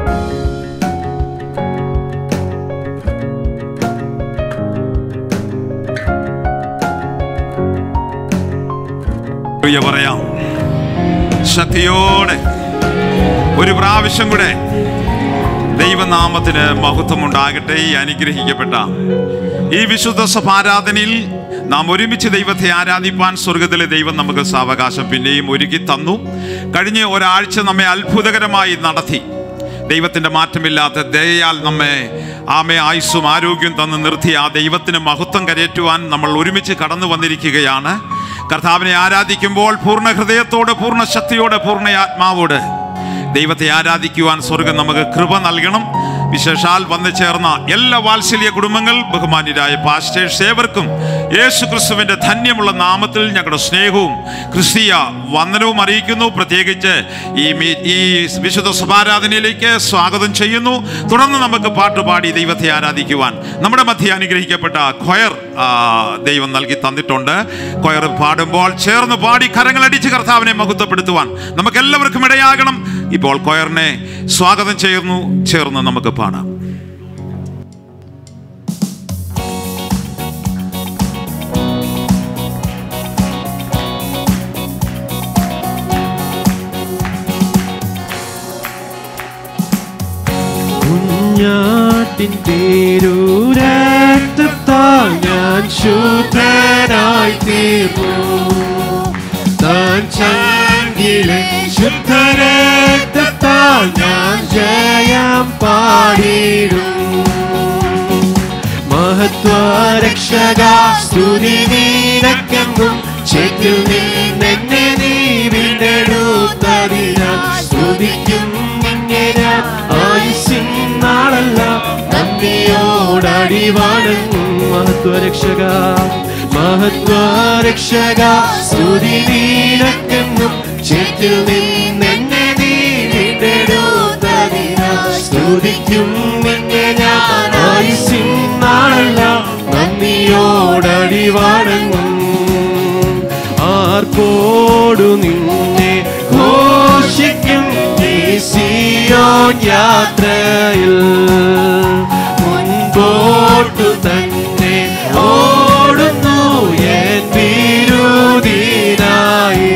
Hallelujah പറയാം ശക്തിയോടെ ഒരു പ്രാവശ്യം കൂടെ ദൈവനാമത്തിന് മഹത്വം ഉണ്ടാകട്ടെ ഈ അനുഗ്രഹിക്കപ്പെട്ട ഈ വിശുദ്ധ സഭാരാധനയിൽ നാം ഒരുമിച്ച് ദൈവത്തെ ആരാധിപ്പാൻ സ്വർഗത്തിലെ ദൈവം നമുക്ക് സാവകാശം പിന്നെയും ഒരുക്കി തന്നു കഴിഞ്ഞ ഒരാഴ്ച നമ്മെ അത്ഭുതകരമായി നടത്തി ദൈവത്തിൻ്റെ മാറ്റമില്ലാത്ത ദയയാൽ നമ്മെ ആമെ ആയുസ്സും ആരോഗ്യം തന്ന് നിർത്തി ആ ദൈവത്തിന് മഹത്വം കരയറ്റുവാൻ നമ്മൾ ഒരുമിച്ച് കടന്നു വന്നിരിക്കുകയാണ് കർത്താവിനെ ആരാധിക്കുമ്പോൾ പൂർണ്ണ ഹൃദയത്തോട് പൂർണ്ണ ശക്തിയോടെ പൂർണ്ണ ആത്മാവോട് ദൈവത്തെ ആരാധിക്കുവാൻ സ്വർഗം നമുക്ക് കൃപ നൽകണം വിശേഷാൽ വന്നു ചേർന്ന എല്ലാ വാത്സല്യ കുടുംബങ്ങൾ ബഹുമാന്യരായ പാസ്റ്റേഴ്സ് ഏവർക്കും യേശു ക്രിസ്തുവിന്റെ ധന്യമുള്ള നാമത്തിൽ ഞങ്ങളുടെ സ്നേഹവും ക്രിസ്തീയ വന്ദനവും അറിയിക്കുന്നു പ്രത്യേകിച്ച് ഈ മീ- ഈ വിശുദ്ധ സഭാരാധനയിലേക്ക് സ്വാഗതം ചെയ്യുന്നു തുടർന്ന് നമുക്ക് പാട്ടുപാടി ദൈവത്തെ ആരാധിക്കുവാൻ നമ്മുടെ മധ്യ അനുഗ്രഹിക്കപ്പെട്ട ഖൊയർ ആ, ദൈവം നൽകി തന്നിട്ടുണ്ട് കൊയർ പാടുമ്പോൾ ചേർന്ന് പാടി കരങ്ങളടിച്ച് കർത്താവിനെ മഹത്വപ്പെടുത്തുവാൻ നമുക്ക് എല്ലാവർക്കും ഇടയാകണം ഇപ്പോൾ കൊയറിനെ സ്വാഗതം ചെയ്യുന്നു ചേർന്ന് നമുക്ക് പാടാം കുഞ്ഞാട്ടിൻ പേരൂരത്താൽ ഞാൻ ശുദ്ധനായി തീർന്നു താൻ ചങ്കിലെ ശുദ്ധരക്തത്താൽ ഞാൻ ജയം പാടിടും മഹത്വരക്ഷക സ്തുതി നീനക്കെങ്ങും ചേറ്റിൽ നിന്നെന്നെ നീ വീണ്ടെടുത്തതിനാൽ സ്തുതിക്കും നിന്നെ ഞാൻ ആയുസിൻ നാളല്ല നന്ദിയോടടി വണങ്ങും മഹത്വരക്ഷക മഹത്വരക്ഷക സ്തുതി നീനക്കെങ്ങും ചേറ്റിൽ നിന്നെന്നെ നീ വീണ്ടെടുത്തതിനാൽ സ്തുതിക്കും നിന്നെ ഞാൻ ആയുസിൻ നാളല്ല നന്ദിയോടടി വണങ്ങും ആർപ്പോടു നിന്നെ ഘോഷിക്കും ഈ സിയോൻ യാത്രയിൽ മുൻപോട്ടു തന്നെ ഓടുന്നു എൻ വിരുദിനായി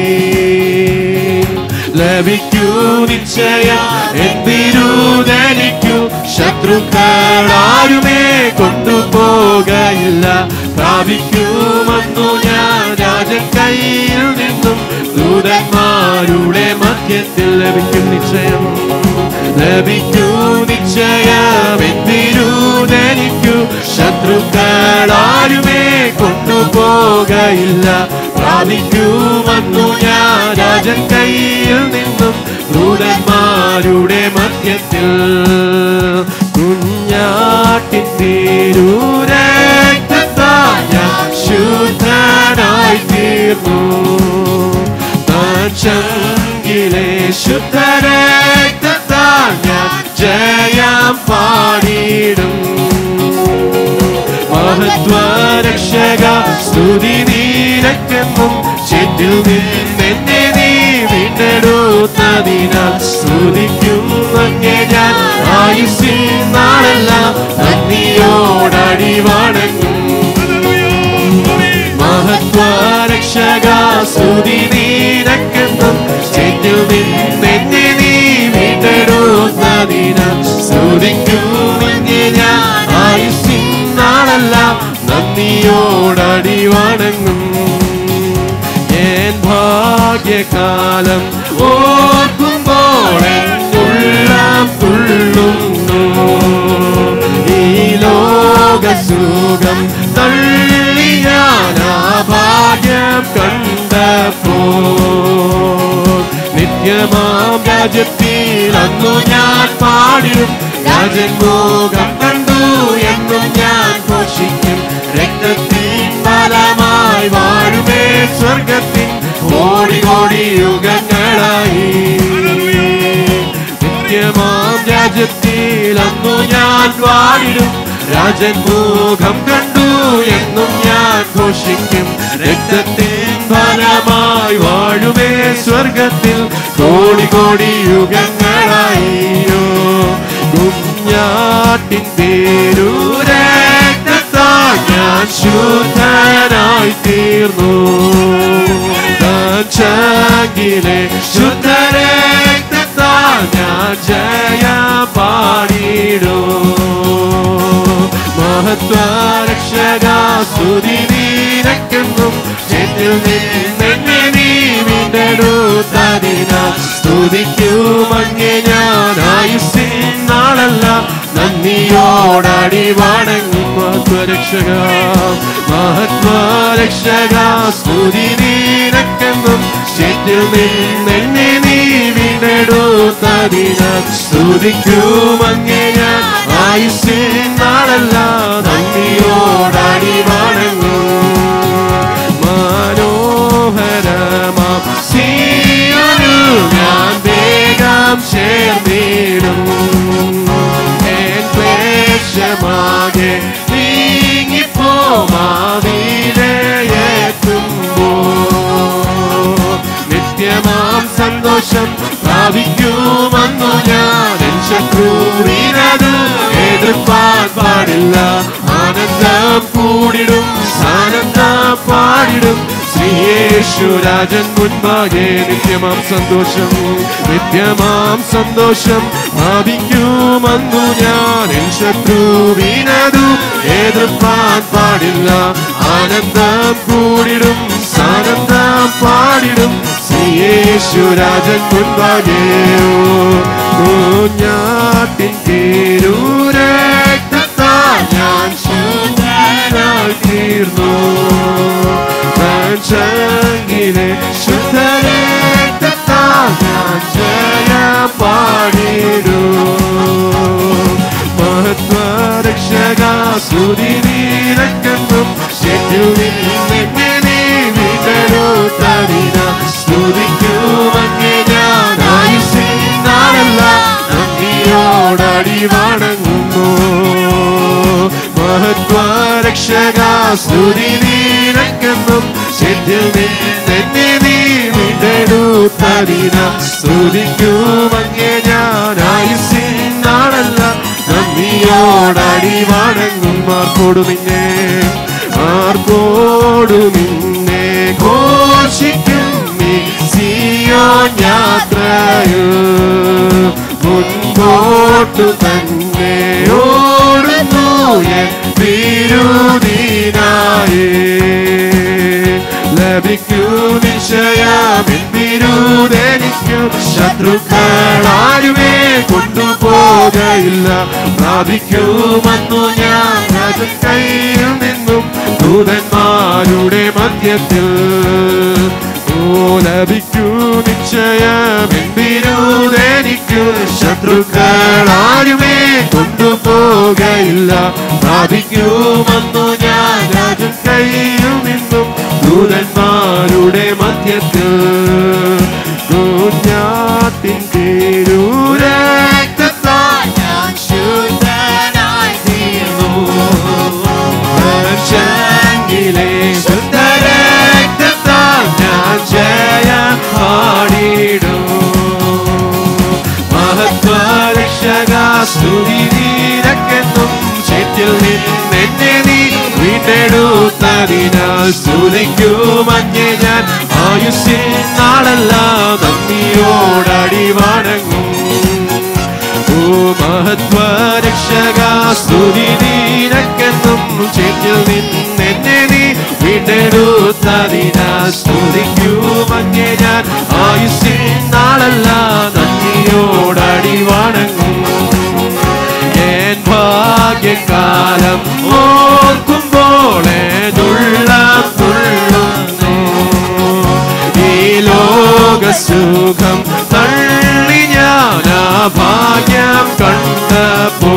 ലഭിക്കൂ നിശ്ചയം എൻ വിരുദനിക്കൂ ശത്രുക്കളാരുമേ കൊണ്ടുപോകയില്ല പ്രാപിക്കുമെന്നു ഞാൻ രാജൻ കയ്യിൽ നിന്നും ദൂതന്മാരുടെ മധ്യത്തിൽ ലഭിക്കും നിശ്ചയം ലഭിക്കൂ നിശ്ചയം എന്തിരുദനിക്കൂ ശത്രുക്കളാരുമേ കൊണ്ടുപോകയില്ല പ്രാപിക്കുമെന്നു ഞാൻ രാജൻ കയ്യിൽ നിന്നും ദൂതന്മാരുടെ മധ്യത്തിൽ കുഞ്ഞാട്ടിൻ തിരൂരക്തത്താൽ ഞാൻ ശുദ്ധനായി തീർന്നു താൻ ചങ്കിലെ ശുദ്ധരക്തത്താൽ ഞാൻ ജയം പാടിയിടും മഹത്വരക്ഷക സ്തുതി നീരക്കെന്നും ചെറ്റിൽ നിന്നെന്നെ നീ വീണ്ടെടുത്തതിനാൽ സ്തുതിക്കും അങ്ങേ ഞാൻ ആയുസിൽ നാളെല്ലാം നന്ദിയോടടി വണങ്ങും മഹത്വരക്ഷക സ്തുതി നീരക്കെന്നും ചെറ്റിൽ നിന്നെന്നെ നീ വീണ്ടെടുത്തതിനാൽ സ്തുതിക്കും അങ്ങേ ഞാൻ ആയുസിൻ നാളെല്ലാം നന്ദിയോടടി വണങ്ങും എൻ ഭാഗ്യകാലം ഓർക്കുമ്പോൾ എന്നുള്ളം തുള്ളുന്നു ഈ ലോകസുഖം തള്ളിയാൻ ആ ഭാഗ്യം കണ്ടപ്പോ നിത്യമാം രാജ്യത്തിൽ അന്നു ഞാൻ പാടിടും രാജൻ മുഖം കണ്ടു എന്നും ഞാൻ ഘോഷിക്കും രക്തത്തിൻ ഫലമായി വാഴുമേ സ്വർഗത്തിൻ കോടി കോടി യുഗങ്ങളായി നിത്യമാം രാജ്യത്തിൽ അന്നു ഞാൻ വാടിടും രാജൻ മുഖം കണ്ടു എന്നും ഞാൻ ഘോഷിക്കും രക്തത്തിൻ ഫലമായി വാഴുമേ സ്വർഗത്തിൽ കോടി കോടി യുഗങ്ങളായിയോ കുഞ്ഞാട്ടിൻ പേരൂരക്തത്താൽ ഞാൻ ശുദ്ധനായി തീർന്നു ചങ്കിലെ ശുദ്ധരക്തത്താൽ ഞാൻ ജയ പാടിടും മഹത്വരക്ഷക സ്തുതി നീരക്കെന്നും എന്നിൽ നിന്നെ നീ വീണ്ടെടുത്തതിന സ്തുതിക്കുമങ്ങെ ഞാൻ ആയുസ്സിൻ നാളല്ല നന്ദിയോടടി വണങ്ങും മഹത്വരക്ഷക മഹത്വരക്ഷക സ്തുതി നീരക്കെന്നും എന്നിൽ നിന്നെ നീ വീണ്ടെടുത്തതിന സ്തുതിക്കുമങ്ങെ ഞാൻ ആയുസ്സിൻ നാളല്ല നന്ദിയോടടി വണങ്ങും മനോഹരമാം സിയോനിൽ ഞാൻ വേഗം ചേർന്നിടും എൻ ക്ലേശമാകെ നീങ്ങിപ്പോമാവിടെയെത്തുമ്പോ നിത്യമാം സന്തോഷം പ്രാപിക്കുമെന്നു ഞാൻ എൻ ശത്രുവിനത് എതിർപ്പാൻ പാടില്ല ആനന്ദം കൂടിടും ആനന്ദം പാടിടും ശ്രീയേശുരാജൻ മുൻപാകെ നിത്യമാം സന്തോഷം നിത്യമാം സന്തോഷം പ്രാപിക്കുമെന്നു ഞാൻ എൻ ശത്രുവിനതു എതിർപ്പാൻ പാടില്ല ആനന്ദം കൂടിടും ആനന്ദം പാടിടും ശ്രീയേശുരാജൻ മുൻപാകെ കുഞ്ഞാട്ടിൻ തിരൂരക്തത്താൽ ഞാൻ ശുദ്ധനായി തീർന്നു ചങ്കിലെ ശുദ്ധരക്തത്താൽ ഞാൻ ജയ പാടിടും മഹത്വരക്ഷക സ്തുതി നീരക്കെന്നും ശെറ്റുവിൽ നിന്നെ നീ വീണ്ടെടുത്തതിന സ്തുതിക്കുമങ്ങെ ഞാൻ ആയുസ്സിൻ നാളല്ല നന്ദിയോടടി വണങ്ങുന്നു മഹത്വരക്ഷക സ്തുതി നീരക്കെന്നും ശെറ്റിൽ നിന്നെ നീ വീണ്ടെടുത്തതിന സ്തുതിക്കുമങ്ങെ ഞാൻ ആയുസ്സിൻ നാളല്ല നന്ദിയോടടി വണങ്ങും ആർക്കോടു നിന്നെ ആർക്കോടു നിന്നെ ഘോഷിക്കും നീ സിയോ യാത്രയോ മുൻപോട്ടു തന്നെ ഓടുന്നു എൻ വിരുദിനായേ ലഭിക്കൂ നിശ്ചയമെൻ വിരുദനിക്കും ശത്രുക്കളാരുമേ കൊണ്ടുപോകയില്ല പ്രാപിക്കുമെന്നു ഞാൻ രാജൻ കയ്യിൽ നിന്നും ദൂതന്മാരുടെ മധ്യത്തിൽ ഓ ലഭിക്കൂ നിശ്ചയമെൻ വിരുദനിക്കും ശത്രുക്കളാരുമേ കൊണ്ടുപോകയില്ല പ്രാപിക്കുമെന്നു ഞാൻ രാജൻ കയ്യിൽ നിന്നും ദൂതന്മാരുടെ മധ്യത്തിൽ കുഞ്ഞാട്ടിൻ തിരൂരക്തത്താൽ ഞാൻ ശുദ്ധനായി തീർന്നു ചങ്കിലെ ശുദ്ധരക്തത്താൽ ഞാൻ ജയ പാടിടും മഹത്വരക്ഷക സ്തുതി നീരക്കെന്നും ചേറ്റിൽ നിന്നെ നീ വീണ്ടെടുത്തതിനാൽ സ്തുതിക്കുമഞ്ഞെ ഞാൻ ആയുസ്സിൻ നാളല്ല നന്ദിയോടടി വണങ്ങും ഓ മഹത്വരക്ഷക സ്തുതി നീരക്കെന്നും ചേറ്റിൽ നിന്നെ നീ വീണ്ടെടുത്തതിനാൽ സ്തുതിക്കുമഞ്ഞെ ഞാൻ ആയുസ്സിൻ നാളല്ല നന്ദിയോടടി വണങ്ങും എൻ ഭാഗ്യകാലം ഓർക്കുമ്പോൾ എന്നുള്ളം തുള്ളുന്നു ഈ ലോകസുഖം തള്ളി ഞാൻ ആ ഭാഗ്യം കണ്ടപ്പോ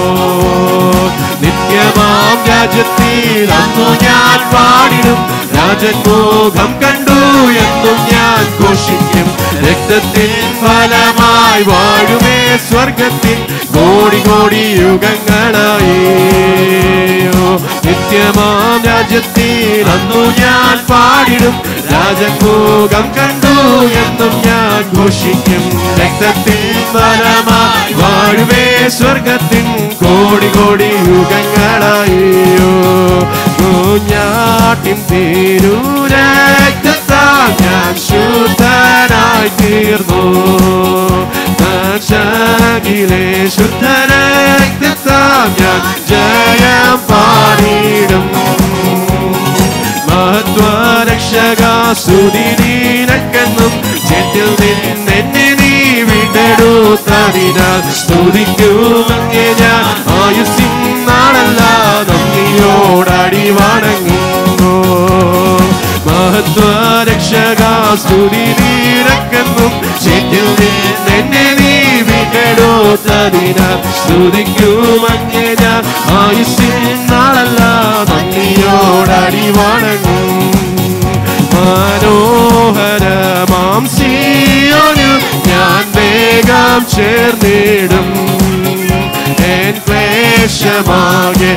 നിത്യമാം രാജ്യത്തിൽ അന്നു ഞാൻ പാടിടും രാജൻ മുഖം കണ്ടു എന്നും ഞാൻ ഘോഷിക്കും രക്തത്തിൻ ഫലമായി വാഴുമേ സ്വർഗത്തിൽ കോടി കോടി യുഗങ്ങളായി ഓ, നിത്യമാം രാജ്യത്തിൽ അന്നു ഞാൻ പാടിടും രാജകൂകം കണ്ടു എന്നും ഞാൻ ഘോഷിക്കും രക്തത്തിൽ ഫലമായി വാഴുവേ സ്വർഗത്തിൻ കോടി കോടി യുഗങ്ങളായോ കുഞ്ഞാട്ടിൻ തിരൂരക്തത്താൽ ഞാൻ ശുദ്ധനായി തീർന്നു ശാഖിലെ ശുദ്ധരക്തത്താൽ ഞാൻ ജയം പാടിയിടും മഹത്വരക്ഷക സ്തുതിനീനക്കെന്നും ചെറ്റിൽ നിന്നെന്നെ നീ വീണ്ടെടുത്തതിനാൽ സ്തുതിക്കുമങ്ങെ ഞാൻ ആയുസിൻ നാളല്ല നന്ദിയോടടി വണങ്ങുന്നു മഹത്വരക്ഷക സ്തുതിനീനക്കെന്നും ചെറ്റിൽ നിന്നെന്നെ നീ വീണ്ടെടുത്തതിനാൽ സ്തുതിക്കുമങ്ങെ ഞാൻ ആയുസിൻ നാളല്ല നന്ദിയോടടി വണങ്ങും മനോഹരമാം സിയോനു ഞാൻ വേഗം ചേർന്നിടും എൻ ക്ലേശമാകെ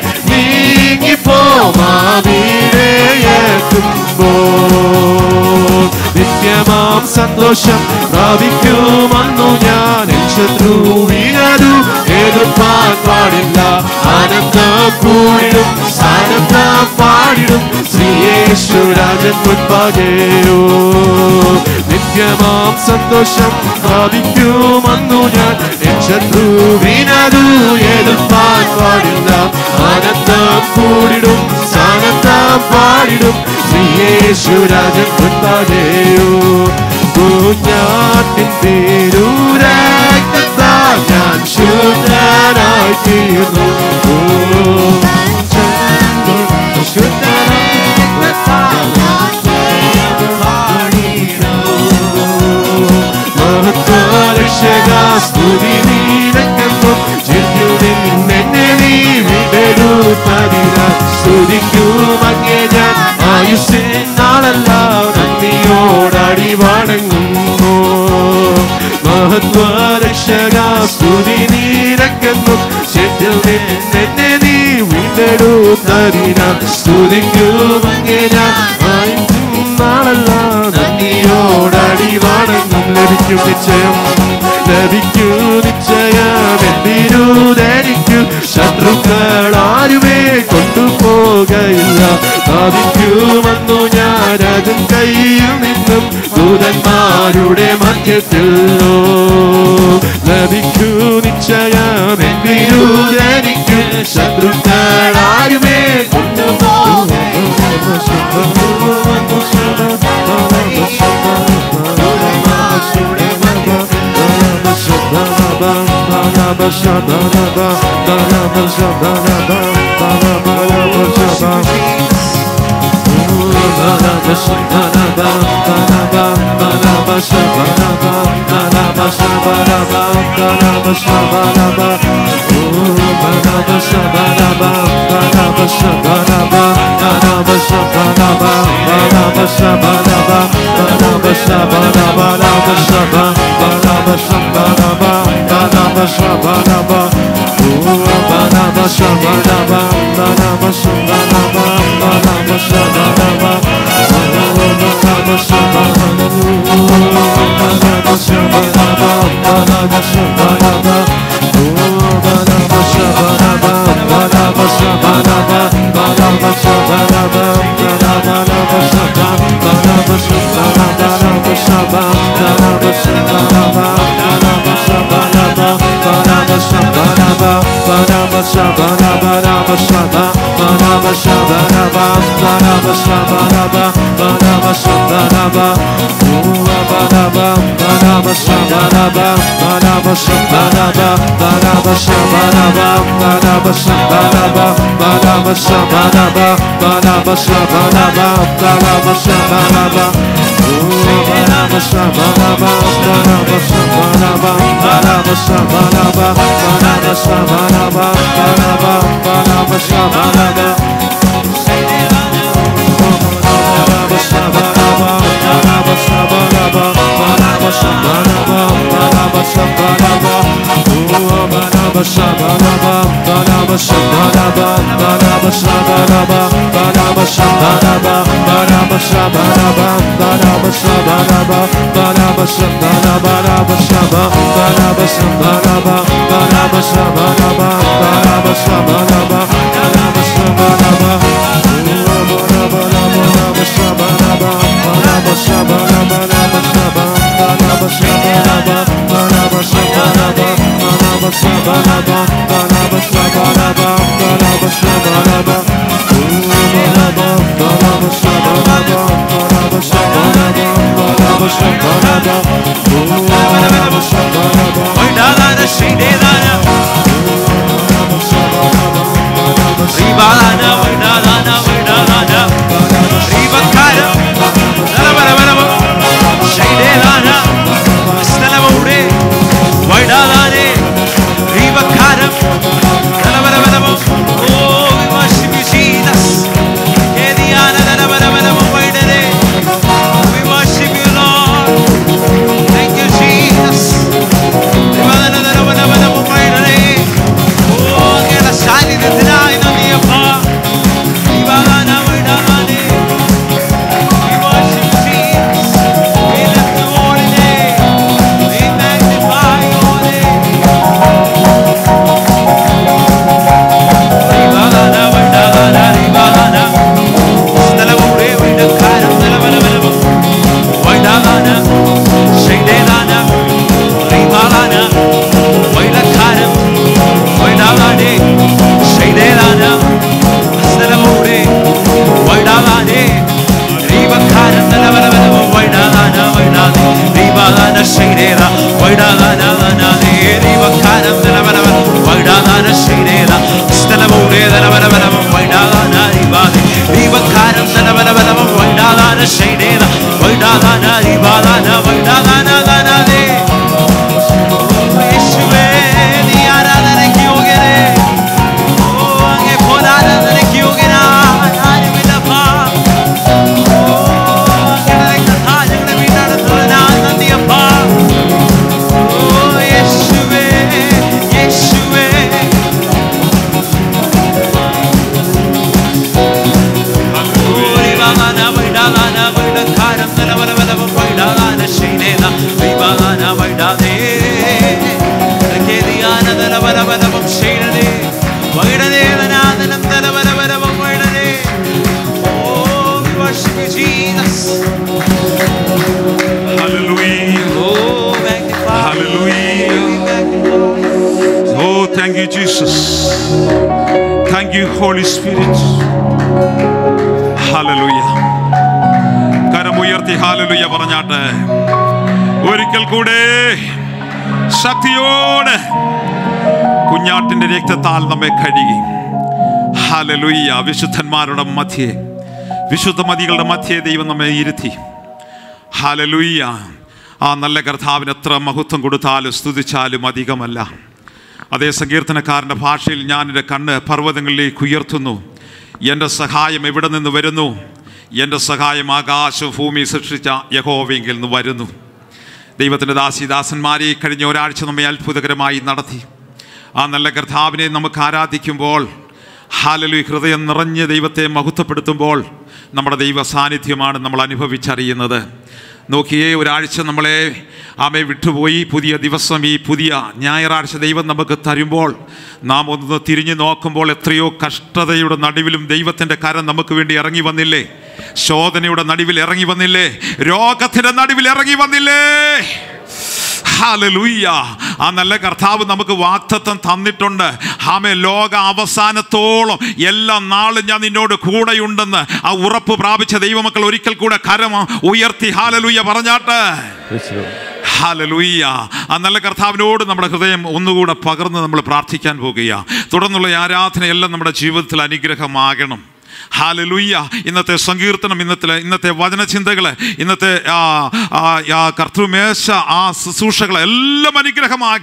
നീങ്ങിപ്പോമാവിരയെത്തുമ്പോൾ നിത്യമാം സന്തോഷം പ്രാപിക്കുമെന്നു ഞാൻ എൻ ശത്രുവിനതു എതിർപ്പാൻ പാടില്ല ആനന്ദം കൂടിടും ആനന്ദം പാടിടും ശ്രീയേശുരാജൻ മുൻപാകെയോ നിത്യമാം സന്തോഷം പ്രാപിക്കുമെന്നു ഞാൻ എൻ ശത്രുവിനതു എതിർപ്പാൻ പാടില്ല ആനന്ദം കൂടിടും ആനന്ദം പാടിടും ശ്രീയേശുരാജൻ മുൻപാകെയോ കുഞ്ഞാട്ടിൻ തിരൂരക്തത്താൽ ഞാൻ ശുദ്ധനായി തീർന്നു സ്തുതി നീരക്കെന്നും ചെല്ലുവിൻ എന്നെ നീ വിടരുത്തതിന സ്തുതിക്കുമങ്ങേ ഞാൻ ആയുസ്സിൻ നാളല്ല നന്ദിയോടടി വണങ്ങുന്നു മഹത്വരക്ഷക സ്തുതി നീരക്കെന്നും ചെല്ലുവിൻ എന്നെ നീ വിടരുത്തതിന സ്തുതിക്കുമങ്ങേ ഞാൻ ആയുസ്സിൻ നാളല്ല നന്ദിയോടടി വണങ്ങും ലഭിക്കും നിശ്ചയം ലഭിക്കൂ നിശ്ചയം എന്തിരുധരിക്കൂ ശത്രുക്കൾ ആരുമേ കൊണ്ടുപോകയില്ല സാധിക്കുമെന്നു ഞാൻ അതും കയ്യിൽ നിന്നും ദൂതന്മാരുടെ മധ്യത്തിൽ ലഭിക്കൂ നിശ്ചയം എന്തിരുധരിക്കൂ ശത്രുക്കൾ ആരുമേ Ba-da-ba-sha-ba-da-ba, ba-da-ba-sha-ba-da-ba, ba-da-ba Thank you, Jesus. സാന്നിധ്യത്തിനായി നന്ദിയപ്പ യേശുവേ നീ ആരാധനയ്ക്ക് യോഗ്യനേ ഓ അങ്ങേ പോലെ ആരാധനയ്ക്ക് യോഗ്യനായ ആരുമില്ലപ്പാ ഓ അങ്ങയുടെ കഥാ ഞങ്ങളുടെ വീട്ടടുത്തുള്ളതിനാൽ നന്ദിയപ്പാ ഓ യേശുവേ യേശുവേ Jesus. Hallelujah. Oh, magnify. Hallelujah. We magnify. Oh, thank you, Jesus. Thank you, Holy Spirit. Hallelujah. കരമുയർത്തി ഹാലലുയ പറഞ്ഞാട്ട് ഒരിക്കൽ കൂടെ ശക്തിയോടെ കുഞ്ഞാട്ടിന്റെ രക്തത്താൽ നമ്മെ കഴുകി ഹാലലുയ്യ വിശുദ്ധന്മാരുടെ മധ്യേ വിശുദ്ധ മതികളുടെ മധ്യേ ദൈവം നമ്മെ ഇരുത്തി ഹാലലുയ്യ ആ നല്ല കർത്താവിന് എത്ര മഹത്വം കൊടുത്താലും സ്തുതിച്ചാലും അധികമല്ല അതേ സങ്കീർത്തനക്കാരൻ്റെ ഭാഷയിൽ ഞാൻ എൻ്റെ കണ്ണ് പർവ്വതങ്ങളിലേക്ക് ഉയർത്തുന്നു എൻ്റെ സഹായം എവിടെ നിന്ന് വരുന്നു എൻ്റെ സഹായം ആകാശം ഭൂമി സൃഷ്ടിച്ച യഹോവെങ്കിൽ നിന്ന് വരുന്നു ദൈവത്തിൻ്റെ ദാസിദാസന്മാരെ കഴിഞ്ഞ ഒരാഴ്ച നമ്മെ അത്ഭുതകരമായി നടത്തി ആ നല്ല കർത്താവിനെ നമുക്ക് ആരാധിക്കുമ്പോൾ ഹാലലു ഹൃദയം നിറഞ്ഞ് ദൈവത്തെ മഹത്വപ്പെടുത്തുമ്പോൾ നമ്മുടെ ദൈവ സാന്നിധ്യമാണ് നമ്മൾ അനുഭവിച്ചറിയുന്നത് നോക്കിയേ ഒരാഴ്ച നമ്മളെ ആമെ വിട്ടുപോയി പുതിയ ദിവസം ഈ പുതിയ ഞായറാഴ്ച ദൈവം നമുക്ക് തരുമ്പോൾ നാം ഒന്ന് തിരിഞ്ഞു നോക്കുമ്പോൾ എത്രയോ കഷ്ടതയുടെ നടുവിലും ദൈവത്തിൻ്റെ കരം നമുക്ക് വേണ്ടി ഇറങ്ങി വന്നില്ലേ ശോധനയുടെ നടുവിൽ ഇറങ്ങി വന്നില്ലേ രോഗത്തിൻ്റെ നടുവിൽ ഇറങ്ങി വന്നില്ലേ ഹാലലൂയ്യ ആ നല്ല കർത്താവ് നമുക്ക് വാക്തത്വം തന്നിട്ടുണ്ട് ആമേ ലോക അവസാനത്തോളം എല്ലാ നാളും ഞാൻ നിന്നോട് കൂടെയുണ്ടെന്ന് ആ ഉറപ്പ് പ്രാപിച്ച ദൈവമക്കൾ ഒരിക്കൽ കൂടെ കരം ഉയർത്തി ഹാലലൂയ്യ പറഞ്ഞാട്ട് ഹാലലൂയ്യ ആ നല്ല കർത്താവിനോട് നമ്മുടെ ഹൃദയം ഒന്നുകൂടെ പകർന്ന് നമ്മൾ പ്രാർത്ഥിക്കാൻ പോകുക തുടർന്നുള്ള ഈ ആരാധനയെല്ലാം നമ്മുടെ ജീവിതത്തിൽ അനുഗ്രഹമാകണം ഹാലലുയ്യ ഇന്നത്തെ സങ്കീർത്തനം ഇന്നത്തെ ഇന്നത്തെ വചനചിന്തകൾ ഇന്നത്തെ ആ, ആ, ആ കർത്തൃമേശ ആ ശുശ്രൂഷകൾ എല്ലാം അനുഗ്രഹമാകണം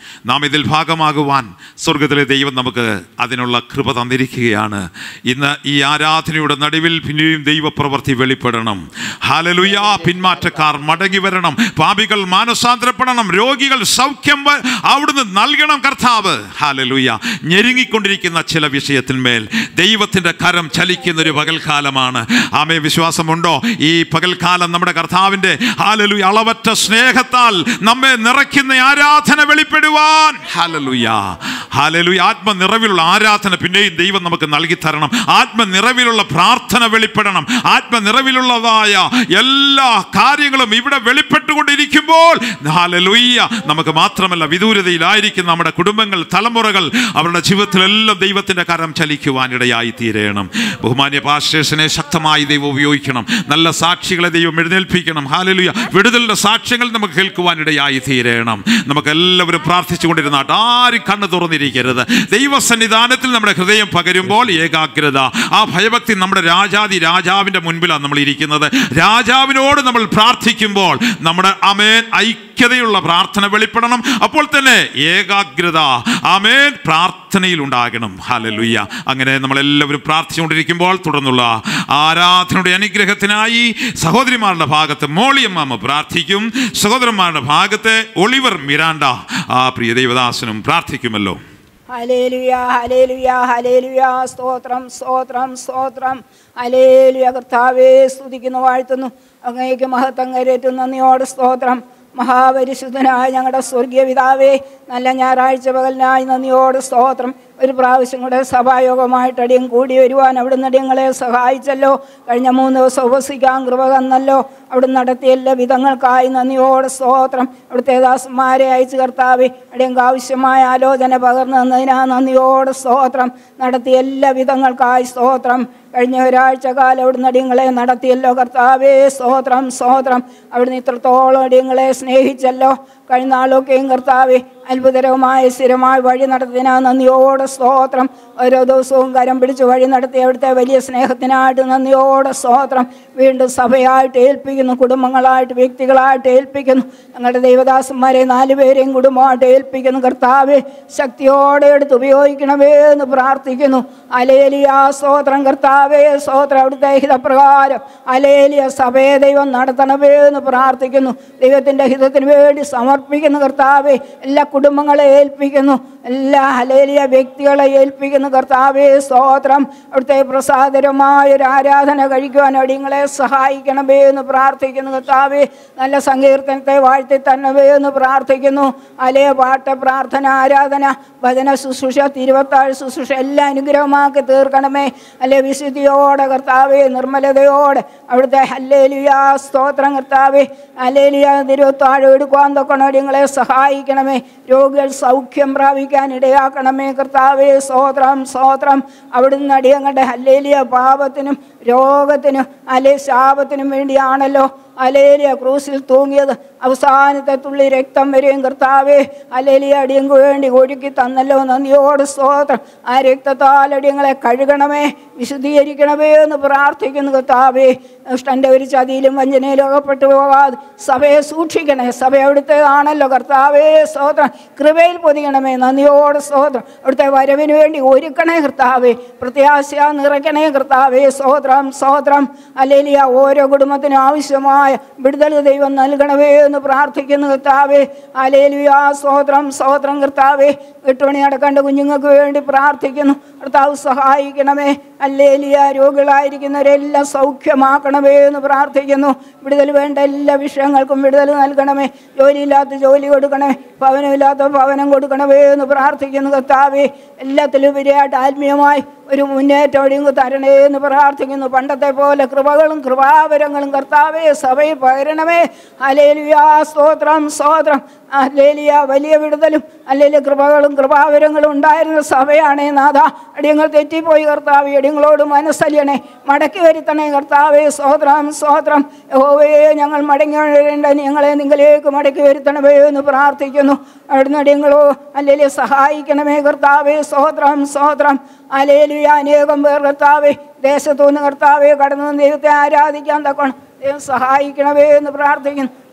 നാം ഇതിൽ ഭാഗമാകുവാൻ സ്വർഗത്തിലെ ദൈവം നമുക്ക് അതിനുള്ള കൃപ തന്നിരിക്കുകയാണ് ഇന്ന് ഈ ആരാധനയുടെ നടുവിൽ പിന്നെയും ദൈവപ്രവൃത്തി വെളിപ്പെടണം ഹാലലുയാ പിന്മാറ്റക്കാർ മടങ്ങി വരണം പാപികൾ മാനസാന്തരപ്പെടണം രോഗികൾ സൗഖ്യം വ- അവിടുന്ന് നൽകണം കർത്താവ് ഹാലലുയ ഞെരുങ്ങിക്കൊണ്ടിരിക്കുന്ന ചില വിഷയത്തിന്മേൽ ദൈവത്തിൻ്റെ കരം ചലിക്കുന്ന ഒരു പകൽക്കാലമാണ് ആമേ വിശ്വാസമുണ്ടോ ഈ പകൽക്കാലം നമ്മുടെ കർത്താവിൻ്റെ ഹാലലുയ അളവറ്റ സ്നേഹത്താൽ നമ്മെ നിറയ്ക്കുന്ന ആരാധന വെളിപ്പെടുവാൻ ഹാലലുയ ഹാലലുയ ആത്മനിറവിലുള്ള ആരാധന പിന്നെയും ദൈവം നമുക്ക് നൽകി തരണം ആത്മനിറവിലുള്ള പ്രാർത്ഥന വെളിപ്പെടണം ആത്മനിറവിലുള്ളതായ എല്ലാ കാര്യങ്ങളും ഇവിടെ വെളിപ്പെട്ടുകൊണ്ടിരിക്കുമ്പോൾ ഹാലലുയ്യ നമുക്ക് മാത്രമല്ല വിദൂരതയിലായിരിക്കുന്ന നമ്മുടെ കുടുംബങ്ങൾ തലമുറകൾ അവരുടെ ജീവിതത്തിലെല്ലാം ദൈവത്തിൻ്റെ കരം ചലിക്കുവാൻ ഇടയായി തീരണം ബഹുമാന്യ പാസ്റ്റേഴ്സിനെ ശക്തമായി ദൈവം ഉപയോഗിക്കണം നല്ല സാക്ഷികളെ ദൈവം എഴുന്നേൽപ്പിക്കണം ഹാലലുയ വിടുതലിൻ്റെ സാക്ഷ്യങ്ങൾ നമുക്ക് കേൾക്കുവാൻ ഇടയായി തീരണം നമുക്ക് എല്ലാവരും പ്രാർത്ഥിച്ചുകൊണ്ടിരുന്നാട്ട് ആരും കണ്ണ് തുറന്നിരിക്കരുത് ദൈവസന്നിധാനത്തിൽ നമ്മുടെ ഹൃദയം പകരുമ്പോൾ ഏകാഗ്രത ആ ഭയഭക്തി നമ്മുടെ രാജാതി രാജാവിൻ്റെ മുൻപിലാണ് നമ്മൾ ഇരിക്കുന്നത് രാജാവിനോട് നമ്മൾ പ്രാർത്ഥിക്കുമ്പോൾ നമ്മുടെ അമേൻ ഐക്യതയുള്ള പ്രാർത്ഥന വെളിപ്പെടണം അപ്പോൾ തന്നെ ഏകാഗ്രത അമേൻ പ്രാർത്ഥനയിൽ ഉണ്ടാകണം ഹാലലുയ്യ അങ്ങനെ നമ്മളെല്ലാവരും പ്രാർത്ഥിച്ചുകൊണ്ടിരിക്കുമ്പോൾ തുടർന്നുള്ള ആരാധനയുടെ അനുഗ്രഹത്തിനായി സഹോദരിമാരുടെ ഭാഗത്ത് മോളിയമ്മാമ പ്രാർത്ഥിക്കും സഹോദരന്മാരുടെ ഭാഗത്ത് ഒളിവർ മിരാണ്ട ആ പ്രിയ ദൈവദാസനും പ്രാർത്ഥിക്കുമല്ലോ ഹലേലുയ ഹലേലുയ ഹലേലുയ സ്തോത്രം സ്തോത്രം സ്തോത്രം ഹലേലുയ കർത്താവേ സ്തുതിക്കുന്നു വാഴ്ത്തുന്നു അങ്ങേക്ക് മഹത്വം കരേറ്റും നന്ദിയോട് സ്തോത്രം മഹാപരിശുദ്ധനായ ഞങ്ങളുടെ സ്വർഗീയ പിതാവേ നല്ല ഞായറാഴ്ച പകലിനായി നന്ദിയോട് സ്തോത്രം ഒരു പ്രാവശ്യം കൂടെ സഭായോഗമായിട്ട് അടിയും കൂടി വരുവാൻ അവിടുന്ന് അടിയങ്ങളെ സഹായിച്ചല്ലോ കഴിഞ്ഞ മൂന്ന് ദിവസം ഉപസിക്കാൻ കൃപ തന്നല്ലോ അവിടുന്ന് നടത്തിയ എല്ലാ വിധങ്ങൾക്കായി നന്ദിയോട് സ്തോത്രം അവിടുത്തെ ദാസന്മാരെ അയച്ചു കർത്താവെ അടിയങ്ങൾക്ക് ആവശ്യമായ ആലോചന പകർന്നു തന്നതിനാ നന്ദിയോട് സ്തോത്രം നടത്തിയ എല്ലാ വിധങ്ങൾക്കായി സ്തോത്രം കഴിഞ്ഞ ഒരാഴ്ച കാലം അവിടുന്ന് അടിയങ്ങളെ നടത്തിയല്ലോ കർത്താവേ സ്തോത്രം സ്തോത്രം അവിടുന്ന് ഇത്രത്തോളം അടിയങ്ങളെ സ്നേഹിച്ചല്ലോ കഴിഞ്ഞ നാളൊക്കെയും കർത്താവെ അത്ഭുതകരമായ സ്ഥിരമായ വഴി നടത്തിനാ നന്ദിയോടെ സ്തോത്രം ഓരോ ദിവസവും കരം പിടിച്ച് വഴി നടത്തി അവിടുത്തെ വലിയ സ്നേഹത്തിനായിട്ട് നന്ദിയോടെ സ്തോത്രം വീണ്ടും സഭയായിട്ട് ഏൽപ്പിക്കുന്നു കുടുംബങ്ങളായിട്ട് വ്യക്തികളായിട്ട് ഏൽപ്പിക്കുന്നു ഞങ്ങളുടെ ദൈവദാസന്മാരെ നാലുപേരെയും കുടുംബമായിട്ട് ഏൽപ്പിക്കുന്നു കർത്താവെ ശക്തിയോടെ എടുത്ത് ഉപയോഗിക്കണമേ എന്ന് പ്രാർത്ഥിക്കുന്നു അലേലിയ സ്തോത്രം കർത്താവേ സ്തോത്രം അവിടുത്തെ ഹിതപ്രകാരം അലേലിയ സഭയെ ദൈവം നടത്തണമേ എന്ന് പ്രാർത്ഥിക്കുന്നു ദൈവത്തിൻ്റെ ഹിതത്തിന് വേണ്ടി സമർപ്പിക്കുന്നു കർത്താവെ എല്ലാ കുടുംബങ്ങളെ ഏൽപ്പിക്കുന്നു എല്ലാ ഹലേലിയ വ്യക്തികളെ ഏൽപ്പിക്കുന്നു കർത്താവേ സ്തോത്രം അവിടുത്തെ പ്രസാദരമായ ഒരു ആരാധന കഴിക്കുവാൻ അടിയങ്ങളെ സഹായിക്കണമേ എന്ന് പ്രാർത്ഥിക്കുന്നു കർത്താവേ നല്ല സങ്കീർത്തനത്തെ വാഴ്ത്തി തരണമേ എന്ന് പ്രാർത്ഥിക്കുന്നു അലേ പാട്ട് പ്രാർത്ഥന ആരാധന ഭജന ശുശ്രൂഷ തിരുവത്താഴ് ശുശ്രൂഷ എല്ലാം അനുഗ്രഹമാക്കി തീർക്കണമേ അല്ലെ വിശുദ്ധിയോടെ കർത്താവേ നിർമ്മലതയോടെ അവിടുത്തെ ഹല്ലേലിയ സ്തോത്രം കർത്താവേ ഹല്ലേലിയ തിരുവത്താഴ് എടുക്കുവാൻ തൊക്കണം അടിയങ്ങളെ സഹായിക്കണമേ രോഗികൾ സൗഖ്യം പ്രാപിക്കാൻ ഇടയാക്കണമേ കർത്താവേ സ്തോത്രം സ്തോത്രം അവിടുന്ന് അടിയങ്ങളുടെ ഹല്ലേലിയ പാപത്തിനും രോഗത്തിനും അല്ലെ ശാപത്തിനും വേണ്ടിയാണല്ലോ അലേലിയ ക്രൂസിൽ തൂങ്ങിയത് അവസാനത്തെ തുള്ളി രക്തം വരെയും കർത്താവേ അലേലിയ അടിയങ്കു വേണ്ടി ഒഴുക്കി തന്നല്ലോ നന്ദിയോട് സ്തോത്രം ആ രക്തത്താൽ അടിയങ്ങളെ കഴുകണമേ വിശുദ്ധീകരിക്കണമേ എന്ന് പ്രാർത്ഥിക്കുന്നു കർത്താവേ ഇഷ്ടൻ്റെ ഒരു ചതിയിലും വഞ്ചനയിലും അകപ്പെട്ടു പോകാതെ സഭയെ സൂക്ഷിക്കണേ സഭ അവിടുത്തേതാണല്ലോ കർത്താവേ സ്തോത്രം കൃപയിൽ പൊതിയണമേ നന്ദിയോട് സ്തോത്രം അവിടുത്തെ വരവിന് വേണ്ടി ഒരുക്കണേ കർത്താവേ പ്രത്യാശ നിറയ്ക്കണേ കർത്താവേ സ്തോത്രം സ്തോത്രം അല്ലേലിയ ഓരോ കുടുംബത്തിനും ആവശ്യമായ വിടുതൽ ദൈവം നൽകണമേ എന്ന് പ്രാർത്ഥിക്കുന്നു കർത്താവേ അലേലിയ സ്തോത്രം സ്തോത്രം കർത്താവേ എട്ട് മണി നടക്കേണ്ട കുഞ്ഞുങ്ങൾക്ക് വേണ്ടി പ്രാർത്ഥിക്കുന്നു കർത്താവ് സഹായിക്കണമേ അല്ലേലിയ രോഗികളായിരിക്കുന്നവരെല്ലാം സൗഖ്യമാക്കണമേ എന്ന് പ്രാർത്ഥിക്കുന്നു വിടുതൽ വേണ്ട എല്ലാ വിഷയങ്ങൾക്കും വിടുതൽ നൽകണമേ ജോലിയില്ലാത്ത ജോലി കൊടുക്കണമേ ഭവനമില്ലാത്ത ഭവനം കൊടുക്കണമേ എന്ന് പ്രാർത്ഥിക്കുന്നു കർത്താവേ എല്ലാത്തിലും ഉപരിയായിട്ട് ആത്മീയമായി ഒരു മുന്നേറ്റം ഒഴിങ്ങ് തരണേ എന്ന് പ്രാർത്ഥിക്കുന്നു പണ്ടത്തെ പോലെ കൃപകളും കൃപാവരങ്ങളും കർത്താവേ സഭയിൽ പകരണമേ അലേലിയ സ്തോത്രം സ്തോത്രം അല്ലേലിയ വലിയ വിടുതലും അല്ലെങ്കിൽ കൃപകളും കൃപാവരങ്ങളും ഉണ്ടായിരുന്ന സഭയാണേ നാഥ അടിയങ്ങൾ തെറ്റിപ്പോയി കർത്താവേ അടിയങ്ങളോട് മനസ്സലിയണേ മടക്കി വരുത്തണേ കർത്താവേ സ്തോത്രം സ്തോത്രം യഹോവേ ഞങ്ങൾ മടങ്ങി വരേണ്ട ഞങ്ങളെ നിങ്ങളിലേക്ക് മടക്കി വരുത്തണമേ എന്ന് പ്രാർത്ഥിക്കുന്നു അവിടുന്ന് അടിയങ്ങളോ അല്ലെങ്കിൽ സഹായിക്കണമേ കർത്താവേ സ്തോത്രം സ്തോത്രം അലേലുയ അനേകം പേർ കർത്താവേ ദേശത്തുനിന്ന് കർത്താവേ കടന്നു വന്ന് ദൈവത്തെ ആരാധിക്കാൻ തക്കണം ദൈവം സഹായിക്കണമേ എന്ന് പ്രാർത്ഥിക്കുന്നു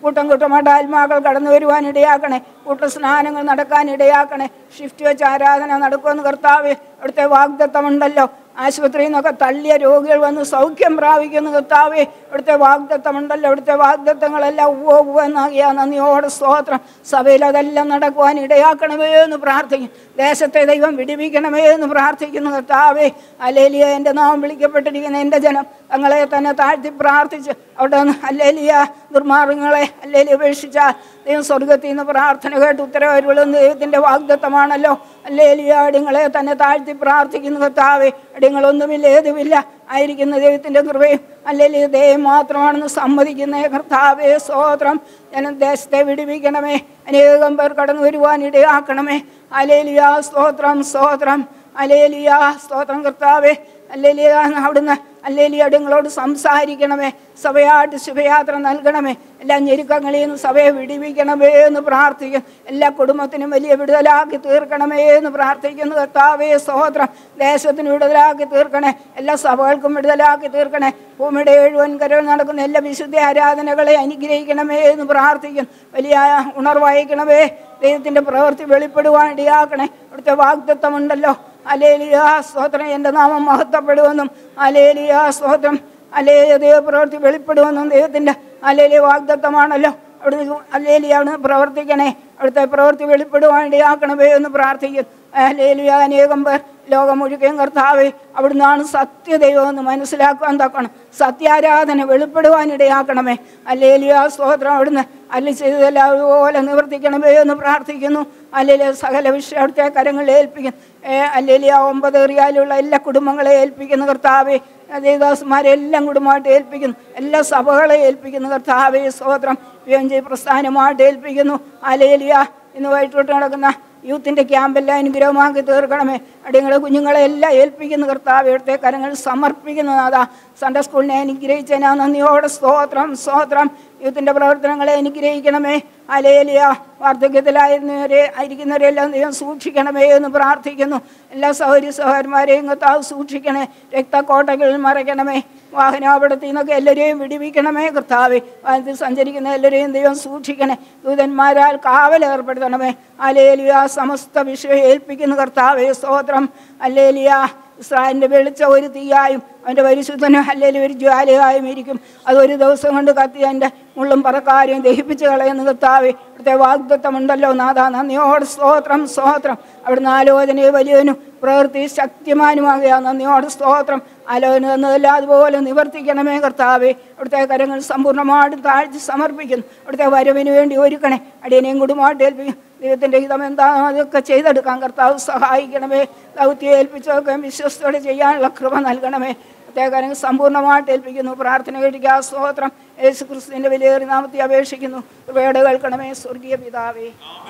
കൂട്ടം കൂട്ടമായിട്ട് ആത്മാക്കൾ കടന്നു വരുവാൻ ഇടയാക്കണേ കൂട്ട സ്നാനങ്ങൾ നടക്കാൻ ഇടയാക്കണേ ഷിഫ്റ്റ് വെച്ച് ആരാധന നടക്കുമെന്ന് കർത്താവ് അവിടുത്തെ വാഗ്ദത്തമുണ്ടല്ലോ ആശുപത്രിയിൽ നിന്നൊക്കെ തള്ളിയ രോഗികൾ വന്ന് സൗഖ്യം പ്രാപിക്കുന്നു കർത്താവേ ഇവിടുത്തെ വാഗ്ദത്തമുണ്ടല്ലോ ഇവിടുത്തെ വാഗ്ദത്തങ്ങളെല്ലാം ഉവ്വ ഉവ്വ എന്നാകിയ നന്ദിയോടെ സ്തോത്രം സഭയിൽ അതെല്ലാം നടക്കുവാൻ ഇടയാക്കണമേ എന്ന് പ്രാർത്ഥിക്കും ദേശത്തെ ദൈവം വിടിവിക്കണമേ എന്ന് പ്രാർത്ഥിക്കുന്നു കർത്താവേ അലേലിയ എൻ്റെ നാമം വിളിക്കപ്പെട്ടിരിക്കുന്ന എൻ്റെ ജനം തങ്ങളെ തന്നെ താഴ്ത്തി പ്രാർത്ഥിച്ച് അവിടെ നിന്ന് അല്ലേലിയ ദുർമാർഗങ്ങളെ അല്ലേലിയ ഉപേക്ഷിച്ചാൽ ദൈവം സ്വർഗത്തിൽ നിന്ന് പ്രാർത്ഥന കേട്ട് ഉത്തരവരുള്ള ദൈവത്തിൻ്റെ വാഗ്ദത്തമാണല്ലോ അല്ലേലിയ അടിങ്ങളെ തന്നെ താഴ്ത്തി പ്രാർത്ഥിക്കുന്നു കർത്താവേ അടിങ്ങളൊന്നുമില്ല ഏതുമില്ല ആയിരിക്കുന്ന ദൈവത്തിൻ്റെ കൃപയും അല്ലെങ്കിൽ ദൈവം മാത്രമാണെന്ന് സമ്മതിക്കുന്ന കർത്താവേ സ്തോത്രം ജനദേശത്തെ വിടിവിക്കണമേ അനേകം പേർ കടന്നു വരുവാൻ ഇടയാക്കണമേ അലേലിയ സ്തോത്രം സ്തോത്രം അലേലിയ സ്തോത്രം കർത്താവേ അല്ലേലിയ അവിടുന്ന് അല്ലേലിയ അടിങ്ങളോട് സംസാരിക്കണമേ സഭയായിട്ട് ശുഭയാത്ര നൽകണമേ എല്ലാ ഞെരുക്കങ്ങളിൽ നിന്ന് സഭയെ വിടിവിക്കണമേ എന്ന് പ്രാർത്ഥിക്കും എല്ലാ കുടുംബത്തിനും വലിയ വിടുതലാക്കി തീർക്കണമേ എന്ന് പ്രാർത്ഥിക്കുന്നു കർത്താവേ സ്തോത്രം ദേശത്തിന് വിടുതലാക്കി തീർക്കണേ എല്ലാ സഭകൾക്കും വിടുതലാക്കി തീർക്കണേ ഭൂമിയുടെ എഴുവൻ കരകൾ നടക്കുന്ന എല്ലാ വിശുദ്ധ ആരാധനകളെ അനുഗ്രഹിക്കണമേ എന്ന് പ്രാർത്ഥിക്കും വലിയ ഉണർവഹിക്കണമേ ദൈവത്തിൻ്റെ പ്രവൃത്തി വെളിപ്പെടുവാൻ ഇടയാക്കണേ അവിടുത്തെ വാഗ്ദത്വമുണ്ടല്ലോ അലേലിയ സ്തോത്രം എൻ്റെ നാമം മഹത്വപ്പെടുമെന്നും അലേലിയ സ്തോത്രം അലേ ദൈവപ്രവൃത്തി വെളിപ്പെടുമെന്നും ദൈവത്തിൻ്റെ അലേലിയ വാഗ്ദത്വമാണല്ലോ അവിടുന്ന് അല്ലേലിയാണ് പ്രവർത്തിക്കണേ അവിടുത്തെ പ്രവൃത്തി വെളിപ്പെടുവാൻ ഇടയാക്കണമേ എന്ന് പ്രാർത്ഥിക്കും അല്ലേലിയ അനേകം പേർ ലോകം മുഴുവൻ കർത്താവേ അവിടുന്നാണ് സത്യദൈവം എന്ന് മനസ്സിലാക്കാൻ തക്കണം സത്യാരാധന വെളിപ്പെടുവാൻ ഇടയാക്കണമേ അല്ലേലിയ സ്തോത്രം അവിടുന്ന് അല്ലി ചെയ്തതെല്ലാം അതുപോലെ നിവർത്തിക്കണമേ എന്ന് പ്രാർത്ഥിക്കുന്നു അല്ലെങ്കിൽ സകല വിഷയം അവിടുത്തെ കരങ്ങളിൽ ഏൽപ്പിക്കും അല്ലെങ്കിൽ ആ ഒമ്പത് ഏറിയാലുള്ള എല്ലാ കുടുംബങ്ങളെ ഏൽപ്പിക്കുന്നു കർത്താവെ ദേവദാസന്മാരെ എല്ലാം കുടുംബമായിട്ട് ഏൽപ്പിക്കുന്നു എല്ലാ സഭകളെ ഏൽപ്പിക്കുന്നു കർത്താവെ സ്തോത്രം വ്യഞ്ചി പ്രസ്ഥാനമായിട്ട് ഏൽപ്പിക്കുന്നു അലേലിയ ഇന്ന് വൈകിട്ട് നടക്കുന്ന യൂത്തിൻ്റെ ക്യാമ്പെല്ലാം അനുഗ്രഹമാക്കി തീർക്കണമേ അടിയങ്ങളെ കുഞ്ഞുങ്ങളെ എല്ലാം ഏൽപ്പിക്കുന്നു കർത്താവ് ഇവിടുത്തെ കരങ്ങൾ സമർപ്പിക്കുന്നു അതാ സൺഡേ സ്കൂളിനെ അനുഗ്രഹിച്ചതിനാ നന്ദിയോടെ സ്തോത്രം സ്തോത്രം യൂത്തിൻ്റെ പ്രവർത്തനങ്ങളെ അനുഗ്രഹിക്കണമേ അലേലിയ വാർദ്ധക്യത്തിലായിരുന്നവരെ ആയിരിക്കുന്നവരെല്ലാം ദൈവം സൂക്ഷിക്കണമേ എന്ന് പ്രാർത്ഥിക്കുന്നു എല്ലാ സഹോദരി സഹോദരന്മാരെയും കത്താവ് സൂക്ഷിക്കണേ രക്തക്കോട്ടകളിൽ മറയ്ക്കണമേ വാഹനാപടത്തിൽ നിന്നൊക്കെ എല്ലാവരെയും വിടിവിക്കണമേ കർത്താവെ വാഹനത്തിൽ സഞ്ചരിക്കുന്ന എല്ലാവരെയും ദൈവം സൂക്ഷിക്കണേ ദൂതന്മാരാൽ കാവൽ ഏർപ്പെടുത്തണമേ അലേലിയ സമസ്ത വിഷയം ഏൽപ്പിക്കുന്നു കർത്താവെ സ്തോത്രം അല്ലേലിയ ഇസ്രായേലിൻ്റെ വെളിച്ച ഒരു തീയായും അവൻ്റെ പരിശുദ്ധനും അല്ലെങ്കിൽ ഒരു ജ്വാലയായും ഇരിക്കും അത് ഒരു ദിവസം കൊണ്ട് കത്തി അതിൻ്റെ മുള്ളും പറക്കാരെയും ദഹിപ്പിച്ച് കളയുന്ന കർത്താവെ ഇവിടുത്തെ വാഗ്ദത്വമുണ്ടല്ലോ നാഥ നന്ദിയോട് സ്തോത്രം സ്തോത്രം അവിടുന്ന് ആലോചനയെ വലിയവനും പ്രവൃത്തി ശക്തിമാനുമാകുക നന്ദിയോട് സ്തോത്രം ആലോചന തന്നതല്ല അതുപോലെ നിവർത്തിക്കണമേ കർത്താവെ അവിടുത്തെ കരങ്ങൾ സമ്പൂർണ്ണമായിട്ടും താഴ്ത്തി സമർപ്പിക്കുന്നു അവിടുത്തെ വരവിന് വേണ്ടി ഒരുക്കണേ അടിയനെയും കുടുംബമായിട്ട് ഏൽപ്പിക്കും ദൈവത്തിൻ്റെ ഹിതം എന്താണോ അതൊക്കെ ചെയ്തെടുക്കാൻ കർത്താവ് സഹായിക്കണമേ ദൗത്യം ഏൽപ്പിച്ചതൊക്കെ വിശ്വസത്തോടെ ചെയ്യാനുള്ള കൃപ നൽകണമേ പ്രത്യേക സമ്പൂർണ്ണമായിട്ട് ഏൽപ്പിക്കുന്നു പ്രാർത്ഥന കഴിക്കുക സ്തോത്രം യേശു ക്രിസ്തുവിൻ്റെ വിലയേറി നാമത്തെ അപേക്ഷിക്കുന്നു കൃപയോടെ കേൾക്കണമേ സ്വർഗീയ പിതാവേ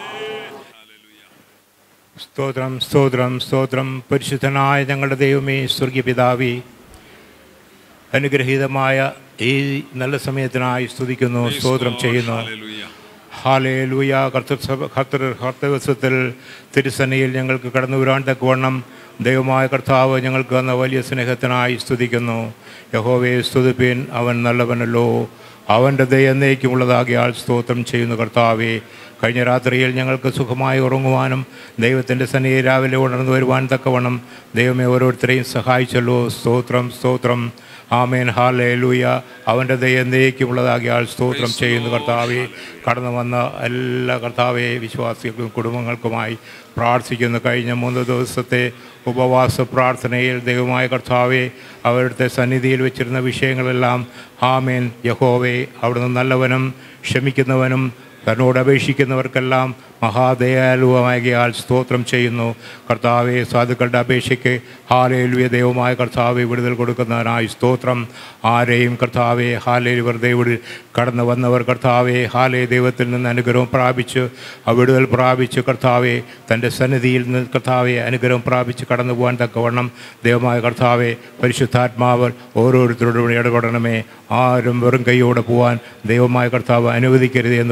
സ്തോത്രം സ്തോത്രം സ്തോത്രം പരിശുദ്ധനായ ഞങ്ങളുടെ ദൈവമേ സ്വർഗീയ പിതാവേ അനുഗ്രഹീതമായ ഈ നല്ല സമയത്തിനായി സ്തുതിക്കുന്നു സ്തോത്രം ചെയ്യുന്നു ഹാലേ ലൂയ കർത്തൃസഭ കർത്തൃ കർത്തവ്യത്തിൽ തിരുസനയിൽ ഞങ്ങൾക്ക് കടന്നു വരാൻ തക്കവണ്ണം ദൈവമായ കർത്താവ് ഞങ്ങൾക്ക് തന്ന വലിയ സ്നേഹത്തിനായി സ്തുതിക്കുന്നു യഹോവയെ സ്തുതിപ്പീൻ അവൻ നല്ലവനല്ലോ അവൻ്റെ ദയ എന്നേക്കുമുള്ളതാകിയാൽ സ്തോത്രം ചെയ്യുന്നു കർത്താവെ കഴിഞ്ഞ രാത്രിയിൽ ഞങ്ങൾക്ക് സുഖമായി ഉറങ്ങുവാനും ദൈവത്തിൻ്റെ സന്നിധി രാവിലെ ഉണർന്നു വരുവാൻ തക്കവണ്ണം ദൈവമേ ഓരോരുത്തരെയും സഹായിച്ചല്ലോ സ്തോത്രം സ്തോത്രം ആമേൻ ഹാലേ ലൂയ അവൻ്റെ ദയ എന്നേക്കുമുള്ളതാകിയാൽ സ്തോത്രം ചെയ്യുന്നു കർത്താവെ കടന്നു വന്ന എല്ലാ കർത്താവെ വിശ്വാസികൾക്കും കുടുംബങ്ങൾക്കുമായി പ്രാർത്ഥിക്കുന്നു കഴിഞ്ഞ മൂന്ന് ദിവസത്തെ ഉപവാസ പ്രാർത്ഥനയിൽ ദൈവമായ കർത്താവെ അവരുടെ സന്നിധിയിൽ വെച്ചിരുന്ന വിഷയങ്ങളെല്ലാം ആമേൻ യഹോവെ അവിടുന്ന് നല്ലവനും ക്ഷമിക്കുന്നവനും തന്നോട് അപേക്ഷിക്കുന്നവർക്കെല്ലാം മഹാദയാലുവാകിയാൽ സ്തോത്രം ചെയ്യുന്നു കർത്താവെ സാധുക്കളുടെ അപേക്ഷയ്ക്ക് ഹാലേലുയ ദൈവമായ കർത്താവെ വിടുതൽ കൊടുക്കുന്നതിനായി സ്തോത്രം ആരെയും കർത്താവെ ഹാലേ വെറുതെ വിടി കടന്നു വന്നവർ കർത്താവെ ഹാലേ ദൈവത്തിൽ നിന്ന് അനുഗ്രഹം പ്രാപിച്ച് ആ വിടുതൽ പ്രാപിച്ച് കർത്താവെ തൻ്റെ സന്നിധിയിൽ നിന്ന് കർത്താവെ അനുഗ്രഹം പ്രാപിച്ച് കടന്നു പോകാൻ തക്കവണ്ണം ദൈവമായ കർത്താവെ പരിശുദ്ധാത്മാവ് ഓരോരുത്തരോടും ഇടപെടണമേ ആരും വെറും കൈയോടെ പോകാൻ ദൈവമായ കർത്താവ് അനുവദിക്കരുത് എന്ന് പ്രാർത്ഥിക്കുന്നു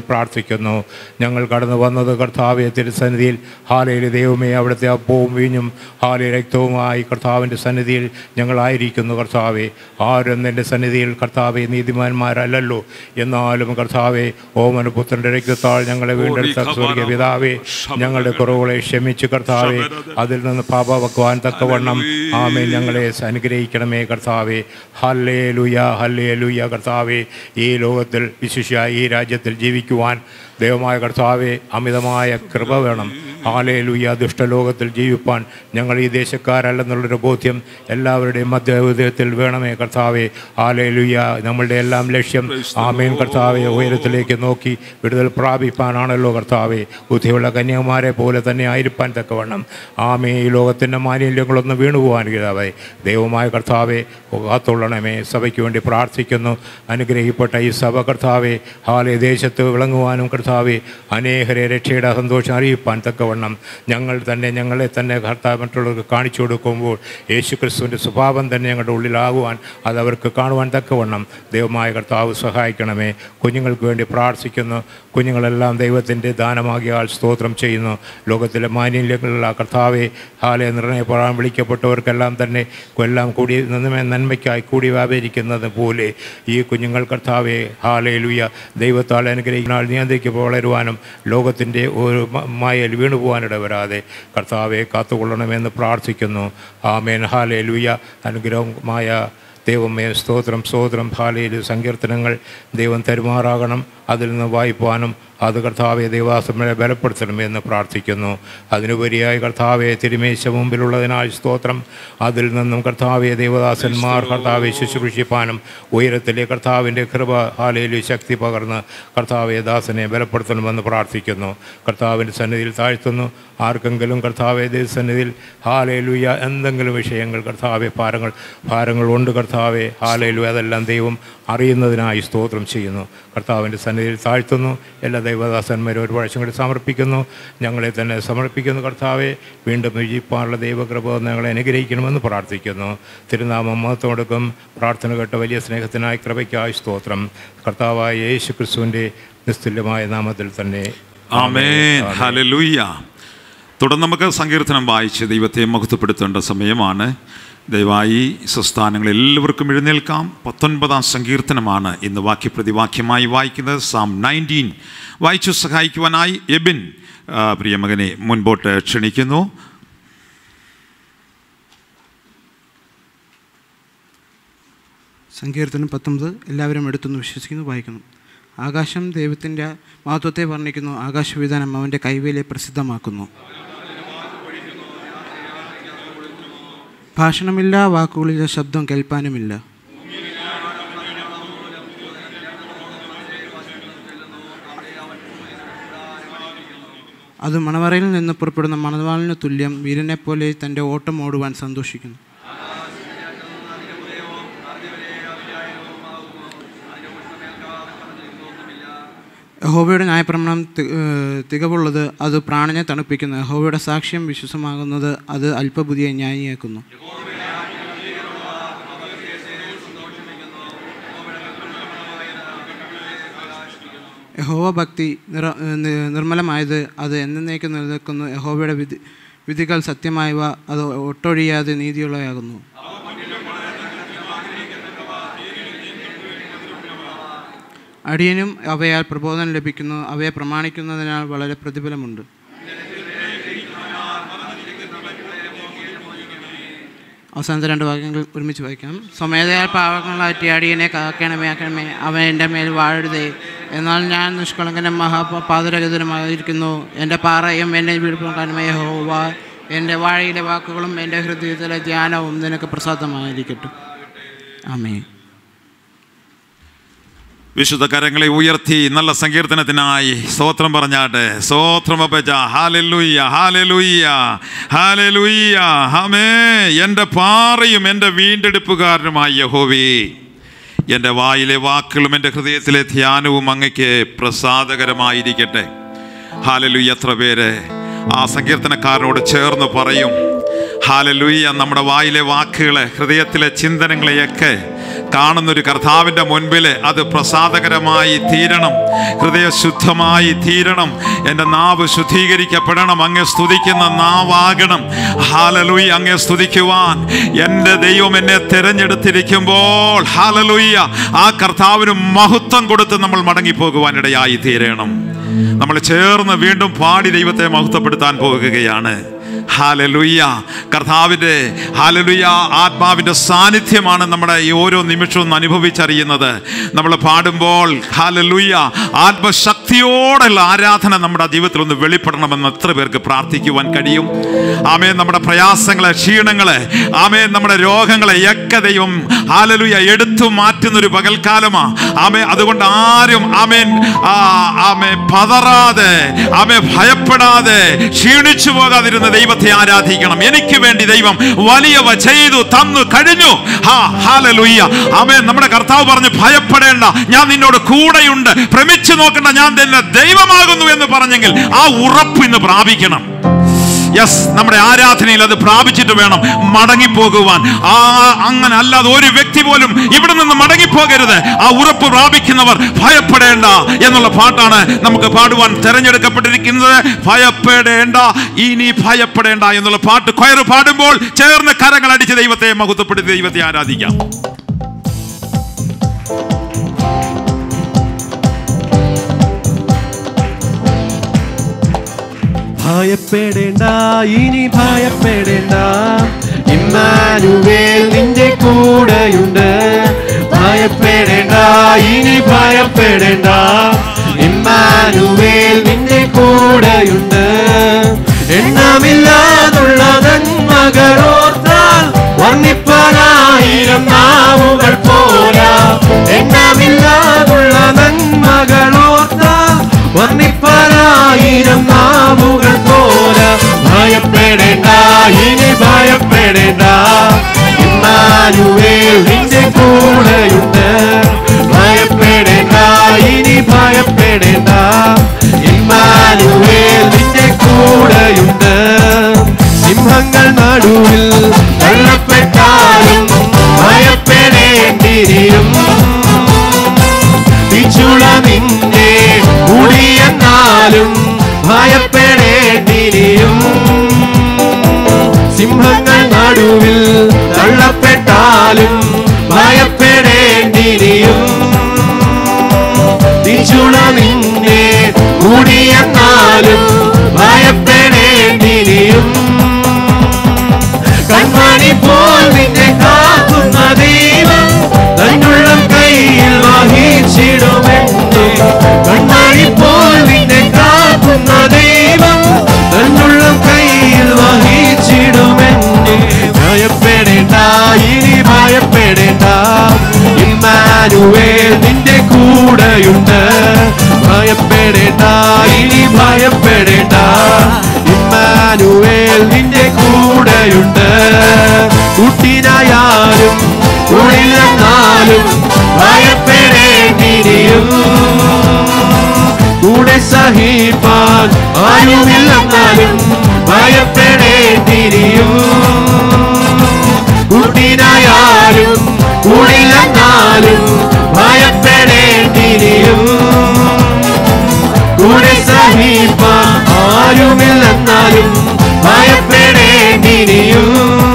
പ്രാർത്ഥിക്കുന്നു ഞങ്ങൾ കടന്നു വന്നത് കർത്താവെ തിരുസന്നിധിയിൽ ഹാലയിൽ ദൈവമേ അവിടുത്തെ അപ്പവും വീഞ്ഞും ഹാലി രക്തവുമായി കർത്താവിൻ്റെ സന്നിധിയിൽ ഞങ്ങളായിരിക്കുന്നു കർത്താവെ ആരും നിൻ്റെ സന്നിധിയിൽ കർത്താവെ നീതിമാന്മാരല്ലല്ലോ എന്നാലും കർത്താവെ ഓമനപുത്രൻ്റെ രക്തത്താൽ ഞങ്ങളെ വീണ്ടെടുത്ത സ്വർഗീയ പിതാവേ ഞങ്ങളുടെ കുറവുകളെ ക്ഷമിച്ച് കർത്താവെ അതിൽ നിന്ന് പാപവക്കുവാൻ തക്കവണ്ണം ആമേ ഞങ്ങളെ അനുഗ്രഹിക്കണമേ കർത്താവെ ഹല്ലേ ലുയ ഹല്ലേ ലുയ കർത്താവെ ഈ ലോകത്തിൽ വിശിഷ്യ ഈ രാജ്യത്തിൽ ജീവിക്കുവാൻ ദൈവമായ കർത്താവെ അമിതമായ കൃപ വേണം ഹാലേ ലുയ ദുഷ്ടലോകത്തിൽ ജീവിപ്പാൻ ഞങ്ങൾ ഈ ദേശക്കാരല്ലെന്നുള്ളൊരു ബോധ്യം എല്ലാവരുടെയും മധ്യഹൃദയത്തിൽ വേണമേ കർത്താവെ ഹാലേ ലുയ നമ്മളുടെ എല്ലാം ലക്ഷ്യം ആമേൻ കർത്താവെ ഉയരത്തിലേക്ക് നോക്കി വിടുതൽ പ്രാപിപ്പാനാണല്ലോ കർത്താവെ ബുദ്ധിയുള്ള കന്യാകുമാരെ പോലെ തന്നെ ആയിരിക്കാൻ തക്കവണ്ണം ആമേ ഈ ലോകത്തിൻ്റെ മാലിന്യങ്ങളൊന്നും വീണുപോകാൻ കീഴാവേ ദൈവമായ കർത്താവെ കാത്തുള്ളണമേ സഭയ്ക്ക് വേണ്ടി പ്രാർത്ഥിക്കുന്നു അനുഗ്രഹിക്കപ്പെട്ട ഈ സഭ കർത്താവെ ഹാലേ ദേശത്ത് വിളങ്ങുവാനും കർത്താവെ അനേകരെ രക്ഷയുടെ സന്തോഷം അറിയിപ്പാൻ തക്കവണ്ണം ഞങ്ങൾ തന്നെ ഞങ്ങളെ തന്നെ കർത്താവ് മറ്റുള്ളവർക്ക് കാണിച്ചു കൊടുക്കുമ്പോൾ യേശു ക്രിസ്തുവിൻ്റെ സ്വഭാവം തന്നെ ഞങ്ങളുടെ ഉള്ളിലാകുവാൻ അത് അവർക്ക് കാണുവാൻ തക്കവണ്ണം ദൈവമായ കർത്താവ് സഹായിക്കണമേ കുഞ്ഞുങ്ങൾക്ക് വേണ്ടി പ്രാർത്ഥിക്കുന്നു കുഞ്ഞുങ്ങളെല്ലാം ദൈവത്തിൻ്റെ ദാനമാകിയാൽ സ്തോത്രം ചെയ്യുന്നു ലോകത്തിലെ മാലിന്യങ്ങളുള്ള കർത്താവെ ഹാലെ നിർണയപ്പെടാൻ വിളിക്കപ്പെട്ടവർക്കെല്ലാം തന്നെ എല്ലാം കൂടി നന്മ നന്മയ്ക്കായി കൂടി വ്യാപരിക്കുന്നത് പോലെ ഈ കുഞ്ഞുങ്ങൾ കർത്താവെ ഹാലെ ലുയ ദൈവത്താൽ അനുഗ്രഹിക്കുന്ന നിയന്ത്രിക്ക് വളരുവാനും ലോകത്തിൻ്റെ ഒരു മ- മായയിൽ വീണുപോകാനിട വരാതെ കർത്താവെ കാത്തുകൊള്ളണമെന്ന് പ്രാർത്ഥിക്കുന്നു ആമേൻ ഹാലെ ലുയ അനുഗ്രഹമായ ദൈവമേ സ്തോത്രം സ്തോത്രം ഹാലയിൽ സങ്കീർത്തനങ്ങൾ ദൈവം തരുമാറാകണം അതിൽ നിന്ന് വായിപ്പാനും അത് കർത്താവെ ദൈവാസമയെ ബലപ്പെടുത്തണമെന്ന് പ്രാർത്ഥിക്കുന്നു അതിനുപരിയായി കർത്താവെ തിരുമേശ മുമ്പിലുള്ളതിനാൽ സ്തോത്രം അതിൽ നിന്നും കർത്താവെ ദേവദാസന്മാർ കർത്താവെ ശുശ്രൂഷിപ്പാനും ഉയരത്തിലെ കർത്താവിൻ്റെ കൃപ ഹാലയിൽ ശക്തി പകർന്ന് കർത്താവെ ദാസനെ ബലപ്പെടുത്തണമെന്ന് പ്രാർത്ഥിക്കുന്നു കർത്താവിൻ്റെ സന്നിധിയിൽ താഴ്ത്തുന്നു ആർക്കെങ്കിലും കർത്താവെ ദൈവസന്നിധിയിൽ ഹാലയിലുയ എന്തെങ്കിലും വിഷയങ്ങൾ കർത്താവെ ഭാരങ്ങൾ ഭാരങ്ങളുണ്ട് കർത്താവെ ഹാലയിലു അതെല്ലാം ദൈവം അറിയുന്നതിനായി സ്തോത്രം ചെയ്യുന്നു കർത്താവിൻ്റെ സന്നിധിയിൽ താഴ്ത്തുന്നു എല്ലാ ദൈവദാസന്മാരും ഒരു പ്രാവശ്യം കൂടി സമർപ്പിക്കുന്നു ഞങ്ങളെ തന്നെ സമർപ്പിക്കുന്നു കർത്താവെ വീണ്ടും വിജയിപ്പാനുള്ള ദൈവകൃപ ഞങ്ങളെ അനുഗ്രഹിക്കണമെന്ന് പ്രാർത്ഥിക്കുന്നു തിരുനാമം മഹത്വം കൊടുക്കും പ്രാർത്ഥന കേട്ട വലിയ സ്നേഹത്തിനായി കൃപയ്ക്കായി സ്തോത്രം കർത്താവായ യേശു ക്രിസ്തുവിൻ്റെ നിസ്തുല്യമായ നാമത്തിൽ തന്നെ ആമേൻ ഹല്ലേലൂയ തുടർന്ന് നമുക്ക് സങ്കീർത്തനം വായിച്ച് ദൈവത്തെ മഹത്വപ്പെടുത്തേണ്ട സമയമാണ് ദയവായി സ്വസ്ഥാനങ്ങൾ എല്ലാവർക്കും എഴുന്നേൽക്കാം പത്തൊൻപതാം സങ്കീർത്തനമാണ് ഇന്ന് വാക്യപ്രതിവാക്യമായി വായിക്കുന്നത് സാം നയൻറ്റീൻ വായിച്ചു സഹായിക്കുവാനായി എബിൻ ആ, പ്രിയമകനെ മുൻപോട്ട് ക്ഷണിക്കുന്നു സങ്കീർത്തനം പത്തൊമ്പത് എല്ലാവരും എടുത്തെന്ന് വിശ്വസിക്കുന്നു വായിക്കുന്നു ആകാശം ദൈവത്തിൻ്റെ മഹത്വത്തെ വർണ്ണിക്കുന്നു ആകാശവിധാനം അവൻ്റെ കൈവേലെ പ്രസിദ്ധമാക്കുന്നു ഭാഷണമില്ല വാക്കുകളിലെ ശബ്ദം കേൾപ്പാനുമില്ല അത് മണവറയിൽ നിന്ന് പുറപ്പെടുന്ന മണവാളിന് തുല്യം വീരനെപ്പോലെ തൻ്റെ ഓട്ടം ഓടുവാൻ സന്തോഷിക്കുന്നു യഹോവയുടെ ന്യായപ്രമാണം തി- ഏഹ് തികവുള്ളത് അത് പ്രാണനെ തണുപ്പിക്കുന്നു യഹോവയുടെ സാക്ഷ്യം വിശ്വസമാകുന്നത് അത് അല്പബുദ്ധിയെ ന്യായിയാക്കുന്നു യഹോവ ഭക്തി നിറ ഏഹ് നി- നിർമ്മലമായത് അത് എന്നേക്കും നിലനിൽക്കുന്നു യഹോവയുടെ വിധി വിധികൾ സത്യമായവ അത് ഒട്ടൊഴിയാതെ നീതിയുള്ളതാകുന്നു അടിയനും അവയാൽ പ്രബോധനം ലഭിക്കുന്നു അവയെ പ്രമാണിക്കുന്നതിനാൽ വളരെ പ്രതിഫലമുണ്ട് അവസാനത്തെ രണ്ട് വാക്യങ്ങൾ ഒരുമിച്ച് വായിക്കാം സ്വമേധയാൽ പാവങ്ങളാറ്റി അടിയനെ കാക്കണമേ ആക്കണമേ അവൻ എൻ്റെ മേൽ വാഴരുതേ എന്നാൽ ഞാൻ നിഷ്കളങ്കനും മഹാപാതരഹിതനുമായിരിക്കുന്നു എൻ്റെ പാറയും എൻ്റെ വീഴ്പണമേ ഹോവ എൻ്റെ വാഴയിലെ വാക്കുകളും എൻ്റെ ഹൃദയത്തിലെ ധ്യാനവും നിനക്ക് പ്രസാദമായിരിക്കട്ടെ ആമേ വിശുദ്ധ കരങ്ങളെ ഉയർത്തി നല്ല സങ്കീർത്തനത്തിനായി സ്തോത്രം പറഞ്ഞാട്ടെ സ്തോത്രം അപ്പച്ച ഹാലലുയ്യ ഹാലലുയ്യ ഹാലലുയ്യ ഹമേ എൻ്റെ പാറയും എൻ്റെ വീണ്ടെടുപ്പുകാരനുമായ യഹോവേ എൻ്റെ വായിലെ വാക്കുകളും എൻ്റെ ഹൃദയത്തിലെ ധ്യാനവും അങ്ങയ്ക്ക് പ്രസാദകരമായിരിക്കട്ടെ ഹാലലുയ്യ എത്ര പേര് ആ സങ്കീർത്തനക്കാരനോട് ചേർന്ന് പറയും ഹാലലൂയ നമ്മുടെ വായിലെ വാക്കുകളെ ഹൃദയത്തിലെ ചിന്തനങ്ങളെയൊക്കെ കാണുന്നൊരു കർത്താവിൻ്റെ മുൻപിൽ അത് പ്രസാദകരമായി തീരണം ഹൃദയശുദ്ധമായി തീരണം എൻ്റെ നാവ് ശുദ്ധീകരിക്കപ്പെടണം അങ്ങ് സ്തുതിക്കുന്ന നാവാകണം ഹാലലൂയ അങ്ങ് സ്തുതിക്കുവാൻ എൻ്റെ ദൈവം എന്നെ തിരഞ്ഞെടുത്തിരിക്കുമ്പോൾ ഹാലലൂയ ആ കർത്താവിന് മഹത്വം കൊടുത്ത് നമ്മൾ മടങ്ങിപ്പോകുവാനിടയായി തീരണം നമ്മൾ ചേർന്ന് വീണ്ടും പാടി ദൈവത്തെ മഹത്വപ്പെടുത്താൻ പോകുകയാണ് ഹാലലുയ്യ കർത്താവിൻ്റെ ഹാലലുയ്യ ആത്മാവിൻ്റെ സാന്നിധ്യമാണ് നമ്മുടെ ഈ ഓരോ നിമിഷവും അനുഭവിച്ചറിയുന്നത് നമ്മൾ പാടുമ്പോൾ ഹാലലുയ്യ ആത്മശക്തിയോടുള്ള ആരാധന നമ്മുടെ ജീവിതത്തിൽ ഒന്ന് വെളിപ്പെടണമെന്ന് എത്ര പേർക്ക് പ്രാർത്ഥിക്കുവാൻ കഴിയും ആമേ നമ്മുടെ പ്രയാസങ്ങളെ ക്ഷീണങ്ങളെ ആമേ നമ്മുടെ രോഗങ്ങളെ ഒക്കെ ദൈവം ഹാലലുയ്യ എടുത്തു മാറ്റുന്നൊരു പകൽക്കാലമാ ആമേ അതുകൊണ്ട് ആരും ആമേൻ ആ, ആമേ പതറാതെ ആമേ ഭയപ്പെടാതെ ക്ഷീണിച്ചു പോകാതിരുന്ന ദൈവത്തെ ആരാധിക്കണം എനിക്ക് വേണ്ടി ദൈവം വലിയവ ചെയ്തു തന്നു കഴിഞ്ഞു ഹാ ഹാലലുയ്യ ആമേ നമ്മുടെ കർത്താവ് പറഞ്ഞു ഭയപ്പെടേണ്ട ഞാൻ നിന്നോട് കൂടെയുണ്ട് ഭ്രമിച്ചു നോക്കണ്ട ഞാൻ തന്നെ ദൈവമാകുന്നു എന്ന് പറഞ്ഞെങ്കിൽ ആ ഉറപ്പ് ഇന്ന് പ്രാപിക്കണം യെസ് നമ്മുടെ ആരാധനയിൽ അത് പ്രാപിച്ചിട്ട് വേണം മടങ്ങിപ്പോകുവാൻ ആ അങ്ങനെ അല്ലാതെ ഒരു വ്യക്തി പോലും ഇവിടെ നിന്ന് മടങ്ങിപ്പോകരുത് ആ ഉറപ്പ് പ്രാപിക്കുന്നവർ ഭയപ്പെടേണ്ട എന്നുള്ള പാട്ടാണ് നമുക്ക് പാടുവാൻ തെരഞ്ഞെടുക്കപ്പെട്ടിരിക്കുന്നത് ഭയപ്പെടേണ്ട ഇനി ഭയപ്പെടേണ്ട എന്നുള്ള പാട്ട് കൊയറ് പാടുമ്പോൾ ചേർന്ന് കരങ്ങൾ അടിച്ച് ദൈവത്തെ മഹത്വപ്പെടുത്തി ദൈവത്തെ ആരാധിക്കാം ഭയപ്പെടേണ്ട ഇനി ഭയപ്പെടേണ്ട ഇമ്മാനുവേൽ നിന്റെ കൂടെയുണ്ട് ഭയപ്പെടേണ്ട ഇനി ഭയപ്പെടേണ്ട ഇമ്മാനുവേൽ നിന്റെ കൂടെയുണ്ട് എണ്ണമില്ലാതുള്ള നന്മകളോർത്താൽ വർണ്ണിപ്പനായിരം നാവുകൾ പോരാ എണ്ണമില്ലാതുള്ള നന്മകളോർത്താൽ വർണ്ണിപ്പനായിരം നാവുകൾ പോരാ ഭയപ്പെടേണ്ട ഇനി ഭയപ്പെടേണ്ട ഇമ്മാനുവേൽ നിന്റെ കൂടെയുണ്ട് ഭയപ്പെടേണ്ട ഇനി ഭയപ്പെടേണ്ട ഇമ്മാനുവേൽ നിന്റെ കൂടെയുണ്ട് സിംഹങ്ങൾ നടുവിൽ തള്ളപ്പെട്ടാലും ഭയപ്പെടേണ്ടിരിയും പിച്ചുള നിന്നെ മുടിയെന്നാലും ഭയപ്പെടേണ്ടിരിയും സിംഹങ്ങൾ നടുവിൽ തള്ളപ്പെട്ടാലും ഭയപ്പെടേണ്ടിരിയും പിച്ചുള നിന്നെ മുടിയെന്നാലും ഭയപ്പെടേണ്ടിരിയും കൺമണി പോൽ നിന്നെ കാക്കുന്ന ദൈവം തന്നുള്ളം കയ്യിൽ വഹിച്ചിടുമെന്ന് കൺമണി പോൽ നിന്നെ കാക്കുന്ന ദൈവം തന്നുള്ളം കയ്യിൽ വഹിച്ചിടുമെന്ന് ഭയപ്പെടേണ്ട ഇനി ഭയപ്പെടേണ്ട ഇമ്മാനുവേൽ നിന്റെ കൂടെയുണ്ട് ഭയപ്പെടേണ്ട ഇനി ഭയപ്പെടേണ്ട ഇമ്മാനുവേൽ നിന്റെ കൂടെയുണ്ട് കുട്ടിനായാലും കുളിലെന്നാലും ഭയപ്പെടേണ്ടിരിയും കൂടെ സഹിപ്പാൻ ആരുമില്ലെന്നാലും ഭയപ്പെടേണ്ടിരിയും കുട്ടിനായാലും കുളിലെന്നാലും ഭയപ്പെടേണ്ടിരിയും കൂടെ സഹിപ്പാൻ ആരുമില്ലെന്നാലും ഭയപ്പെടേണ്ടിരിയും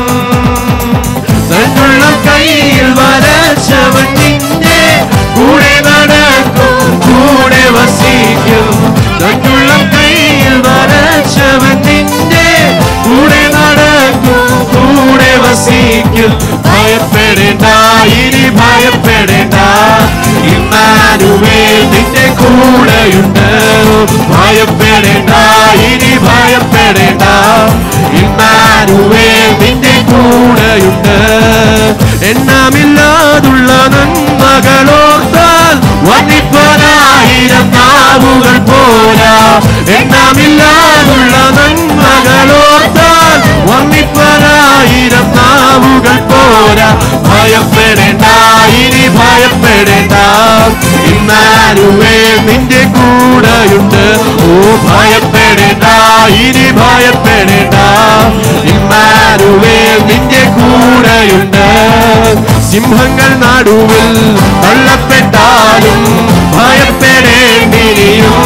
തന്നുള്ള കയ്യിൽ വരച്ചവൻ നിന്നെ കൂടെ നടക്കും കൂടെ വസിക്കും തന്നുള്ള കയ്യിൽ വരച്ചവൻ നിന്നെ കൂടെ നടക്കും കൂടെ വസിക്കും ഭയപ്പെടേണ്ട ഇനി ഭയപ്പെടേണ്ട ഇമ്മാനുവേൽ നിന്റെ കൂടെയുണ്ട് ഭയപ്പെടേണ്ട ഇനി ഭയപ്പെടേണ്ട ഇമ്മാനുവേൽ നിന്റെ കൂടെയുണ്ട് എണ്ണമില്ലാതുള്ള നന്മകളോർത്താൽ വന്നിപ്പനായിരം നാവുകൾ പോരാ എണ്ണമില്ലാതുള്ള നന്മകളോർത്താൽ വന്നിപ്പനായിരം നാവുകൾ പോരാ ഭയപ്പെടേണ്ട ഇനി ഭയപ്പെടേണ്ട ഇമ്മാനുവേൽ നിന്റെ കൂടെയുണ്ട് ഓ ഭയപ്പെടേണ്ട ഇനി ഭയപ്പെടേണ്ട ഇമ്മാനുവേൽ സിംഹങ്ങൾ നടുവിൽ തള്ളപ്പെട്ടാലും ഭയപ്പെടേണ്ടിരിയും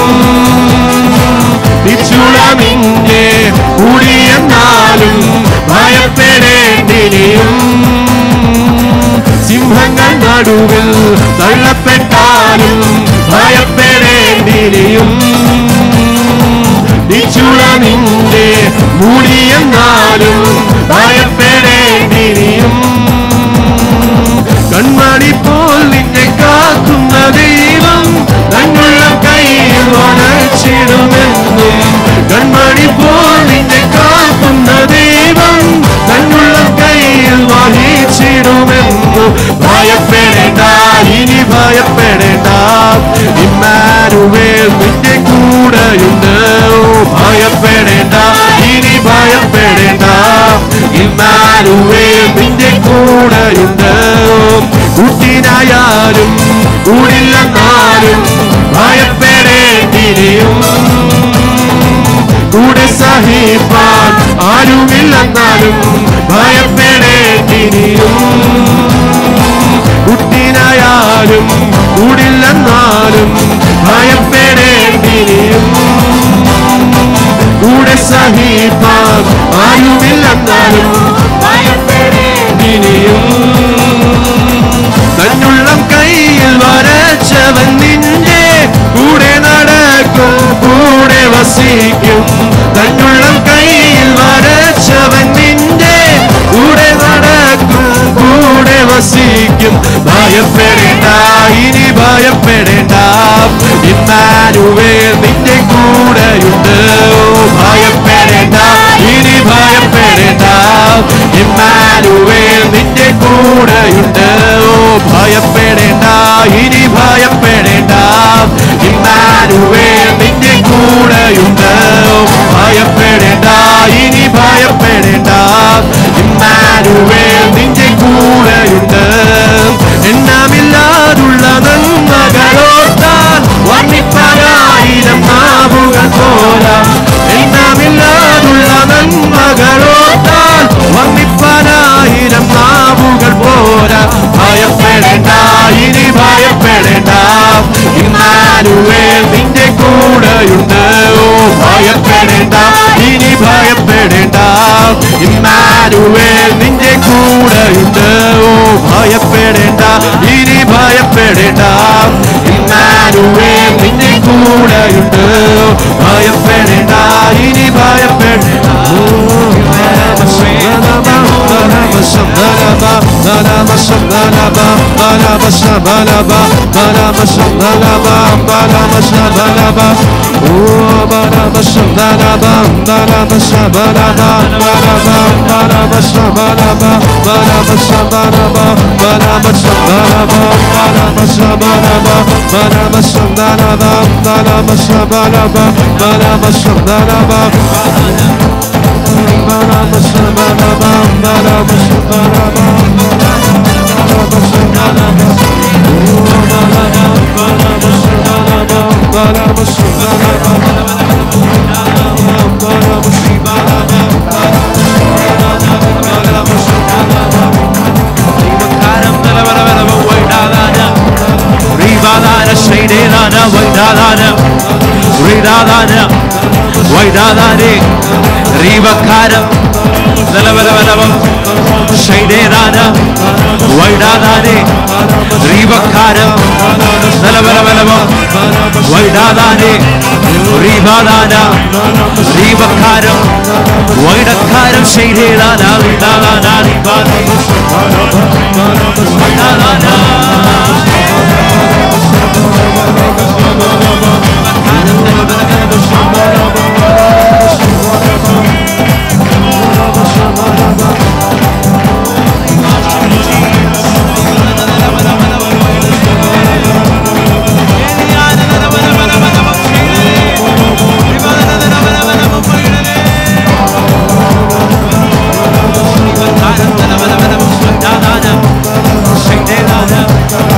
നിച്ചുളമിന്റെ കൂടിയെന്നാലും ഭയപ്പെടേണ്ടിരിയും സിംഹങ്ങൾ നടുവിൽ തള്ളപ്പെട്ടാലും ഭയപ്പെടേണ്ടിരിയും നിച്ചുളമിന്റെ മൂടിയെന്നാലും ഭയപ്പെടേണ്ടിരിയും കൺമണി പോൽ നിന്നെ കാക്കുന്ന ദൈവം തന്നുള്ള കയ്യിൽ വണച്ചിടുമെന്നും കൺമണി പോൽ നിന്നെ കാക്കുന്ന ദൈവം തന്നുള്ള കയ്യിൽ വഹിച്ചിടുമെന്നും ഭയപ്പെടേണ്ട ഇനി ഭയപ്പെടേണ്ട ഇമ്മാനുവേൽ നിന്റെ കൂടെയുണ്ട് ഓ, ഭയപ്പെടേണ്ട ഇനി ഭയപ്പെടേണ്ട ഇമ്മാനുവേൽ നിന്റെ കൂടെയുണ്ട് കുട്ടിനായാലും കൂടില്ലെന്നാലും ഭയപ്പെടേണ്ടിരിയും കൂടെ സഹിപ്പാൻ ആരുമില്ലെന്നാലും ഭയപ്പെടേണ്ടിരിയും കുട്ടിനായാലും കൂടില്ലെന്നാലും ഭയപ്പെടേണ്ടിരിയും കൂടെ സഹിപ്പാൻ ആരുമില്ലെന്നാലും ഭയപ്പെടേണ്ടിരിയും തന്നുള്ളം കയ്യിൽ വരച്ചവൻ നിന്റെ കൂടെ നടക്കും കൂടെ വസിക്കും തന്നുള്ളം കയ്യിൽ വരച്ചവൻ നിന്റെ കൂടെ നടക്കും കൂടെ വസിക്കും ഭയപ്പെടേണ്ട ഇനി ഭയപ്പെടേണ്ട ഇന്നാലുവേൽ നിന്റെ കൂടെയുണ്ട് ഓ, ഭയപ്പെടേണ്ട ഇനി ഭയപ്പെടേണ്ട ഇമ്മാനുവേൽ നിന്റെ കൂടെയുണ്ട് ഓ ഭയപ്പെടേണ്ട ഇനി ഭയപ്പെടേണ്ട ഇമ്മാനുവേൽ നിന്റെ കൂടെയുണ്ട് ഓ ഭയപ്പെടേണ്ട ഇനി ഭയപ്പെടേണ്ട ഇമ്മാനുവേൽ നിന്റെ കൂടെയുണ്ട് എണ്ണമില്ലാതുള്ള നന്മകളോർത്താൽ വർണ്ണിപ്പനായിരം നാവുകൾ പോരാ എണ്ണമില്ലാതുള്ള നന്മകളോർത്താൽ വർണ്ണിപ്പനായിരം നാവുകൾ പോരാ ഭയപ്പെടേണ്ട ഇനി ഭയപ്പെടേണ്ട ഇന്നാലുവേൽ നിന്റെ കൂടെയുണ്ട് ഓ ഭയപ്പെടേണ്ട ഇനി ഭയപ്പെടേണ്ട ഇന്നാലുവേൽ നിന്റെ കൂടെയുണ്ട് ഓ ഭയപ്പെടേണ്ട ഇനി ഭയപ്പെടേണ്ട ഇന്നാലുവേൽ നിന്റെ കൂടെയുണ്ട് ഓ ഭയപ്പെടേണ്ട ഇനി ഭയപ്പെടേണ്ട കാരം തലവരവരവ വൈഡാദാന റീവാദാന ശൈഡേദാന വൈഡാദാന റീഡാദാന വൈഡാദാനെ റീവക്കാരം തലവരവരവം ശൈഡേദാന വൈഡാദാനെ റീവക്കാരം തലവരവരവം വൈഡാദാനെ റീവാദാന റീവക്കാരം വൈഡക്കാരം ശൈഡേദാന റീഡാദാന റീവാദാന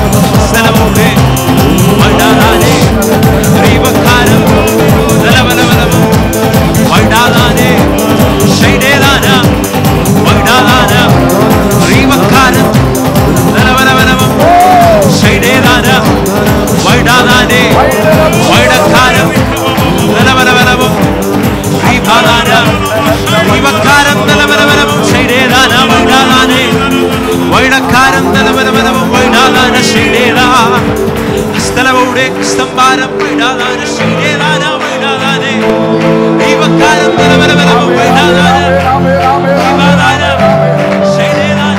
സ്ഥലമുണ്ട് തലവരവരവം വൈഡാലാന ശീലേലാ സ്ഥലവിടെ സ്തംഭാരം വൈഡാലാന ശീലേലാന വൈഡാലാനെ ദൈവക്കാലം തലവരവരവം വൈഡാലാന ദൈവാലാന ശീലേലാന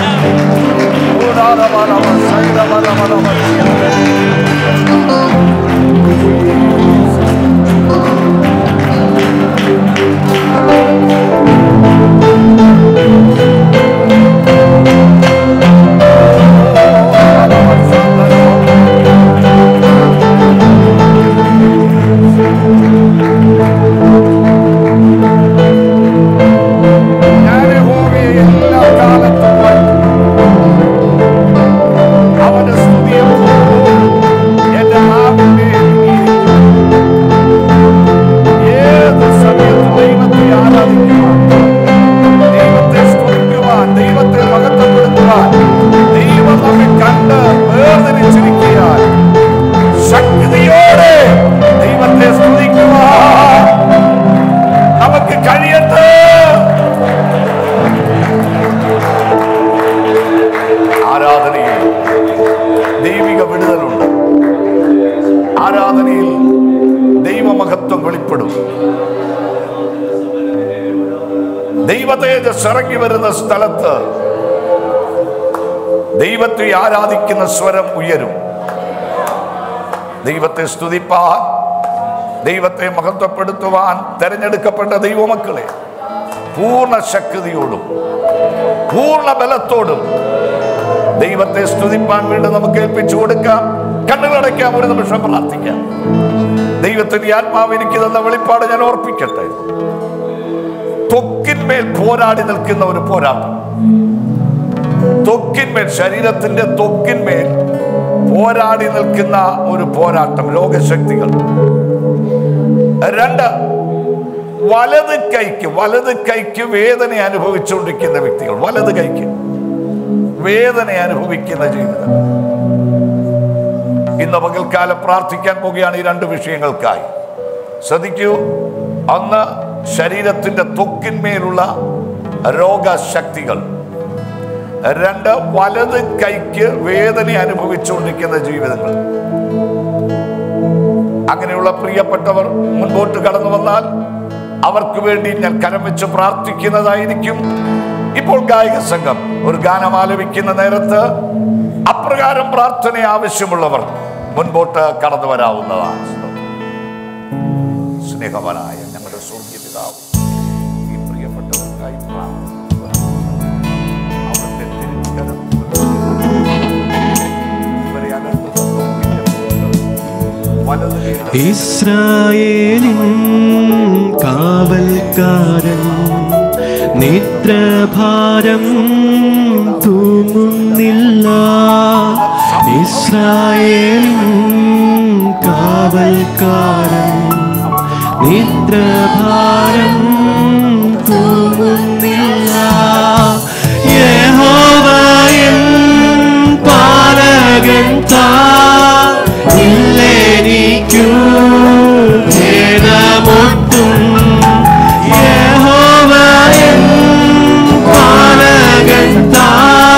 ഞാൻ യഹോവയെ എല്ലാ കാലത്തും വാഴ്ത്തും. അവന്റെ സ്തുതി എപ്പോഴും എന്റെ നാവിന്മേൽ ഇരിക്കും. ഏത് സമയത്തും ദൈവത്തെ ആരാധിക്കുവാൻ ദൈവത്തെ സ്തുതിക്കുവാൻ ദൈവത്തെ മഹത്വപ്പെടുത്തുവാൻ ദൈവം നമ്മെ കണ്ട് വേർതിരിച്ചിരിക്കാൻ ശക്തിയോടെ ദൈവത്തെ സ്തുതിക്കുവാൻ നമുക്ക് കഴിയട്ടെ ആരാധനയിൽ ദൈവിക വിടുതലുണ്ട് ആരാധനയിൽ ദൈവമഹത്വം വെളിപ്പെടും ദൈവ തേജസ് ഇറങ്ങി വരുന്ന സ്ഥലത്ത് ദൈവത്തെ ആരാധിക്കുന്ന സ്വരം ഉയരും ദൈവത്തെ സ്തുതിപ്പാൻ ദൈവത്തെ മഹത്വപ്പെടുത്തുവാൻ തെരഞ്ഞെടുക്കപ്പെട്ട ദൈവമക്കളെ പൂർണ്ണ ശക്തിയോടും പൂർണ്ണ ബലത്തോടും ദൈവത്തെ സ്തുതിപ്പാൻ വേണ്ടി നമുക്ക് ഏൽപ്പിച്ചു കൊടുക്കാം കണ്ണുകളടയ്ക്കാം ഒരു നിമിഷം പ്രാർത്ഥിക്കാം ദൈവത്തിന്റെ ആത്മാവ് എനിക്ക് തന്ന വെളിപ്പാട് ഞാൻ ഓർപ്പിക്കട്ടെ ത്വക്കിന്മേൽ പോരാടി നിൽക്കുന്ന ഒരു പോരാട്ടം ത്വക്കിന്മേൽ ശരീരത്തിന്റെ ത്വക്കിന്മേൽ പോരാടി നിൽക്കുന്ന ഒരു പോരാട്ടം രോഗശക്തികൾ രണ്ട് വലത് കൈക്ക് വലത് കൈക്ക് വേദന അനുഭവിച്ചുകൊണ്ടിരിക്കുന്ന വ്യക്തികൾ വലത് കൈക്ക് വേദന അനുഭവിക്കുന്ന ജീവിതം ഇന്ന് പകൽക്കാലം പ്രാർത്ഥിക്കാൻ പോകുകയാണ് ഈ രണ്ട് വിഷയങ്ങൾക്കായി ശ്രദ്ധിക്കൂ ഒന്ന് ശരീരത്തിന്റെ ത്വക്കിന്മേലുള്ള രോഗശക്തികൾ രണ്ട് വലത് കൈക്ക് വേദന അനുഭവിച്ചുകൊണ്ടിരിക്കുന്ന ജീവിതങ്ങൾ അങ്ങനെയുള്ള പ്രിയപ്പെട്ടവർ മുൻപോട്ട് കടന്നു വന്നാൽ അവർക്ക് വേണ്ടി ഞാൻ കരം വെച്ച് പ്രാർത്ഥിക്കുന്നതായിരിക്കും ഇപ്പോൾ ഗായക സംഘം ഒരു ഗാനം ആലപിക്കുന്ന നേരത്ത് അപ്രകാരം പ്രാർത്ഥന ആവശ്യമുള്ളവർ മുൻപോട്ട് കടന്നു വരാവുന്നതാണ് സ്നേഹവനായ ഞങ്ങളുടെ സ്വർഗീയ പിതാവ് ഈ പ്രിയപ്പെട്ടവർക്കായി പ്രാർത്ഥിക്കുന്നു അവിടുത്തെ തിരുക്കരം ഇവരെ അകത്തുനിന്നും വലത് കൈയുടെ ഇസ്രായേലിൻ കാവൽക്കാരൻ നിദ്രഭാരം തൂങ്ങുന്നില്ല ഇസ്രായേലിൻ കാവൽക്കാരൻ നിദ്രഭാരം തൂങ്ങുന്നില്ല യഹോവയൻ പാലകൻ താ ഇല്ലെനിക്കു ഭേദമൊട്ടും യഹോവയൻ പാലകൻ താ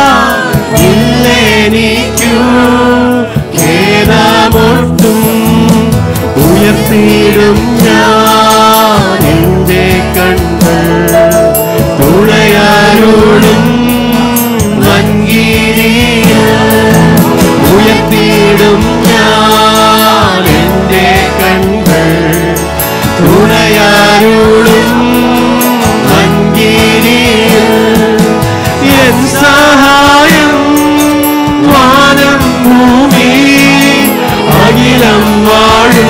ഇല്ലെനിക്കു ഖേദമൊട്ടും ഉയർത്തിയിടും ഞാൻ എന്റെ കണ്ണുകൾ തുണയാരോടും വൻകിരിയിൽ ഉയർത്തിയിടും ഞാൻ എന്റെ കൺകൾ തുണയാരോടും വൻകിരിയിൽ എൻ സഹായം വാനം ഭൂമി അഖിലം വാഴും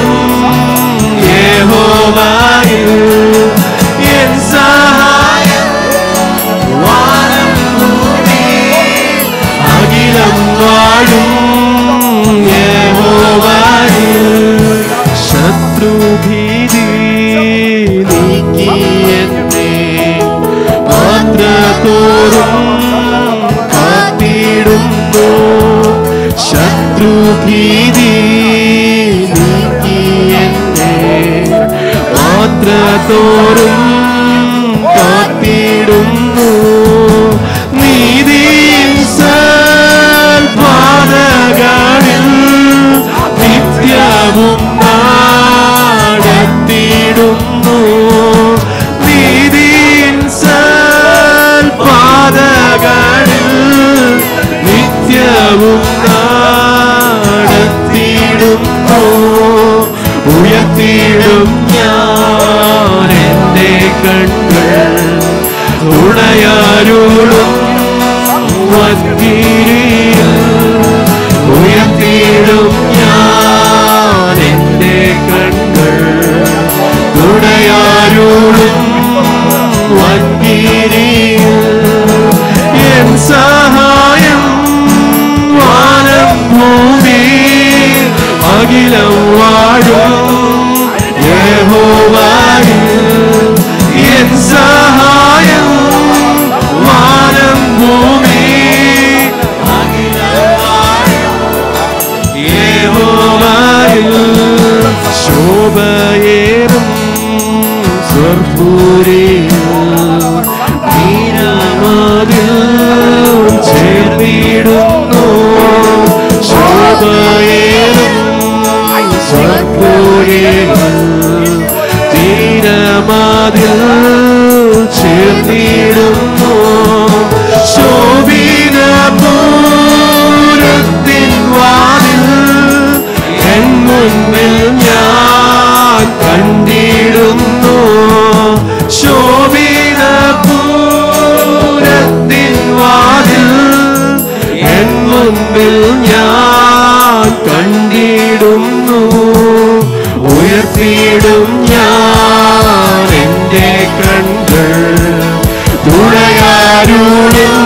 യഹോവയിൽ എൻ സഹായം വാനം ഭൂമി അഖിലം വാഴും യഹോവയിൽ ശത്രുഭീതി നീക്കി എന്നെ മാത്രത്തോറും കാത്തിടുന്നു ശത്രുഭീതി നീക്കി എന്നെ മാത്രത്തോറും കാത്തിടുന്നു നീതിയും സൽവൃക്ഷങ്ങൾ കാലവും നടത്തിയിടുന്നു ഉയർത്തിയിടും ഞാൻ എൻ്റെ കണ്ണുകൾ തുണയാരുളും വൻകിരിയിൽ ഉയർത്തിയിടും ഞാൻ എൻ്റെ കണ്ണുകൾ തുണയാരുളും വൻകിരിയിൽ എൻ സഹായം വാനം ഭൂമി അഖിലം വാഴും യഹോവായിൽ എൻ സഹായം വാനം ഭൂമി അഖിലം വാഴും യഹോവായിൽ ശോഭയേറും സ്വർപ്പൂരിയിൽ നീരമതിൽ ചേർന്നിടുന്നു ശോഭയേറും സ്വർപ്പൂരിയിൽ തീരമതിൽ ചേർന്നിടുന്നു ശോഭിത പൂരത്തിൻ വാതിൽ എൻ മുൻപിൽ ഞാൻ കണ്ടിടുന്നു ശോഭിത പൂരത്തിൻ വാതിൽ എൻ മുൻപിൽ ഞാൻ കണ്ടിടുന്നു ഉയർത്തിയിടും ഞാൻ എൻ്റെ കണ്ണുകൾ തുണയാരുടും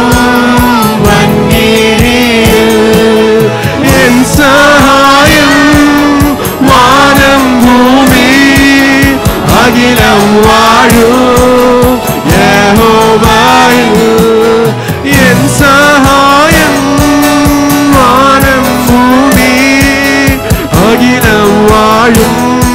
വൻകിരിയിൽ എൻ സഹായം വാനം ഭൂമി അഖിലം വാഴൂ യഹോവായിൽ എൻ സഹായം വാനം ഭൂമി അഖിലം വാഴും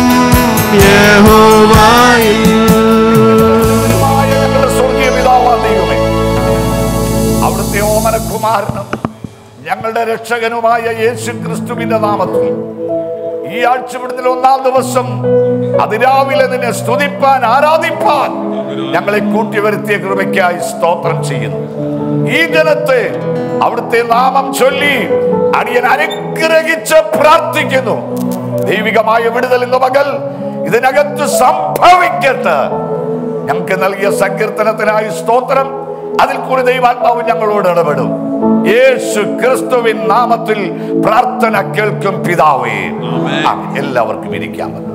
യഹോവായിൽ ഞങ്ങളുടെ സ്വർഗീയ പിതാവാം ദൈവമേ അവിടുത്തെ ഓമനകുമാരനും ഞങ്ങളുടെ രക്ഷകനുമായ യേശു ക്രിസ്തുവിന്റെ നാമത്തിൽ ഈ ആഴ്ചപ്പെടുന്നതിൽ ഒന്നാം ദിവസം അതിരാവിലെ നിന്നെ സ്തുതിപ്പാൻ ആരാധിപ്പാൻ ഞങ്ങളെ കൂട്ടി വരുത്തിയ കൃപയ്ക്കായി സ്തോത്രം ചെയ്യുന്നു ഈ ജനത്തെ അവിടുത്തെ നാമം ചൊല്ലി അടിയൻ അനുഗ്രഹിച്ച് പ്രാർത്ഥിക്കുന്നു ദൈവികമായ വിടുതൽ ഇന്ന് പകൽ ഇതിനകത്ത് സംഭവിക്കട്ടെ ഞങ്ങൾക്ക് നൽകിയ സങ്കീർത്തനത്തിനായി സ്തോത്രം അതിൽ കൂടി ദൈവാത്മാവ് ഞങ്ങളോട് ഇടപെടും യേശു ക്രിസ്തുവിൻ നാമത്തിൽ പ്രാർത്ഥന കേൾക്കും പിതാവേ ആമേൻ. എല്ലാവർക്കും ഇരിക്കാമല്ലോ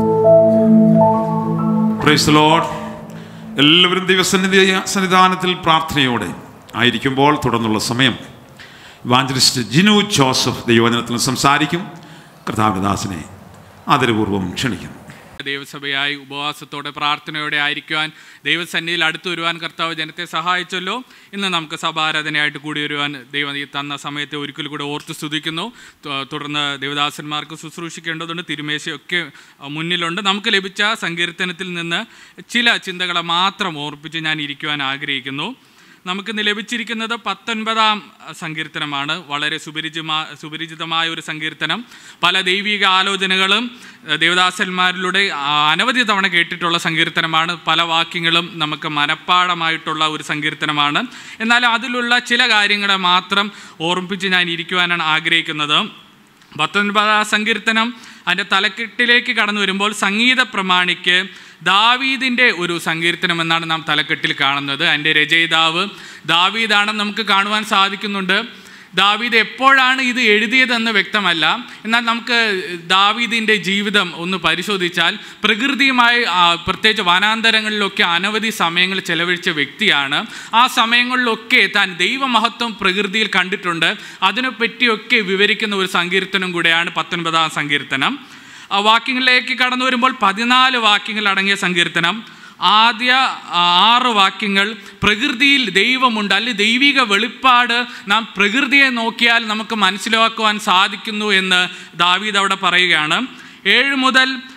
പ്രൈസ് ലോഡ് എല്ലാവരും ദൈവസന്നിധി സന്നിധാനത്തിൽ പ്രാർത്ഥനയോടെ ആയിരിക്കുമ്പോൾ തുടർന്നുള്ള സമയം വാഞ്ചലിസ്റ്റ് ജിനു ജോസഫ് ദൈവവചനത്തിൽ സംസാരിക്കും കർത്താവിദാസിനെ ആദരപൂർവ്വം ക്ഷണിക്കുന്നു ദൈവസഭയായി ഉപവാസത്തോടെ പ്രാർത്ഥനയോടെ ആയിരിക്കുവാൻ ദൈവസന്നിധിയിൽ അടുത്തു വരുവാൻ കർത്താവ് ജനത്തെ സഹായിച്ചല്ലോ ഇന്ന് നമുക്ക് സഭാരാധനയായിട്ട് കൂടി വരുവാൻ ദൈവം ഈ തന്ന സമയത്തെ ഒരിക്കൽ കൂടെ ഓർത്ത് സ്തുതിക്കുന്നു തു- തുടർന്ന് ദേവദാസന്മാർക്ക് ശുശ്രൂഷിക്കേണ്ടതുണ്ട് തിരുമേശയൊക്കെ അഹ്, മുന്നിലുണ്ട് നമുക്ക് ലഭിച്ച സങ്കീർത്തനത്തിൽ നിന്ന് ചില ചിന്തകളെ മാത്രം ഓർപ്പിച്ച് ഞാൻ ഇരിക്കുവാൻ ആഗ്രഹിക്കുന്നു നമുക്കിന്ന് ലഭിച്ചിരിക്കുന്നത് പത്തൊൻപതാം സങ്കീർത്തനമാണ് വളരെ സുപരിചിതമാ സുപരിചിതമായ ഒരു സങ്കീർത്തനം പല ദൈവിക ആലോചനകളും ഏഹ്, ദേവദാസന്മാരിലൂടെ ആ, അനവധി തവണ കേട്ടിട്ടുള്ള സങ്കീർത്തനമാണ് പല വാക്യങ്ങളും നമുക്ക് മനഃപ്പാടമായിട്ടുള്ള ഒരു സങ്കീർത്തനമാണ് എന്നാൽ അതിലുള്ള ചില കാര്യങ്ങളെ മാത്രം ഓർമ്മിപ്പിച്ച് ഞാൻ ഇരിക്കുവാനാണ് ആഗ്രഹിക്കുന്നത് പത്തൊൻപതാം സങ്കീർത്തനം അതിൻ്റെ തലക്കെട്ടിലേക്ക് കടന്നു വരുമ്പോൾ സംഗീത പ്രമാണിക്ക് ദാവീദിൻ്റെ ഒരു സങ്കീർത്തനം എന്നാണ് നാം തലക്കെട്ടിൽ കാണുന്നത് അതിൻ്റെ രചയിതാവ് ദാവീദാണെന്ന് നമുക്ക് കാണുവാൻ സാധിക്കുന്നുണ്ട് ദാവീദ് എപ്പോഴാണ് ഇത് എഴുതിയതെന്ന് വ്യക്തമല്ല എന്നാൽ നമുക്ക് ദാവീദിൻ്റെ ജീവിതം ഒന്ന് പരിശോധിച്ചാൽ പ്രകൃതിയുമായി ആ, പ്രത്യേകിച്ച് വനാന്തരങ്ങളിലൊക്കെ അനവധി സമയങ്ങൾ ചെലവഴിച്ച വ്യക്തിയാണ് ആ സമയങ്ങളിലൊക്കെ താൻ ദൈവമഹത്വം പ്രകൃതിയിൽ കണ്ടിട്ടുണ്ട് അതിനെപ്പറ്റിയൊക്കെ വിവരിക്കുന്ന ഒരു സങ്കീർത്തനം കൂടെയാണ് പത്തൊൻപതാം സങ്കീർത്തനം ആ വാക്യങ്ങളിലേക്ക് കടന്നു വരുമ്പോൾ പതിനാല് വാക്യങ്ങൾ അടങ്ങിയ സങ്കീർത്തനം ആദ്യ ആ, ആറ് വാക്യങ്ങൾ പ്രകൃതിയിൽ ദൈവമുണ്ട് അല്ലെങ്കിൽ ദൈവിക വെളിപ്പാട് നാം പ്രകൃതിയെ നോക്കിയാൽ നമുക്ക് മനസ്സിലാക്കുവാൻ സാധിക്കുന്നു എന്ന് ദാവീദ് അവിടെ പറയുകയാണ് ഏഴ് മുതൽ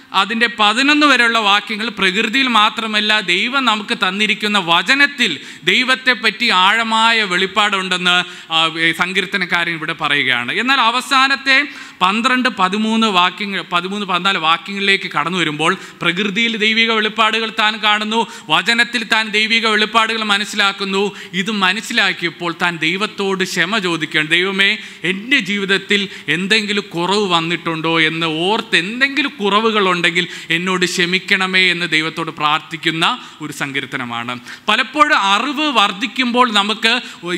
അതിൻ്റെ പതിനൊന്ന് വരെയുള്ള വാക്യങ്ങൾ പ്രകൃതിയിൽ മാത്രമല്ല ദൈവം നമുക്ക് തന്നിരിക്കുന്ന വചനത്തിൽ ദൈവത്തെ പറ്റി ആഴമായ വെളിപ്പാടുണ്ടെന്ന് ആ, ഏ, സങ്കീർത്തനക്കാരൻ ഇവിടെ പറയുകയാണ് എന്നാൽ അവസാനത്തെ പന്ത്രണ്ട് പതിമൂന്ന് വാക്യങ്ങൾ പതിമൂന്ന് പതിനാല് വാക്യങ്ങളിലേക്ക് കടന്നു വരുമ്പോൾ പ്രകൃതിയിൽ ദൈവിക വെളിപ്പാടുകൾ താൻ കാണുന്നു വചനത്തിൽ താൻ ദൈവിക വെളിപ്പാടുകൾ മനസ്സിലാക്കുന്നു ഇത് മനസ്സിലാക്കിയപ്പോൾ താൻ ദൈവത്തോട് ക്ഷമ ചോദിക്കുകയാണ് ദൈവമേ എൻ്റെ ജീവിതത്തിൽ എന്തെങ്കിലും കുറവ് വന്നിട്ടുണ്ടോ എന്ന് ഓർത്ത് എന്തെങ്കിലും കുറവുകളുണ്ടെങ്കിൽ എന്നോട് ക്ഷമിക്കണമേ എന്ന് ദൈവത്തോട് പ്രാർത്ഥിക്കുന്ന ഒരു സങ്കീർത്തനമാണ് പലപ്പോഴും അറിവ് വർദ്ധിക്കുമ്പോൾ നമുക്ക്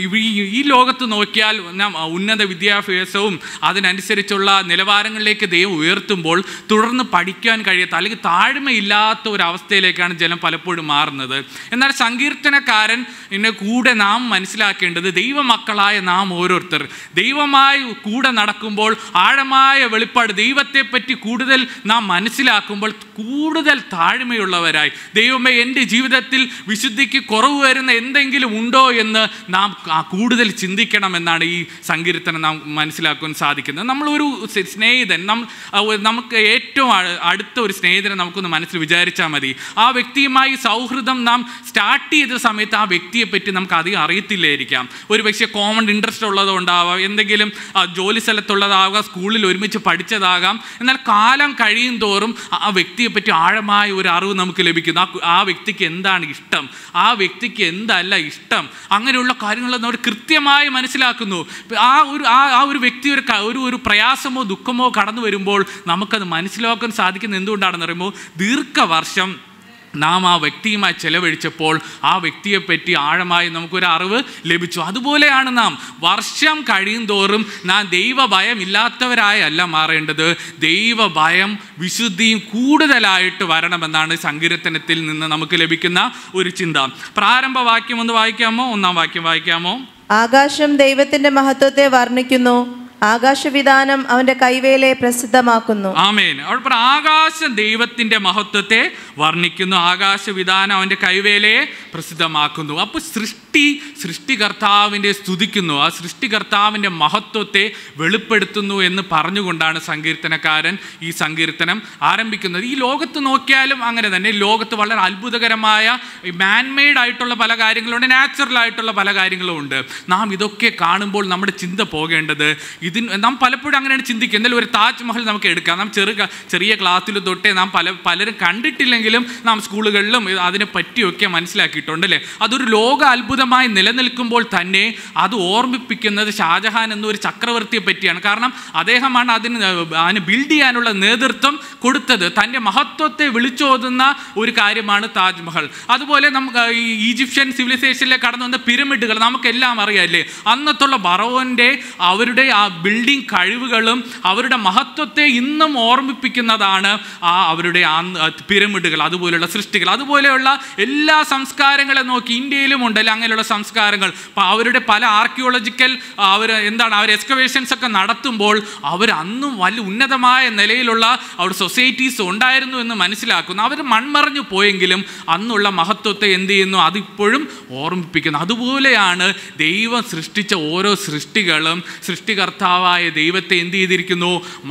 ഈ- ഈ ലോകത്ത് നോക്കിയാൽ നാം ഉന്നത വിദ്യാഭ്യാസവും അതിനനുസരിച്ചുള്ള നിലവാരങ്ങളിലേക്ക് ദൈവം ഉയർത്തുമ്പോൾ തുടർന്ന് പഠിക്കാൻ കഴിയാത്ത അല്ലെങ്കിൽ താഴ്മയില്ലാത്ത ഒരു അവസ്ഥയിലേക്കാണ് ജനം പലപ്പോഴും മാറുന്നത് എന്നാൽ സങ്കീർത്തനക്കാരൻ എന്നെ കൂടെ നാം മനസ്സിലാക്കേണ്ടത് ദൈവമക്കളായ നാം ഓരോരുത്തർ ദൈവമായി കൂടെ നടക്കുമ്പോൾ ആഴമായ വെളിപ്പാട് ദൈവത്തെ പറ്റി കൂടുതൽ നാം മനസ്സിലാക്കുമ്പോൾ കൂടുതൽ താഴ്മയുള്ളവരായി ദൈവമേ എൻ്റെ ജീവിതത്തിൽ വിശുദ്ധിക്ക് കുറവ് വരുന്ന എന്തെങ്കിലും ഉണ്ടോ എന്ന് നാം ആ കൂടുതൽ ചിന്തിക്കണമെന്നാണ് ഈ സങ്കീർത്തനം നാം മനസ്സിലാക്കാൻ സാധിക്കുന്നത് നമ്മളൊരു സ് സ്നേഹിതൻ നം ആ ഒരു നമുക്ക് ഏറ്റവും അ- അടുത്ത ഒരു സ്നേഹിതനെ നമുക്കൊന്ന് മനസ്സിൽ വിചാരിച്ചാൽ മതി ആ വ്യക്തിയുമായി സൗഹൃദം നാം സ്റ്റാർട്ട് ചെയ്ത സമയത്ത് ആ വ്യക്തിയെ പറ്റി നമുക്ക് അധികം അറിയത്തില്ലായിരിക്കാം ഒരു പക്ഷേ കോമൺ ഇൻട്രസ്റ്റ് ഉള്ളതുകൊണ്ടാവാം എന്തെങ്കിലും ആ, ജോലി സ്ഥലത്തുള്ളതാകാം സ്കൂളിൽ ഒരുമിച്ച് പഠിച്ചതാകാം എന്നാൽ കാലം കഴിയും തോറും ആ- ആ വ്യക്തിയെ പറ്റി ആഴമായ ഒരു അറിവ് നമുക്ക് ലഭിക്കുന്നു ആ കു- ആ വ്യക്തിക്ക് എന്താണ് ഇഷ്ടം ആ വ്യക്തിക്ക് എന്തല്ല ഇഷ്ടം അങ്ങനെയുള്ള കാര്യങ്ങൾ നമ്മൾ കൃത്യമായി മനസ്സിലാക്കുന്നു ആ ഒരു ആ ആ ഒരു വ്യക്തി ഒരു ക- ഒരു ഒരു പ്രയാസമോ ദുഃഖമോ കടന്നു വരുമ്പോൾ നമുക്കത് മനസ്സിലാക്കാൻ സാധിക്കുന്നത് എന്തുകൊണ്ടാണെന്ന് പറയുമ്പോൾ ദീർഘവർഷം നാം ആ വ്യക്തിയുമായി ചെലവഴിച്ചപ്പോൾ ആ വ്യക്തിയെപ്പറ്റി ആഴമായി നമുക്കൊരു അറിവ് ലഭിച്ചു അതുപോലെയാണ് നാം വർഷം കഴിയും തോറും നാം ദൈവഭയം ഇല്ലാത്തവരായല്ല മാറേണ്ടത് ദൈവഭയം വിശുദ്ധിയും കൂടുതലായിട്ട് വരണമെന്നാണ് സങ്കീർത്തനത്തിൽ നിന്ന് നമുക്ക് ലഭിക്കുന്ന ഒരു ചിന്ത പ്രാരംഭ വാക്യം ഒന്ന് വായിക്കാമോ ഒന്നാം വാക്യം വായിക്കാമോ ആകാശം ദൈവത്തിന്റെ മഹത്വത്തെ വർണ്ണിക്കുന്നു ആകാശവിധാനം അവന്റെ കൈവേലയെ പ്രസിദ്ധമാക്കുന്നു ആമേൻ അവിടെ പറ ആകാശം ദൈവത്തിന്റെ മഹത്വത്തെ വർണ്ണിക്കുന്നു ആകാശവിധാനം അവന്റെ കൈവേലയെ പ്രസിദ്ധമാക്കുന്നു അപ്പോൾ സൃഷ്ടി സൃഷ്ടികർത്താവിൻ്റെ സ്തുതിക്കുന്നു ആ സൃഷ്ടികർത്താവിൻ്റെ മഹത്വത്തെ വെളിപ്പെടുത്തുന്നു എന്ന് പറഞ്ഞുകൊണ്ടാണ് സങ്കീർത്തനക്കാരൻ ഈ സങ്കീർത്തനം ആരംഭിക്കുന്നത് ഈ ലോകത്ത് നോക്കിയാലും അങ്ങനെ തന്നെ ലോകത്ത് വളരെ അത്ഭുതകരമായ മാൻമെയ്ഡ് ആയിട്ടുള്ള പല കാര്യങ്ങളുണ്ട് നാച്ചുറൽ ആയിട്ടുള്ള പല കാര്യങ്ങളും ഉണ്ട് നാം ഇതൊക്കെ കാണുമ്പോൾ നമ്മുടെ ചിന്ത പോകേണ്ടത് ഇതിന് നാം പലപ്പോഴും അങ്ങനെയാണ് ചിന്തിക്കുക എന്തായാലും ഒരു താജ്മഹൽ നമുക്ക് എടുക്കാം നാം ചെറു ചെറിയ ക്ലാസ്സിൽ തൊട്ടേ നാം പല പലരും കണ്ടിട്ടില്ലെങ്കിലും നാം സ്കൂളുകളിലും ഇത് അതിനെ പറ്റിയൊക്കെ മനസ്സിലാക്കിയിട്ടുണ്ട് അല്ലേ അതൊരു ലോക അത്ഭുതമായി നിലനിൽക്കുമ്പോൾ തന്നെ അത് ഓർമ്മിപ്പിക്കുന്നത് ഷാജഹാൻ എന്നൊരു ചക്രവർത്തിയെ പറ്റിയാണ് കാരണം അദ്ദേഹമാണ് അതിന് അതിന് ബിൽഡ് ചെയ്യാനുള്ള നേതൃത്വം കൊടുത്തത് തൻ്റെ മഹത്വത്തെ വിളിച്ചോതുന്ന ഒരു കാര്യമാണ് താജ്മഹൽ അതുപോലെ നമുക്ക് ഈ ഈജിപ്ഷ്യൻ സിവിലൈസേഷനിലെ കടന്നു വന്ന പിരമിഡുകൾ നമുക്കെല്ലാം അറിയാമല്ലേ അന്നത്തുള്ള ബറോൻ്റെ അവരുടെ ആ ബിൽഡിംഗ് കഴിവുകളും അവരുടെ മഹത്വത്തെ ഇന്നും ഓർമ്മിപ്പിക്കുന്നതാണ് ആ അവരുടെ ആ പിരമിഡുകൾ അതുപോലെയുള്ള സൃഷ്ടികൾ അതുപോലെയുള്ള എല്ലാ സംസ്കാരങ്ങളെ നോക്കി ഇന്ത്യയിലും ഉണ്ടല്ലോ അങ്ങനെയുള്ള സംസ്കാരങ്ങൾ അപ്പോൾ അവരുടെ പല ആർക്കിയോളജിക്കൽ അവർ എന്താണ് അവർ എക്സ്കവേഷൻസ് ഒക്കെ നടത്തുമ്പോൾ അവർ അന്നും വലിയ ഉന്നതമായ നിലയിലുള്ള അവർ സൊസൈറ്റീസ് ഉണ്ടായിരുന്നു എന്ന് മനസ്സിലാക്കുന്നു അവർ മൺമറഞ്ഞു പോയെങ്കിലും അന്നുള്ള മഹത്വത്തെ എന്ത് ചെയ്യുന്നു അതിപ്പോഴും ഓർമ്മിപ്പിക്കുന്നു അതുപോലെയാണ് ദൈവം സൃഷ്ടിച്ച ഓരോ സൃഷ്ടികളും സൃഷ്ടികർത്താവായ ദൈവത്തെ എന്ത് ചെയ്തിരിക്കുന്നു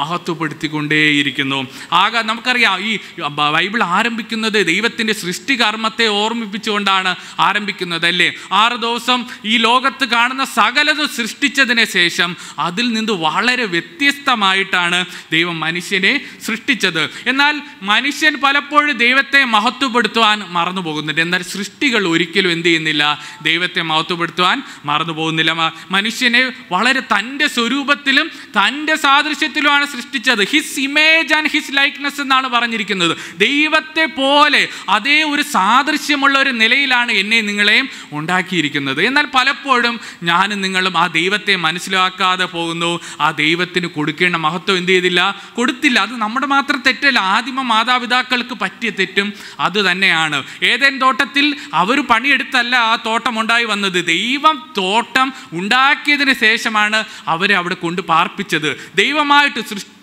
മഹത്വപ്പെടുത്തിക്കൊണ്ടേയിരിക്കുന്നു ആകെ നമുക്കറിയാം ഈ ബൈബിൾ ആരംഭിക്കുന്നത് ദൈവത്തിൻ്റെ സൃഷ്ടികർമ്മത്തെ ഓർമ്മിപ്പിച്ചുകൊണ്ടാണ് ആരംഭിക്കുന്നത് അല്ലേ ആറ് ദിവസം ഈ ലോകത്ത് കാണുന്ന സകലതും സൃഷ്ടിച്ചതിന് ശേഷം അതിൽ നിന്ന് വളരെ വ്യത്യസ്തമായിട്ടാണ് ദൈവം മനുഷ്യനെ സൃഷ്ടിച്ചത് എന്നാൽ മനുഷ്യൻ പലപ്പോഴും ദൈവത്തെ മഹത്വപ്പെടുത്തുവാൻ മറന്നു പോകുന്നുണ്ട് എന്നാൽ സൃഷ്ടികൾ ഒരിക്കലും എന്ത് ചെയ്യുന്നില്ല ദൈവത്തെ മഹത്വപ്പെടുത്തുവാൻ മറന്നു പോകുന്നില്ല മ- മനുഷ്യനെ വളരെ തൻ്റെ സ്വരൂപത്തിലും തൻ്റെ സാദൃശ്യത്തിലുമാണ് സൃഷ്ടിച്ചത് his image and his likeness എന്നാണ് പറഞ്ഞിരിക്കുന്നത് ദൈവത്തെ പോലെ അതേ ഒരു സാദൃശ്യമുള്ള ഒരു നിലയിലാണ് എന്നെ നിങ്ങളെയും ഉണ്ടാക്കിയിരിക്കുന്നത് എന്നാൽ പലപ്പോഴും ഞാനും നിങ്ങളും ആ ദൈവത്തെ മനസ്സിലാക്കാതെ പോകുന്നു ആ ദൈവത്തിന് കൊടുക്കേണ്ട മഹത്വം എന്ത് ചെയ്തില്ല കൊടുത്തില്ല അത് നമ്മുടെ മാത്രം തെറ്റല്ല ആദിമ മാതാപിതാക്കൾക്ക് പറ്റിയ തെറ്റും അത് തന്നെയാണ് ഏതേൻ തോട്ടത്തിൽ അവർ പണിയെടുത്തല്ല ആ തോട്ടം ഉണ്ടായി വന്നത് ദൈവം തോട്ടം ഉണ്ടാക്കിയതിന് ശേഷമാണ് അവരെ അവിടെ കൊണ്ട് പാർപ്പിച്ചത് ദൈവമായിട്ട് സൃഷ്ടി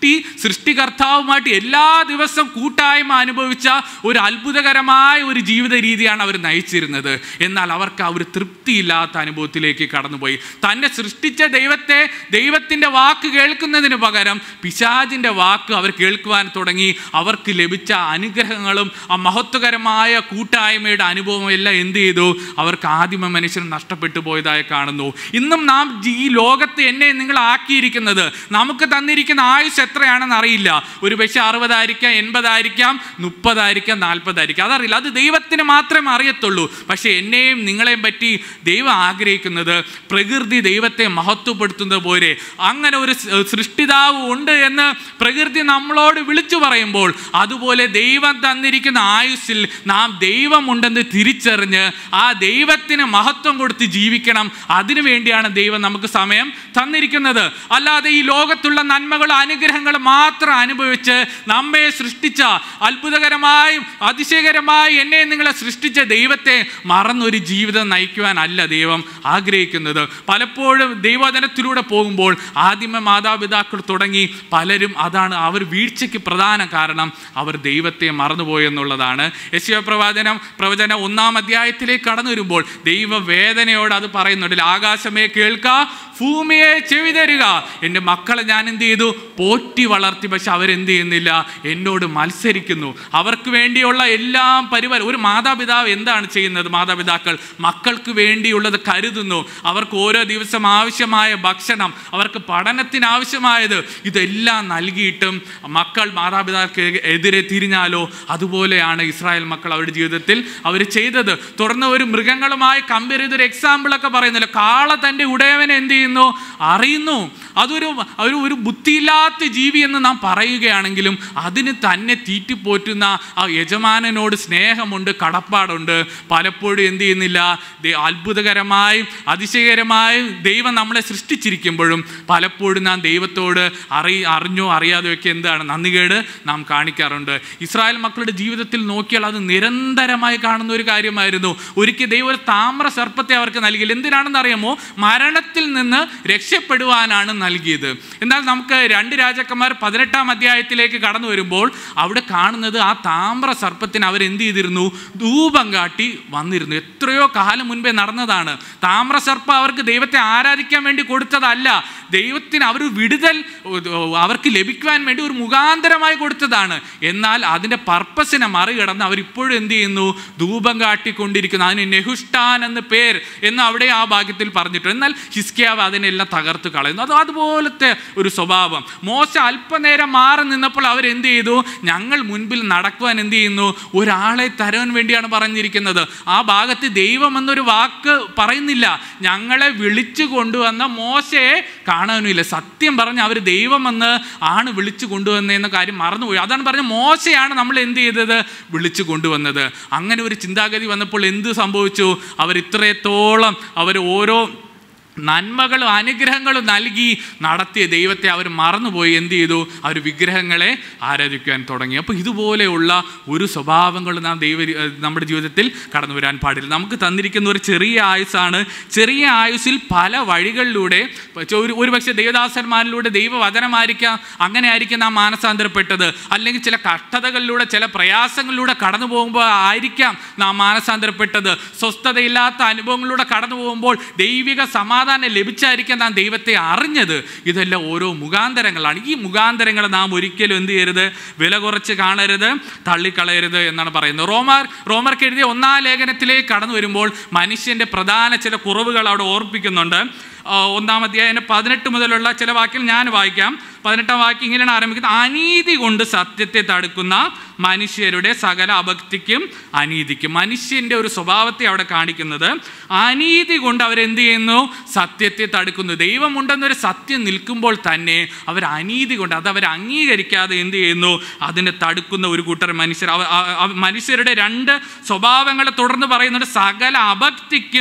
സൃഷ്ടി സൃഷ്ടികർത്താവുമായിട്ട് എല്ലാ ദിവസവും കൂട്ടായ്മ അനുഭവിച്ച ഒരു അത്ഭുതകരമായ ഒരു ജീവിത രീതിയാണ് അവർ നയിച്ചിരുന്നത് എന്നാൽ അവർക്ക് ആ ഒരു തൃപ്തിയില്ലാത്ത അനുഭവത്തിലേക്ക് കടന്നുപോയി തന്നെ സൃഷ്ടിച്ച ദൈവത്തെ ദൈവത്തിൻ്റെ വാക്ക് കേൾക്കുന്നതിന് പകരം പിശാജിൻ്റെ വാക്ക് അവർ കേൾക്കുവാൻ തുടങ്ങി അവർക്ക് ലഭിച്ച അനുഗ്രഹങ്ങളും ആ മഹത്വകരമായ കൂട്ടായ്മയുടെ അനുഭവം എല്ലാം എന്ത് ചെയ്തു അവർക്ക് ആദിമ മനുഷ്യൻ നഷ്ടപ്പെട്ടു പോയതായി കാണുന്നു ഇന്നും നാം ജി- ഈ ലോകത്ത് എന്നെ നിങ്ങൾ ആക്കിയിരിക്കുന്നത് നമുക്ക് തന്നിരിക്കുന്ന ആയുസ് എത്രയാണെന്ന് അറിയില്ല ഒരു പക്ഷേ അറുപതായിരിക്കാം എൺപതായിരിക്കാം മുപ്പതായിരിക്കാം നാൽപ്പതായിരിക്കാം അതറിയില്ല അത് ദൈവത്തിന് മാത്രമേ അറിയത്തുള്ളൂ പക്ഷേ എന്നെയും നിങ്ങളെയും പറ്റി ദൈവം ആഗ്രഹിക്കുന്നത് പ്രകൃതി ദൈവത്തെ മഹത്വപ്പെടുത്തുന്നത് പോലെ അങ്ങനെ ഒരു സ്- സൃഷ്ടിതാവ് ഉണ്ട് എന്ന് പ്രകൃതി നമ്മളോട് വിളിച്ചു പറയുമ്പോൾ അതുപോലെ ദൈവം തന്നിരിക്കുന്ന ആയുസ്സിൽ നാം ദൈവമുണ്ടെന്ന് തിരിച്ചറിഞ്ഞ് ആ ദൈവത്തിന് മഹത്വം കൊടുത്ത് ജീവിക്കണം അതിനു വേണ്ടിയാണ് ദൈവം നമുക്ക് സമയം തന്നിരിക്കുന്നത് അല്ലാതെ ഈ ലോകത്തുള്ള നന്മകളും അനുഗ്രഹങ്ങളും മാത്രം അനുഭവിച്ച് നമ്മെ സൃഷ്ടിച്ച അത്ഭുതകരമായും അതിശയകരമായി എന്നെ നിങ്ങളെ സൃഷ്ടിച്ച ദൈവത്തെ മറന്നൊരു ജീവിതം നയിക്കുവാനല്ല ദൈവം ആഗ്രഹിക്കുന്നത് പലപ്പോഴും ദൈവവചനത്തിലൂടെ പോകുമ്പോൾ ആദിമ മാതാപിതാക്കൾ തുടങ്ങി പലരും അതാണ് അവർ വീഴ്ചയ്ക്ക് പ്രധാന കാരണം അവർ ദൈവത്തെ മറന്നുപോയെന്നുള്ളതാണ് യശയ പ്രവാചനം പ്രവചനം ഒന്നാം അധ്യായത്തിലേക്ക് കടന്നു വരുമ്പോൾ ദൈവവേദനയോട് അത് പറയുന്നുണ്ട് ആകാശമേ കേൾക്ക ഭൂമിയെ ചെവി തരിക എൻ്റെ മക്കളെ ഞാൻ എന്ത് ചെയ്തു പോറ്റി വളർത്തി പക്ഷെ അവരെന്ത് ചെയ്യുന്നില്ല എന്നോട് മത്സരിക്കുന്നു അവർക്ക് വേണ്ടിയുള്ള എല്ലാം പരിപാടി ഒരു മാതാപിതാവ് എന്താണ് ചെയ്യുന്നത് മാതാപിതാക്കൾ മക്കൾക്ക് വേണ്ടിയുള്ളത് കരുതുന്നു അവർക്ക് ഓരോ ദിവസം ആവശ്യമായ ഭക്ഷണം അവർക്ക് പഠനത്തിന് ആവശ്യമായത് ഇതെല്ലാം നൽകിയിട്ടും മക്കൾ മാതാപിതാക്കൾക്ക് എതിരെ തിരിഞ്ഞാലോ അതുപോലെയാണ് ഇസ്രായേൽ മക്കൾ അവരുടെ ജീവിതത്തിൽ അവർ ചെയ്തത് തുടർന്ന് ഒരു മൃഗങ്ങളുമായി കമ്പയർ ചെയ്തൊരു എക്സാമ്പിളൊക്കെ പറയുന്നില്ല കാള തൻ്റെ ഉടയവനെ എന്ത് ചെയ്യുന്നു അറിയുന്നു അതൊരു ഒരു ഒരു ബുദ്ധിയില്ലാത്ത ജീവി എന്ന് നാം പറയുകയാണെങ്കിലും അതിന് തന്നെ തീറ്റിപ്പോറ്റുന്ന ആ യജമാനനോട് സ്നേഹമുണ്ട് കടപ്പാടുണ്ട് പലപ്പോഴും എന്ത് ചെയ്യുന്നില്ല ദേ- അത്ഭുതകരമായും അതിശയകരമായും ദൈവം നമ്മളെ സൃഷ്ടിച്ചിരിക്കുമ്പോഴും പലപ്പോഴും നാം ദൈവത്തോട് അറി അറിഞ്ഞോ അറിയാതെയോ ഒക്കെ എന്താണ് നന്ദികേട് നാം കാണിക്കാറുണ്ട് ഇസ്രായേൽ മക്കളുടെ ജീവിതത്തിൽ നോക്കിയാൽ അത് നിരന്തരമായി കാണുന്ന ഒരു കാര്യമായിരുന്നു ഒരിക്കൽ ദൈവം ഒരു താമ്ര സർപ്പത്തെ അവർക്ക് നൽകിയില്ല എന്തിനാണെന്ന് അറിയാമോ മരണത്തിൽ നിന്ന് രക്ഷപ്പെടുവാനാണ് നൽകിയത് എന്നാൽ നമുക്ക് രണ്ട് രാജാക്കന്മാർ പതിനെട്ടാം അധ്യായത്തിലേക്ക് കടന്നു വരുമ്പോൾ അവിടെ കാണുന്നത് ആ താമ്ര സർപ്പത്തിന് അവർ എന്ത് ചെയ്തിരുന്നു ധൂപം കാട്ടി വന്നിരുന്നു എത്രയോ കാലം മുൻപേ നടന്നതാണ് താമ്ര സർപ്പം അവർക്ക് ദൈവത്തെ ആരാധിക്കാൻ വേണ്ടി കൊടുത്തതല്ല ദൈവത്തിന് അവർ വിടുതൽ അവർക്ക് ലഭിക്കുവാൻ വേണ്ടി ഒരു മുഖാന്തരമായി കൊടുത്തതാണ് എന്നാൽ അതിൻ്റെ പർപ്പസിനെ മറികടന്ന് അവരിപ്പോഴും എന്ത് ചെയ്യുന്നു ധൂപം കാട്ടിക്കൊണ്ടിരിക്കുന്നു അതിന് നെഹുഷ്ടാൻ എന്ന പേർ എന്ന് അവിടെ ആ ഭാഗ്യത്തിൽ പറഞ്ഞിട്ടുണ്ട് എന്നാൽ ഹിസ്കിയാവ് അതിനെല്ലാം തകർത്ത് കളയുന്നു അത് അതുപോലത്തെ ഒരു സ്വഭാവം മോശ അല്പനേരം മാറി നിന്നപ്പോൾ അവരെന്ത് ചെയ്തു ഞങ്ങൾ മുൻപിൽ നടക്കുവാൻ എന്ത് ചെയ്യുന്നു ഒരാളെ തരാൻ വേണ്ടിയാണ് പറഞ്ഞിരിക്കുന്നത് ആ ഭാഗത്ത് ദൈവം എന്നൊരു വാക്ക് പറയുന്നില്ല ഞങ്ങളെ വിളിച്ചു കൊണ്ടുവന്ന മോശയെ കാണാനുമില്ല സത്യം പറഞ്ഞ് അവർ ദൈവമെന്ന് ആണ് വിളിച്ചു കൊണ്ടുവന്നതെന്ന കാര്യം മറന്നുപോയി അതാണ് പറഞ്ഞ മോശയാണ് നമ്മൾ എന്ത് ചെയ്തത് വിളിച്ചു കൊണ്ടുവന്നത് അങ്ങനെ ഒരു ചിന്താഗതി വന്നപ്പോൾ എന്ത് സംഭവിച്ചു അവർ ഇത്രത്തോളം അവർ ഓരോ നന്മകളും അനുഗ്രഹങ്ങളും നൽകി നടത്തിയ ദൈവത്തെ അവർ മറന്നുപോയി എന്ത് ചെയ്തു അവർ വിഗ്രഹങ്ങളെ ആരാധിക്കാൻ തുടങ്ങി അപ്പോൾ ഇതുപോലെയുള്ള ഒരു സ്വഭാവങ്ങൾ നാം ദൈവ നമ്മുടെ ജീവിതത്തിൽ കടന്നു വരാൻ പാടില്ല നമുക്ക് തന്നിരിക്കുന്ന ഒരു ചെറിയ ആയുസ്സാണ് ചെറിയ ആയുസ്സിൽ പല വഴികളിലൂടെ ഒരു ഒരുപക്ഷെ ദൈവദാസന്മാരിലൂടെ ദൈവവചനമായിരിക്കാം അങ്ങനെ ആയിരിക്കും നാം മാനസാന്തരപ്പെട്ടത് അല്ലെങ്കിൽ ചില കഷ്ടതകളിലൂടെ ചില പ്രയാസങ്ങളിലൂടെ കടന്നു പോകുമ്പോൾ ആയിരിക്കാം നാം മാനസാന്തരപ്പെട്ടത് സ്വസ്ഥതയില്ലാത്ത അനുഭവങ്ങളിലൂടെ കടന്നു പോകുമ്പോൾ ദൈവിക സമാധാനം ലഭിച്ചായിരിക്കാം നാം ദൈവത്തെ അറിഞ്ഞത് ഇതെല്ലാം ഓരോ മുഖാന്തരങ്ങളാണ് ഈ മുഖാന്തരങ്ങൾ നാം ഒരിക്കലും എന്ത് ചെയ്യരുത് വില കുറച്ച് കാണരുത് തള്ളിക്കളയരുത് എന്നാണ് പറയുന്നത് റോമാർ റോമർക്ക് എഴുതിയ ഒന്നാം ലേഖനത്തിലേക്ക് കടന്നു വരുമ്പോൾ മനുഷ്യൻ്റെ പ്രധാന ചില കുറവുകൾ അവിടെ ഓർപ്പിക്കുന്നുണ്ട് ആ, ഒന്നാം അധ്യായം പതിനെട്ട് മുതലുള്ള ചില വാക്യം ഞാൻ വായിക്കാം പതിനെട്ടാം വാക്യം ഇങ്ങനെയാണ് ആരംഭിക്കുന്നത് അനീതി കൊണ്ട് സത്യത്തെ തടുക്കുന്ന മനുഷ്യരുടെ സകല അഭക്തിക്കും അനീതിക്കും മനുഷ്യൻ്റെ ഒരു സ്വഭാവത്തെ അവിടെ കാണിക്കുന്നത് അനീതി കൊണ്ട് അവരെന്ത് ചെയ്യുന്നു സത്യത്തെ തടുക്കുന്നു ദൈവമുണ്ടെന്നൊരു സത്യം നിൽക്കുമ്പോൾ തന്നെ അവർ അനീതി കൊണ്ട് അത് അവർ അംഗീകരിക്കാതെ എന്ത് ചെയ്യുന്നു അതിനെ തടുക്കുന്ന ഒരു കൂട്ടർ മനുഷ്യർ അവ- അവ- അവ- മനുഷ്യരുടെ രണ്ട് സ്വഭാവങ്ങളെ തുടർന്ന് പറയുന്നുണ്ട് സകല അഭക്തിക്കും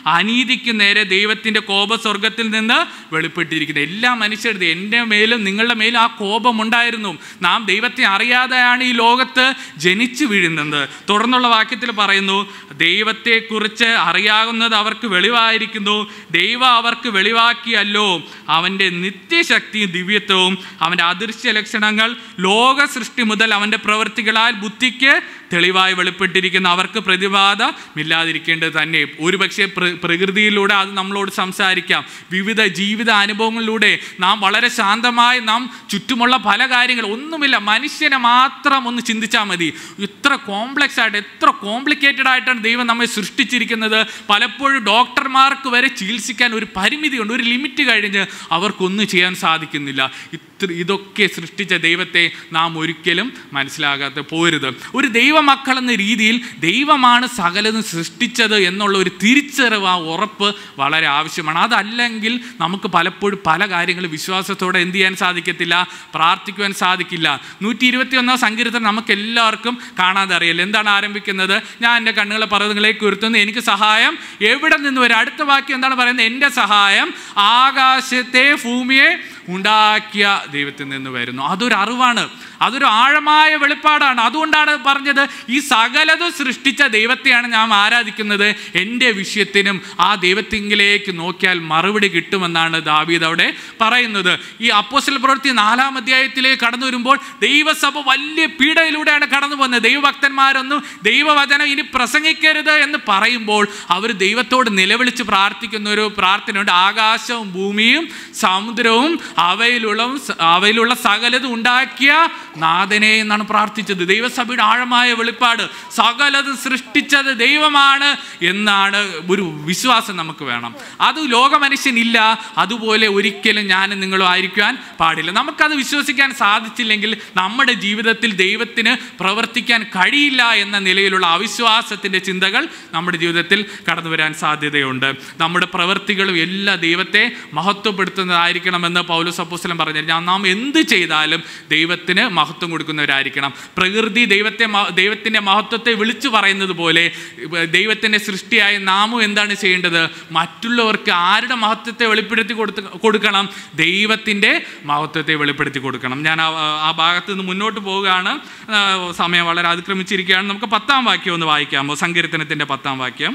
അനീതിക്ക് നേരെ ദൈവത്തിൻ്റെ കോപസ്വർഗത്തിൽ നിന്ന് വെളിപ്പെട്ടിരിക്കുന്നത് എല്ലാ മനുഷ്യരുടെ എൻ്റെ മേലും നിങ്ങളുടെ മേലും ആ കോപമുണ്ടായിരുന്നു നാം ദൈവത്തെ അറിയാതെയാണ് ഈ ലോകത്ത് ജനിച്ചു വീഴുന്നത് തുടർന്നുള്ള വാക്യത്തിൽ പറയുന്നു ദൈവത്തെക്കുറിച്ച് അറിയാവുന്നത് അവർക്ക് വെളിവായിരിക്കുന്നു ദൈവം അവർക്ക് വെളിവാക്കിയല്ലോ അവൻ്റെ നിത്യശക്തിയും ദിവ്യത്വവും അവൻ്റെ അദൃശ്യ ലക്ഷണങ്ങൾ ലോക സൃഷ്ടി മുതൽ അവൻ്റെ പ്രവൃത്തികളാൽ ബുദ്ധിക്ക് തെളിവായി വെളിപ്പെട്ടിരിക്കുന്ന അവർക്ക് പ്രതിവാദമില്ലാതിരിക്കേണ്ടത് തന്നെ ഒരുപക്ഷെ പ്ര പ്രകൃതിയിലൂടെ അത് നമ്മളോട് സംസാരിക്കാം വിവിധ ജീവിത അനുഭവങ്ങളിലൂടെ നാം വളരെ ശാന്തമായി നാം ചുറ്റുമുള്ള പല കാര്യങ്ങൾ ഒന്നുമില്ല മനുഷ്യനെ മാത്രം ഒന്ന് ചിന്തിച്ചാൽ മതി ഇത്ര കോംപ്ലക്സ് ആയിട്ട് എത്ര കോംപ്ലിക്കേറ്റഡ് ആയിട്ടാണ് ദൈവം നമ്മെ സൃഷ്ടിച്ചിരിക്കുന്നത് പലപ്പോഴും ഡോക്ടർമാർക്ക് വരെ ചികിത്സിക്കാൻ ഒരു പരിമിതിയുണ്ട് ഒരു ലിമിറ്റ് കഴിഞ്ഞ് അവർക്കൊന്നും ചെയ്യാൻ സാധിക്കുന്നില്ല ഇത്ര ഇതൊക്കെ സൃഷ്ടിച്ച ദൈവത്തെ നാം ഒരിക്കലും മനസ്സിലാകാതെ പോരുത് ഒരു ദൈവമക്കൾ എന്ന രീതിയിൽ ദൈവമാണ് സകലതും സൃഷ്ടിച്ചത് എന്നുള്ള ഒരു തിരിച്ചറിവ് ആ ഉറപ്പ് വളരെ ആവശ്യമാണ് അതല്ലെങ്കിൽ നമുക്ക് പലപ്പോഴും പല കാര്യങ്ങളും വിശ്വാസത്തോടെ എന്ത് ചെയ്യാൻ സാധിക്കത്തില്ല പ്രാർത്ഥിക്കുവാൻ സാധിക്കില്ല നൂറ്റി ഇരുപത്തി ഒന്നാം സങ്കീർത്തനം നമുക്ക് എല്ലാവർക്കും കാണാതെ അറിയില്ല എന്താണ് ആരംഭിക്കുന്നത് ഞാൻ എൻ്റെ കണ്ണുകളെ പർവ്വതങ്ങളിലേക്ക് ഉയർത്തുന്നു എനിക്ക് സഹായം എവിടെ നിന്ന് വരും അടുത്ത വാക്യം എന്താണ് പറയുന്നത് എൻ്റെ സഹായം ആകാശത്തെ ഭൂമിയെ ഉണ്ടാക്കിയ ദൈവത്തിൽ നിന്ന് വരുന്നു അതൊരു അറിവാണ് അതൊരു ആഴമായ വെളിപ്പാടാണ് അതുകൊണ്ടാണ് പറഞ്ഞത് ഈ സകലതും സൃഷ്ടിച്ച ദൈവത്തെയാണ് ഞാൻ ആരാധിക്കുന്നത് എൻ്റെ വിഷയത്തിനും ആ ദൈവത്തിങ്കിലേക്ക് നോക്കിയാൽ മറുപടി കിട്ടുമെന്നാണ് ദാവീദ് അവിടെ പറയുന്നത് ഈ അപ്പോസ്റ്റൽ പ്രവൃത്തി നാലാം അധ്യായത്തിലേക്ക് കടന്നു വരുമ്പോൾ ദൈവസഭ വലിയ പീഡയിലൂടെയാണ് കടന്നു പോകുന്നത് ദൈവഭക്തന്മാരൊന്നും ദൈവവചനം ഇനി പ്രസംഗിക്കരുത് എന്ന് പറയുമ്പോൾ അവർ ദൈവത്തോട് നിലവിളിച്ച് പ്രാർത്ഥിക്കുന്ന ഒരു പ്രാർത്ഥനയുണ്ട് ആകാശവും ഭൂമിയും സമുദ്രവും അവയിലുള്ള അവയിലുള്ള സകലതും ഉണ്ടാക്കിയ നാഥനെ എന്നാണ് പ്രാർത്ഥിച്ചത് ദൈവസഭയുടെ ആഴമായ വെളിപ്പാട് സകലത് സൃഷ്ടിച്ചത് ദൈവമാണ് എന്നാണ് ഒരു വിശ്വാസം നമുക്ക് വേണം അത് ലോകമനുഷ്യനില്ല അതുപോലെ ഒരിക്കലും ഞാനും നിങ്ങളും ആയിരിക്കാൻ പാടില്ല നമുക്കത് വിശ്വസിക്കാൻ സാധിച്ചില്ലെങ്കിൽ നമ്മുടെ ജീവിതത്തിൽ ദൈവത്തിന് പ്രവർത്തിക്കാൻ കഴിയില്ല എന്ന നിലയിലുള്ള അവിശ്വാസത്തിൻ്റെ ചിന്തകൾ നമ്മുടെ ജീവിതത്തിൽ കടന്നു വരാൻ സാധ്യതയുണ്ട് നമ്മുടെ പ്രവൃത്തികളും എല്ലാ ദൈവത്തെ മഹത്വപ്പെടുത്തുന്നതായിരിക്കണമെന്ന് പൗലോസ് അപ്പോസ്തലൻ പറഞ്ഞു ഞാൻ നാം എന്ത് ചെയ്താലും ദൈവത്തിന് മഹത്വം കൊടുക്കുന്നവരായിരിക്കണം പ്രകൃതി ദൈവത്തെ മ- ദൈവത്തിൻ്റെ മഹത്വത്തെ വിളിച്ചു പറയുന്നത് പോലെ ദൈവത്തിൻ്റെ സൃഷ്ടിയായ നാമും എന്താണ് ചെയ്യേണ്ടത് മറ്റുള്ളവർക്ക് ആരുടെ മഹത്വത്തെ വെളിപ്പെടുത്തി കൊടുത്ത് കൊടുക്കണം ദൈവത്തിൻ്റെ മഹത്വത്തെ വെളിപ്പെടുത്തി കൊടുക്കണം ഞാൻ ആ ആ ഭാഗത്ത് നിന്ന് മുന്നോട്ട് പോവുകയാണ് ആ, സമയം വളരെ അതിക്രമിച്ചിരിക്കുകയാണ് നമുക്ക് പത്താം വാക്യം ഒന്ന് വായിക്കാമോ സങ്കീർത്തനത്തിൻ്റെ പത്താം വാക്യം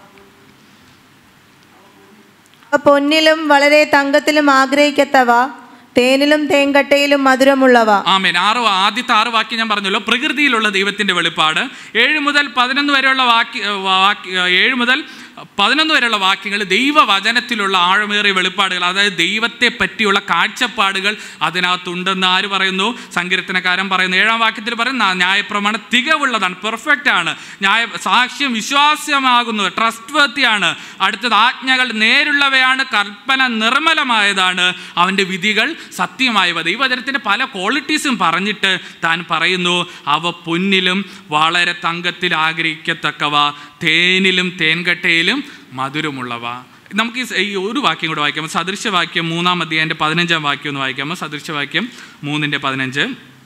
പൊന്നിലും വളരെ തങ്കത്തിലും ആഗ്രഹിക്കത്തവ തേനിലും തേങ്കട്ടയിലും മധുരമുള്ളവ ആമേൻ ആറ് വാ- ആദ്യത്തെ ആറ് വാക്യം ഞാൻ പറഞ്ഞല്ലോ പ്രകൃതിയിലുള്ള ദൈവത്തിന്റെ വെളിപ്പാട് ഏഴ് മുതൽ പതിനൊന്ന് വരെയുള്ള വാക്യ വാക്യ ഏഴ് മുതൽ പതിനൊന്ന് വരെയുള്ള വാക്യങ്ങൾ ദൈവവചനത്തിലുള്ള ആഴമേറിയ വെളിപ്പാടുകൾ അതായത് ദൈവത്തെ പറ്റിയുള്ള കാഴ്ചപ്പാടുകൾ അതിനകത്തുണ്ടെന്ന് ആര് പറയുന്നു സങ്കീർത്തനക്കാരൻ പറയുന്നു ഏഴാം വാക്യത്തിൽ പറയുന്ന ന്യായപ്രമാണം തികവുള്ളതാണ് പെർഫെക്റ്റ് ആണ് ന്യായ സാക്ഷ്യം വിശ്വാസ്യമാകുന്നു ട്രസ്റ്റ് വർത്തിയാണ് അടുത്തത് ആജ്ഞകൾ നേരുള്ളവയാണ് കൽപ്പന നിർമ്മലമായതാണ് അവൻ്റെ വിധികൾ സത്യമായവ ദൈവവചനത്തിൻ്റെ പല ക്വാളിറ്റീസും പറഞ്ഞിട്ട് താൻ പറയുന്നു അവ പൊന്നിലും വളരെ തങ്കത്തിൽ ആഗ്രഹിക്കത്തക്കവ തേനിലും തേൻകട്ടയിലും മധുരമുള്ളവ നമുക്ക് ഈ സ- ഈ ഒരു വാക്യം കൂടെ വായിക്കാമോ സദൃശവാക്യം മൂന്നാം അധ്യായൻ്റെ പതിനഞ്ചാം വാക്യം ഒന്ന് വായിക്കാമോ സദൃശവാക്യം മൂന്നിൻ്റെ പതിനഞ്ച്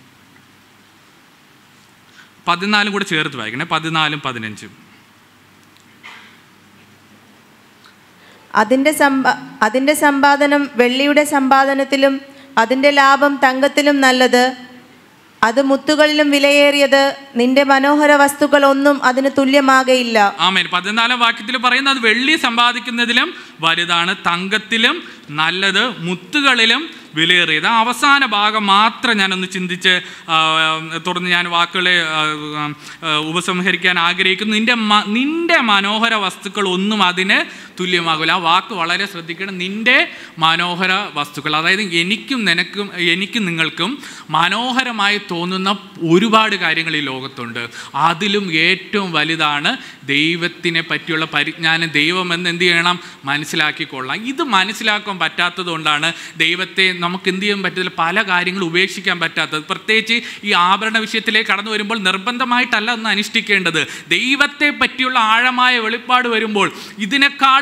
പതിനാലും കൂടെ ചേർത്ത് വായിക്കണേ പതിനാലും പതിനഞ്ചും അതിൻ്റെ സമ്പാ അതിൻ്റെ സമ്പാദനം വെള്ളിയുടെ സമ്പാദനത്തിലും അതിൻ്റെ ലാഭം തങ്കത്തിലും നല്ലത് അത് മുത്തുകളിലും വിലയേറിയത് നിന്റെ മനോഹര വസ്തുക്കൾ ഒന്നും അതിന് തുല്യമാകയില്ല ആമേൻ പതിനാലാം വാക്യത്തിൽ പറയുന്നത് അത് വെള്ളി സമ്പാദിക്കുന്നതിലും വലുതാണ് തങ്കത്തിലും നല്ലത് മുത്തുകളിലും വിലയേറിയത് ആ അവസാന ഭാഗം മാത്രം ഞാനൊന്ന് ചിന്തിച്ച് ആ, തുടർന്ന് ഞാൻ വാക്കുകളെ ആ, ആ, ഉപസംഹരിക്കാൻ ആഗ്രഹിക്കുന്നു നിന്റെ മ- നിന്റെ മനോഹര വസ്തുക്കൾ ഒന്നും അതിന് തുല്യമാകില്ല ആ വാക്ക് വളരെ ശ്രദ്ധിക്കണം നിന്റെ മനോഹര വസ്തുക്കൾ അതായത് എനിക്കും നിനക്കും എനിക്കും നിങ്ങൾക്കും മനോഹരമായി തോന്നുന്ന ഒരുപാട് കാര്യങ്ങൾ ഈ ലോകത്തുണ്ട് അതിലും ഏറ്റവും വലുതാണ് ദൈവത്തിനെ പറ്റിയുള്ള പരിജ്ഞാനം ദൈവം എന്ന് എന്ത് ചെയ്യണം മനസ്സിലാക്കിക്കൊള്ളാം ഇത് മനസ്സിലാക്കാൻ പറ്റാത്തത് കൊണ്ടാണ് ദൈവത്തെ നമുക്ക് എന്ത് ചെയ്യാൻ പറ്റത്തില്ല പല കാര്യങ്ങളും ഉപേക്ഷിക്കാൻ പറ്റാത്തത് പ്രത്യേകിച്ച് ഈ ആഭരണ വിഷയത്തിലേക്ക് കടന്നു വരുമ്പോൾ നിർബന്ധമായിട്ടല്ല ഒന്ന് അനുഷ്ഠിക്കേണ്ടത് ദൈവത്തെ പറ്റിയുള്ള ആഴമായ വെളിപ്പാട് വരുമ്പോൾ ഇതിനേക്കാൾ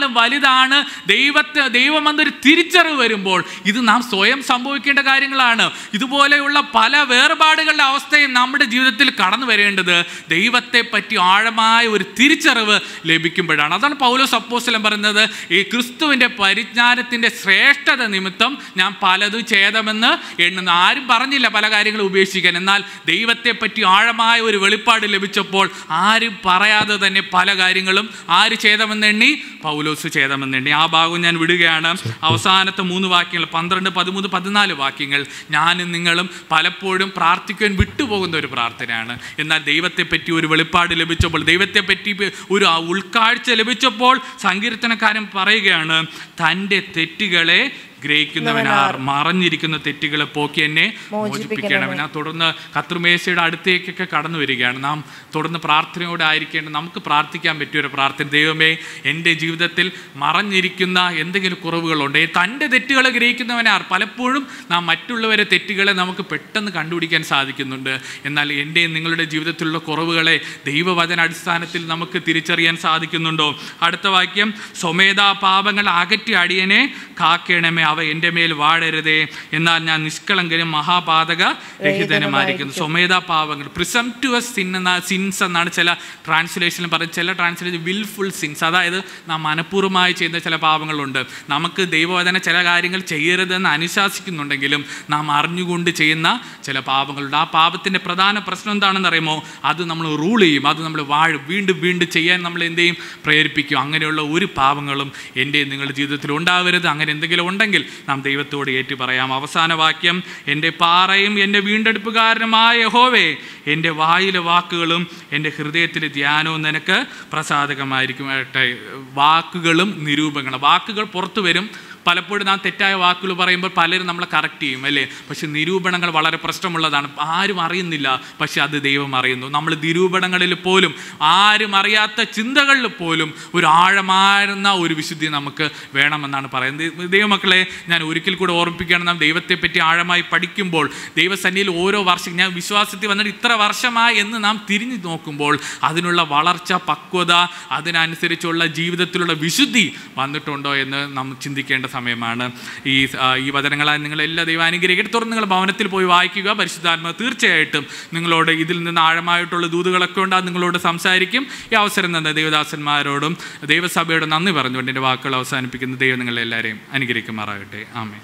ദൈവത്തെക്കാളും വലുതാണ് ദൈവത്തെ ദൈവം എന്നൊരു തിരിച്ചറിവ് വരുമ്പോൾ ഇത് നാം സ്വയം സംഭവിക്കേണ്ട കാര്യങ്ങളാണ് ഇതുപോലെയുള്ള പല വേർപാടുകളുടെ അവസ്ഥയും നമ്മുടെ ജീവിതത്തിൽ കടന്നു വരേണ്ടത് ദൈവത്തെ പറ്റി ആഴമായ ഒരു തിരിച്ചറിവ് ലഭിക്കുമ്പോഴാണ് അതാണ് പൗലോസ് അപ്പോസ്തലൻ പറയുന്നത് ഈ ക്രിസ്തുവിൻ്റെ പരിജ്ഞാനത്തിൻ്റെ ശ്രേഷ്ഠത നിമിത്തം ഞാൻ പലതും ചെയ്തമെന്ന് എണ്ണുന്നു ആരും പറഞ്ഞില്ല പല കാര്യങ്ങളും ഉപേക്ഷിക്കാൻ എന്നാൽ ദൈവത്തെ പറ്റി ആഴമായ ഒരു വെളിപ്പാട് ലഭിച്ചപ്പോൾ ആരും പറയാതെ തന്നെ പല കാര്യങ്ങളും ആര് ചെയ്തമെന്ന് എണ്ണി പൗലോസ് ചെയ്തമെന്ന് എണ്ണി ആ ഭാഗം ഞാൻ വിടുകയാണ് അവസാനത്തെ മൂന്ന് വാക്യങ്ങൾ പന്ത്രണ്ട് പതിമൂന്ന് പതിനാല് വാക്യങ്ങൾ ഞാനും നിങ്ങളും പലപ്പോഴും പ്രാർത്ഥിക്കുവാൻ വിട്ടുപോകുന്ന ഒരു പ്രാർത്ഥനയാണ് എന്നാൽ ദൈവത്തെ പറ്റി ഒരു വെളിപ്പാട് ലഭിച്ചപ്പോൾ ദൈവത്തെ പറ്റി ഒരു ഉൾക്കാഴ്ച ലഭിച്ചപ്പോൾ സങ്കീർത്തനക്കാരൻ പറയുകയാണ് തൻ്റെ തെറ്റുകളെ ഗ്രഹിക്കുന്നവനാർ മറഞ്ഞിരിക്കുന്ന തെറ്റുകളെ പോക്കി എന്നെ മോചിപ്പിക്കണമെന്ന് തുടർന്ന് കത്രുമേശയുടെ അടുത്തേക്കൊക്കെ കടന്നു വരികയാണ് നാം തുടർന്ന് പ്രാർത്ഥനയോടെ ആയിരിക്കേണ്ട നമുക്ക് പ്രാർത്ഥിക്കാൻ പറ്റിയ ഒരു പ്രാർത്ഥന ദൈവമേ എൻ്റെ ജീവിതത്തിൽ മറഞ്ഞിരിക്കുന്ന എന്തെങ്കിലും കുറവുകളുണ്ട് തൻ്റെ തെറ്റുകളെ ഗ്രഹിക്കുന്നവനാർ പലപ്പോഴും നാം മറ്റുള്ളവരെ തെറ്റുകളെ നമുക്ക് പെട്ടെന്ന് കണ്ടുപിടിക്കാൻ സാധിക്കുന്നുണ്ട് എന്നാൽ എൻ്റെയും നിങ്ങളുടെ ജീവിതത്തിലുള്ള കുറവുകളെ ദൈവവചന അടിസ്ഥാനത്തിൽ നമുക്ക് തിരിച്ചറിയാൻ സാധിക്കുന്നുണ്ടോ അടുത്ത വാക്യം സ്വമേധാ പാപങ്ങൾ അകറ്റി അടിയനെ കാക്കേണമേ അവ എൻ്റെ മേൽ വാഴരുതേ എന്നാൽ ഞാൻ നിഷ്കളങ്കനും മഹാപാതക രഹിതനുമായിരിക്കുന്നു സ്വമേധാ പാപങ്ങൾ പ്രിസംറ്റുവസ് സിൻ എന്ന സിൻസ് എന്നാണ് ചില ട്രാൻസ്ലേഷനിൽ പറയുന്നത് ചില ട്രാൻസ്ലേഷൻ വിൽഫുൾ സിൻസ് അതായത് നാം മനഃപൂർവ്വമായി ചെയ്യുന്ന ചില പാപങ്ങളുണ്ട് നമുക്ക് ദൈവവചന ചില കാര്യങ്ങൾ ചെയ്യരുതെന്ന് അനുശാസിക്കുന്നുണ്ടെങ്കിലും നാം അറിഞ്ഞുകൊണ്ട് ചെയ്യുന്ന ചില പാപങ്ങളുണ്ട് ആ പാപത്തിൻ്റെ പ്രധാന പ്രശ്നം എന്താണെന്ന് അറിയുമോ അത് നമ്മൾ റൂൾ ചെയ്യും അത് നമ്മൾ വാഴും വീണ്ടും വീണ്ടും ചെയ്യാൻ നമ്മൾ എന്ത് ചെയ്യും പ്രേരിപ്പിക്കും അങ്ങനെയുള്ള ഒരു പാപങ്ങളും എൻ്റെ നിങ്ങളുടെ ജീവിതത്തിൽ ഉണ്ടാവരുത് അങ്ങനെ എന്തെങ്കിലും ഉണ്ടെങ്കിൽ നാം ദൈവത്തോട് ഏറ്റു പറയാം അവസാന വാക്യം എൻ്റെ പാറയും എൻ്റെ വീണ്ടെടുപ്പുകാരനുമായ യഹോവേ എൻ്റെ വായിലെ വാക്കുകളും എൻ്റെ ഹൃദയത്തിലെ ധ്യാനവും നിനക്ക് പ്രസാദകമായിരിക്കും ആകട്ടെ. വാക്കുകളും നിരൂപങ്ങളും വാക്കുകൾ പുറത്തു വരും പലപ്പോഴും നാം തെറ്റായ വാക്കുകൾ പറയുമ്പോൾ പലരും നമ്മളെ കറക്റ്റ് ചെയ്യും അല്ലേ പക്ഷെ നിരൂപണങ്ങൾ വളരെ പ്രശ്നമുള്ളതാണ് ആരും അറിയുന്നില്ല പക്ഷെ അത് ദൈവം അറിയുന്നു നമ്മൾ നിരൂപണങ്ങളിൽ പോലും ആരും അറിയാത്ത ചിന്തകളിൽ പോലും ഒരു ആഴമായിരുന്ന ഒരു വിശുദ്ധി നമുക്ക് വേണമെന്നാണ് പറയുന്നത് ദൈവമക്കളെ ഞാൻ ഒരിക്കൽ കൂടെ ഓർമ്മിപ്പിക്കുകയാണ് നാം ദൈവത്തെ പറ്റി ആഴമായി പഠിക്കുമ്പോൾ ദൈവസന്നിധിയിൽ ഓരോ വർഷം ഞാൻ വിശ്വാസത്തിൽ വന്നിട്ട് ഇത്ര വർഷമായി എന്ന് നാം തിരിഞ്ഞു നോക്കുമ്പോൾ അതിനുള്ള വളർച്ച പക്വത അതിനനുസരിച്ചുള്ള ജീവിതത്തിലുള്ള വിശുദ്ധി വന്നിട്ടുണ്ടോ എന്ന് നാം ചിന്തിക്കേണ്ട സമയമാണ് ഈ ആ, ഈ വചനങ്ങളാൽ നിങ്ങൾ എല്ലാ ദൈവം അനുഗ്രഹിക്കട്ടെ തുറന്ന് നിങ്ങൾ ഭവനത്തിൽ പോയി വായിക്കുക പരിശുദ്ധാത്മ തീർച്ചയായിട്ടും നിങ്ങളോട് ഇതിൽ നിന്ന് ആഴമായിട്ടുള്ള ദൂതുകളൊക്കെ ഉണ്ട് അത് നിങ്ങളോട് സംസാരിക്കും ഈ അവസരം തന്ന ദൈവദാസന്മാരോടും ദൈവസഭയോടും നന്ദി പറഞ്ഞുകൊണ്ട് എൻ്റെ വാക്കുകൾ അവസാനിപ്പിക്കുന്ന ദൈവം നിങ്ങളെല്ലാവരെയും അനുഗ്രഹിക്കുമാറാകട്ടെ ആമേ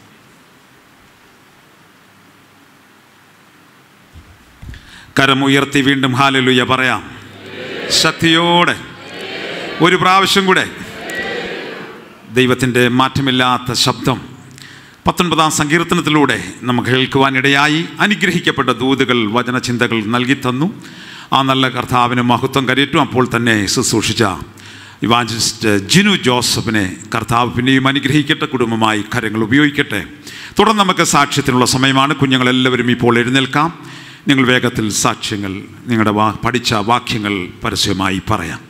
കരമുയർത്തി വീണ്ടും ഹാലലുയ പറയാം ശക്തിയോടെ ഒരു പ്രാവശ്യം കൂടെ ദൈവത്തിൻ്റെ മാറ്റമില്ലാത്ത ശബ്ദം പത്തൊൻപതാം സങ്കീർത്തനത്തിലൂടെ നമുക്ക് കേൾക്കുവാനിടയായി അനുഗ്രഹിക്കപ്പെട്ട ദൂതുകൾ വചനചിന്തകൾ നൽകി തന്നു ആ നല്ല കർത്താവിന് മഹത്വം കരയറ്റും അപ്പോൾ തന്നെ ശുശ്രൂഷിച്ച ഇവാഞ്ചലിസ്റ്റ് ജിനു ജോസഫിനെ കർത്താവ് പിന്നെയും അനുഗ്രഹിക്കട്ടെ കുടുംബമായി കരങ്ങൾ ഉപയോഗിക്കട്ടെ തുടർന്ന് നമുക്ക് സാക്ഷ്യത്തിനുള്ള സമയമാണ് കുഞ്ഞുങ്ങളെല്ലാവരും ഇപ്പോൾ എഴുന്നേൽക്കാം നിങ്ങൾ വേഗത്തിൽ സാക്ഷ്യങ്ങൾ നിങ്ങളുടെ വാ പഠിച്ച വാക്യങ്ങൾ പരസ്യമായി പറയാം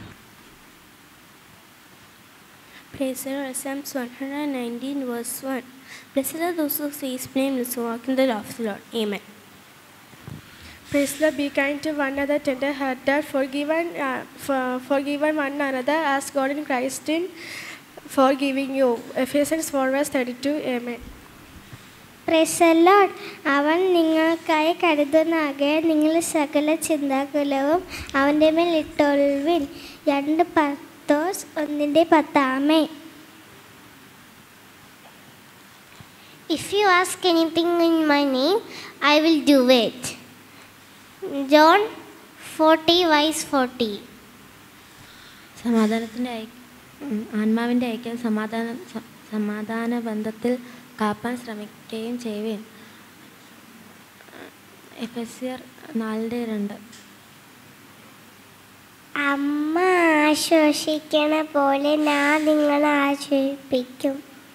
Praise the Lord. Psalms 119, verse 1. Blessed are those who see his blameless who walk in the law of the Lord. Amen. Praise the Lord. Be kind to one another, tender-hearted, forgiven, uh, for, forgiven one another as God in Christ in forgiving you. Ephesians 4 verse 32. Amen. പ്രസലോഡ് അവൻ നിങ്ങൾക്കായി കരുതുന്നാകെ നിങ്ങൾ സകല ചിന്താകുലവും അവൻ്റെ മേൽ ഇട്ടൊൾവിൻ രണ്ട് പത്തോസ് ഒന്നിൻ്റെ പത്താമേ If you ask anything in my name, I will do it. John 40 verse 40. സമാധാനത്തിൻ്റെ I ഉം, ആത്മാവിൻ്റെ ഐക്യം സമാധാന സ- സമാധാന ബന്ധത്തിൽ കാപ്പാൻ ശ്രമിക്കുകയും ചെയ്യുകയും എഫെസിയർ നാലിൻ്റെ രണ്ട് അമ്മ ആശ്വസിക്കണ പോലെ ഞാൻ നിങ്ങളെ ആശ്വസിപ്പിക്കും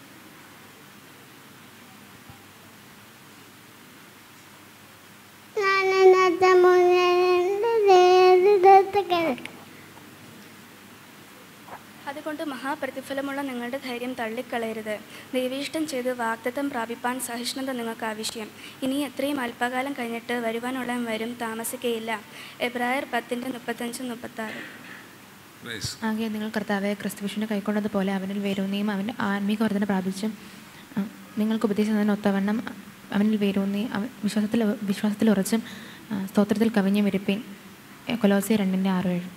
അതുകൊണ്ട് മഹാപ്രതിഫലമുള്ള നിങ്ങളുടെ ധൈര്യം തള്ളിക്കളയരുത് ദൈവീഷ്ടം ചെയ്ത് വാഗ്ദത്തം പ്രാപിപ്പാൻ സഹിഷ്ണുത നിങ്ങൾക്ക് ആവശ്യം ഇനി എത്രയും അല്പകാലം കഴിഞ്ഞിട്ട് വരുവാനുള്ളവൻ വരും താമസിക്കയില്ല എബ്രായർ പത്തിൻ്റെ മുപ്പത്തഞ്ച് മുപ്പത്താറ് ആകെ നിങ്ങൾ കർത്താവെ ക്രിസ്തുവിഷിനെ കൈക്കൊണ്ടതുപോലെ അവനിൽ വേരൂന്നിയും അവൻ്റെ ആത്മീക വർധന പ്രാപിച്ചും ആ, നിങ്ങൾക്ക് ഉപദേശിച്ചതിന് ഒത്തവണ്ണം അവനിൽ വേരൂന്നി അവൻ വിശ്വാസത്തിൽ വിശ്വാസത്തിൽ ഉറച്ചും ആ, സ്തോത്രത്തിൽ കവിഞ്ഞും ഇരിപ്പിൻ കൊലോസി രണ്ടിൻ്റെ ആറ് ഏഴ്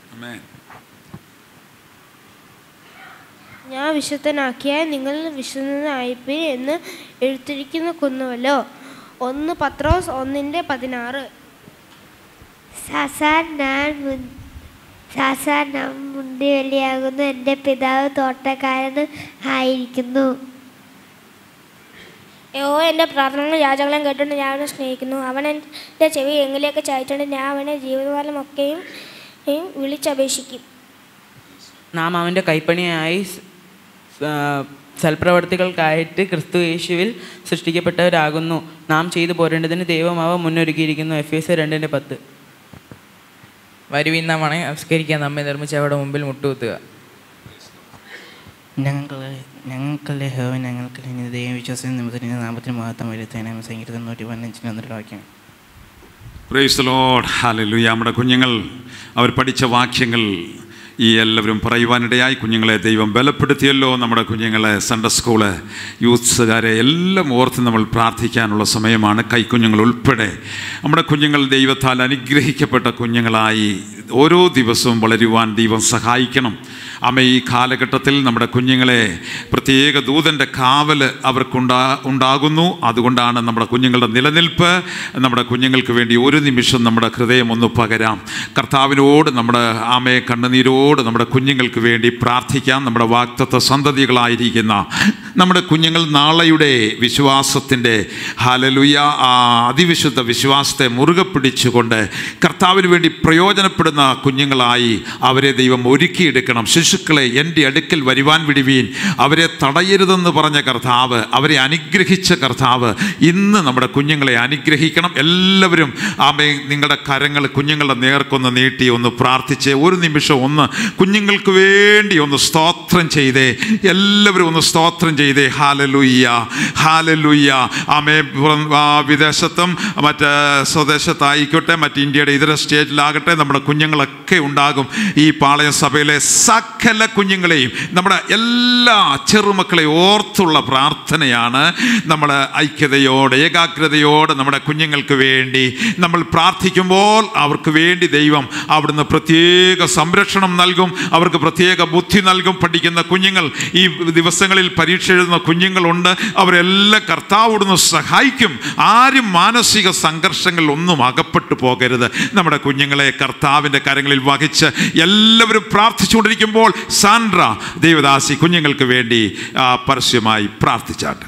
ഞാൻ വിശുദ്ധനാക്കിയാൽ നിങ്ങൾ വിശുദ്ധനായിപ്പിൻ എന്ന് എഴുത്തിരിക്കുന്ന കുന്നുവല്ലോ ഒന്ന് പത്രോസ് ഒന്നിൻ്റെ പതിനാറ് സാസാൻ ഞാൻ മുൻ- സാസാൻ നാം മുന്തി വലിയാകുന്നു എൻ്റെ പിതാവ് തോട്ടക്കാരന് ആയിരിക്കുന്നു യോ എൻ്റെ പ്രാർത്ഥനകളും യാചകളും കേട്ടുകൊണ്ട് ഞാൻ അവനെ സ്നേഹിക്കുന്നു അവൻ എൻ്റെ ചെവി എങ്കിലേക്ക് ചായച്ചുകൊണ്ട് ഞാൻ അവനെ ജീവിതകാലമൊക്കെയും യും വിളിച്ചപേക്ഷിക്കും നാം അവൻ്റെ കൈപ്പണിയായി സ്- ആ, സൽപ്രവർത്തികൾക്കായിട്ട് ക്രിസ്തു യേശുവിൽ സൃഷ്ടിക്കപ്പെട്ടവരാകുന്നു നാം ചെയ്തു പോരേണ്ടതിന് ദൈവം അവ മുന്നൊരുക്കിയിരിക്കുന്നു എഫ് എസ് രണ്ടിൻ്റെ പത്ത് വരുവിൻ നാം വണങ്ങി നമസ്കരിക്കാൻ നമ്മെ നിർമ്മിച്ച അവിടെ മുമ്പിൽ മുട്ടുകുത്തുക ഞങ്ങൾക്ക് ഞങ്ങൾക്കല്ലേ ഹോ ഞങ്ങൾക്ക് ഇനി ദൈവം വിശ്വാസം നിമിത്തത്തിന് നാമത്തിന് മഹത്വം വരുത്താനും സങ്കീർത്തനം നൂറ്റി പതിനഞ്ചിന് ഒന്നിട്ട് വാക്യം പ്രൈസ് ലോഡ് ഹാലലുയ നമ്മുടെ കുഞ്ഞുങ്ങൾ അവർ പഠിച്ച വാക്യങ്ങൾ ഈ എല്ലാവരും പറയുവാനിടയായി കുഞ്ഞുങ്ങളെ ദൈവം ബലപ്പെടുത്തിയല്ലോ നമ്മുടെ കുഞ്ഞുങ്ങളെ സൺഡേ സ്കൂള് യൂത്ത്സുകാരെ എല്ലാം ഓർത്ത് നമ്മൾ പ്രാർത്ഥിക്കാനുള്ള സമയമാണ് കൈക്കുഞ്ഞുങ്ങൾ ഉൾപ്പെടെ നമ്മുടെ കുഞ്ഞുങ്ങൾ ദൈവത്താൽ അനുഗ്രഹിക്കപ്പെട്ട കുഞ്ഞുങ്ങളായി ഓരോ ദിവസവും വളരുവാൻ ദൈവം സഹായിക്കണം അമ്മ ഈ കാലഘട്ടത്തിൽ നമ്മുടെ കുഞ്ഞുങ്ങളെ പ്രത്യേക ദൂതൻ്റെ കാവൽ അവർക്കുണ്ടാ ഉണ്ടാകുന്നു അതുകൊണ്ടാണ് നമ്മുടെ കുഞ്ഞുങ്ങളുടെ നിലനിൽപ്പ് നമ്മുടെ കുഞ്ഞുങ്ങൾക്ക് വേണ്ടി ഒരു നിമിഷം നമ്മുടെ ഹൃദയം ഒന്ന് പകരാം കർത്താവിനോട് നമ്മുടെ ആമയെ കണ്ണുനീരോട് നമ്മുടെ കുഞ്ഞുങ്ങൾക്ക് വേണ്ടി പ്രാർത്ഥിക്കാം നമ്മുടെ വാക്തത്വ സന്തതികളായിരിക്കുന്ന നമ്മുടെ കുഞ്ഞുങ്ങൾ നാളെയുടെ വിശ്വാസത്തിൻ്റെ ഹലലുയ ആ അതിവിശുദ്ധ വിശ്വാസത്തെ മുറുകെ പിടിച്ചുകൊണ്ട് കർത്താവിന് വേണ്ടി പ്രയോജനപ്പെടുന്ന കുഞ്ഞുങ്ങളായി അവരെ ദൈവം ഒരുക്കിയെടുക്കണം ശിശുക്കളെ എൻ്റെ അടുക്കൽ വരുവാൻ വിടുവീൻ അവരെ തടയരുതെന്ന് പറഞ്ഞ കർത്താവ് അവരെ അനുഗ്രഹിച്ച കർത്താവ് ഇന്ന് നമ്മുടെ കുഞ്ഞുങ്ങളെ അനുഗ്രഹിക്കണം എല്ലാവരും ആമേ നിങ്ങളുടെ കരങ്ങൾ കുഞ്ഞുങ്ങളുടെ നേർക്കൊന്ന് നീട്ടി ഒന്ന് പ്രാർത്ഥിച്ച് ഒരു നിമിഷം ഒന്ന് കുഞ്ഞുങ്ങൾക്ക് വേണ്ടി ഒന്ന് സ്തോത്രം ചെയ്തേ എല്ലാവരും ഒന്ന് സ്തോത്രം ചെയ്തേ ഹാലലുയ്യ ഹാലലുയ്യ ആമേ പുറം- ആ, വിദേശത്തും മറ്റ് സ്വദേശത്തായിക്കോട്ടെ മറ്റ് ഇന്ത്യയുടെ ഇതര സ്റ്റേറ്റിലാകട്ടെ നമ്മുടെ കുഞ്ഞുങ്ങളൊക്കെ ഉണ്ടാകും ഈ പാളയം സഭയിലെ സകല കുഞ്ഞുങ്ങളെയും നമ്മുടെ എല്ലാ ചെറുമക്കളെയും ഓർത്തുള്ള പ്രാർത്ഥനയാണ് നമ്മൾ ഐക്യതയോടെ ഏകാഗ്രതയോടെ നമ്മുടെ കുഞ്ഞുങ്ങൾക്ക് വേണ്ടി നമ്മൾ പ്രാർത്ഥിക്കുമ്പോൾ അവർക്ക് വേണ്ടി ദൈവം അവിടുന്ന് പ്രത്യേക സംരക്ഷണം നൽകും അവർക്ക് പ്രത്യേക ബുദ്ധി നൽകും പഠിക്കുന്ന കുഞ്ഞുങ്ങൾ ഈ ദിവസങ്ങളിൽ പരീക്ഷ എഴുതുന്ന കുഞ്ഞുങ്ങളുണ്ട് അവരെല്ലാം കർത്താവിടുന്ന് സഹായിക്കും ആരും മാനസിക സംഘർഷങ്ങളിൽ ഒന്നും അകപ്പെട്ടു പോകരുത് നമ്മുടെ കുഞ്ഞുങ്ങളെ കർത്താവിൻ്റെ കരങ്ങളിൽ വഹിച്ച് എല്ലാവരും പ്രാർത്ഥിച്ചുകൊണ്ടിരിക്കുമ്പോൾ സാൻഡ്ര ദേവദാസി കുഞ്ഞുങ്ങൾക്ക് വേണ്ടി ആ, പരസ്യമായി പ്രാർത്ഥിച്ചാട്ടെ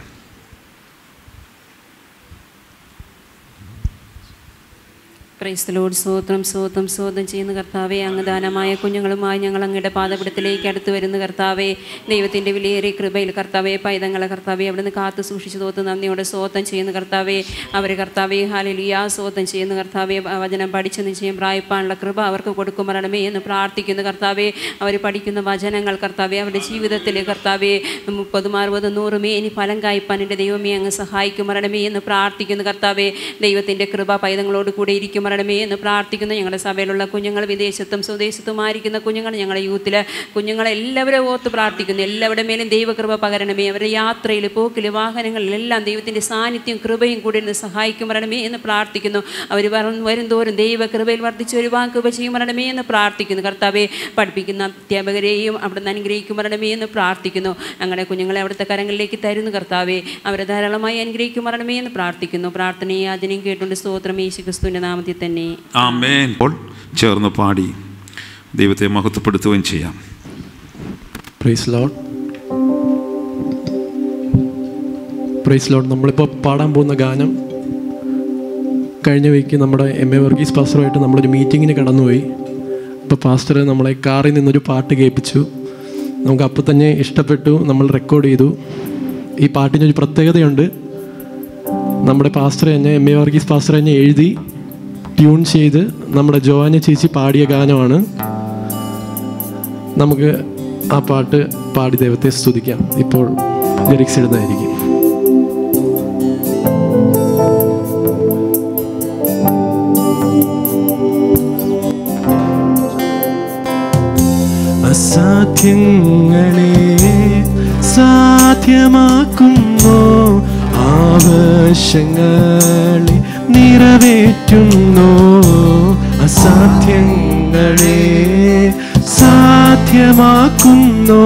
ക്രൈസ്തലോട് സ്വോത്രം സ്വോത്രം സ്വോത്രം ചെയ്യുന്ന കർത്താവെ അങ്ങ് ദാനമായ കുഞ്ഞുങ്ങളുമായി ഞങ്ങൾ അങ്ങയുടെ പാദപിടത്തിലേക്ക് അടുത്ത് വരുന്ന കർത്താവെ ദൈവത്തിൻ്റെ വിലയേറിയ കൃപയിൽ കർത്താവെ പൈതങ്ങളെ കർത്താവെ അവിടുന്ന് കാത്തു സൂക്ഷിച്ചു തോത്ത് നന്ദിയോടെ സ്വോത്രം ചെയ്യുന്ന കർത്താവെ അവർ കർത്താവെ ഹാലിലിയാ സ്വോത്രം ചെയ്യുന്ന കർത്താവെ വചനം പഠിച്ച് നിശ്ചയം പ്രായപ്പാനുള്ള കൃപ അവർക്ക് കൊടുക്കുമരണമേ എന്ന് പ്രാർത്ഥിക്കുന്ന കർത്താവെ അവർ പഠിക്കുന്ന വചനങ്ങൾ കർത്താവെ അവരുടെ ജീവിതത്തിൽ കർത്താവെ മുപ്പതും അറുപതും നൂറുമേ ഇനി ഫലം കായ്പാൻ എൻ്റെ ദൈവമേ അങ്ങ് സഹായിക്കുമരണമേ എന്ന് പ്രാർത്ഥിക്കുന്ന കർത്താവെ ദൈവത്തിൻ്റെ കൃപ പൈതങ്ങളോട് കൂടെ ഇരിക്കുമരണമേ എന്ന് പ്രാർത്ഥിക്കുന്നു ഞങ്ങളുടെ സഭയിലുള്ള കുഞ്ഞുങ്ങൾ വിദേശത്തും സ്വദേശത്തുമായിരിക്കുന്ന കുഞ്ഞുങ്ങൾ ഞങ്ങളുടെ യൂത്തിൽ കുഞ്ഞുങ്ങളെല്ലാവരും ഓർത്ത് പ്രാർത്ഥിക്കുന്നു എല്ലാവരുടെ മേലും ദൈവകൃപ പകരണമേ അവരുടെ യാത്രയിൽ പോക്കിൽ വാഹനങ്ങളിലെല്ലാം ദൈവത്തിൻ്റെ സാന്നിധ്യം കൃപയും കൂടി ഇരുന്ന് സഹായിക്കുമരണമേ എന്ന് പ്രാർത്ഥിക്കുന്നു അവർ വരും തോറും ദൈവകൃപയിൽ വർദ്ധിച്ച് വരുവാൻ കൃപ ചെയ്യുമരണമേ എന്ന് പ്രാർത്ഥിക്കുന്നു കർത്താവെ പഠിപ്പിക്കുന്ന അധ്യാപകരെയും അവിടുന്ന് അനുഗ്രഹിക്കുമരണമേ എന്ന് പ്രാർത്ഥിക്കുന്നു ഞങ്ങളുടെ കുഞ്ഞുങ്ങളെ അവിടുത്തെ കരങ്ങളിലേക്ക് തരുന്നു കർത്താവെ അവരെ ധാരാളമായി അനുഗ്രഹിക്കുമരണമേ എന്ന് പ്രാർത്ഥിക്കുന്നു പ്രാർത്ഥനയും യാചനയും കേട്ടുകൊണ്ട് സ്തോത്രം യേശു ക്രിസ്തുവിൻ്റെ നാമത്തിൽ തന്നെ ആമേൻ ഇപ്പോൾ ചേർന്ന് പാടി ദൈവത്തെ മഹത്വപ്പെടുത്തുകയും ചെയ്യാം പ്രൈസ് ലോഡ് പ്രൈസ് ലോഡ് നമ്മളിപ്പോൾ പാടാൻ പോകുന്ന ഗാനം കഴിഞ്ഞ വീക്ക് നമ്മുടെ എം എ വർഗീസ് പാസ്റ്ററുമായിട്ട് നമ്മളൊരു മീറ്റിങ്ങിന് കടന്നുപോയി അപ്പോൾ പാസ്റ്റർ നമ്മളെ കാറിൽ നിന്നൊരു പാട്ട് കേൾപ്പിച്ചു നമുക്ക് അപ്പോൾ തന്നെ ഇഷ്ടപ്പെട്ടു നമ്മൾ റെക്കോർഡ് ചെയ്തു ഈ പാട്ടിനൊരു പ്രത്യേകതയുണ്ട് നമ്മുടെ പാസ്റ്റർ തന്നെ എം എ വർഗീസ് പാസ്റ്റർ തന്നെ എഴുതി ട്യൂൺ ചെയ്ത് നമ്മുടെ ജോവാന ചേച്ചി പാടിയ ഗാനമാണ് നമുക്ക് ആ പാട്ട് പാടി ദൈവത്തെ സ്തുതിക്കാം ഇപ്പോൾ ലിറിക്സ് ഇടുന്നതായിരിക്കും അസാധ്യങ്ങളെ സാധ്യമാക്കുന്നു ആവശ്യങ്ങളെ നിറവേറ്റുന്നു അസാധ്യങ്ങളെ സാധ്യമാക്കുന്നു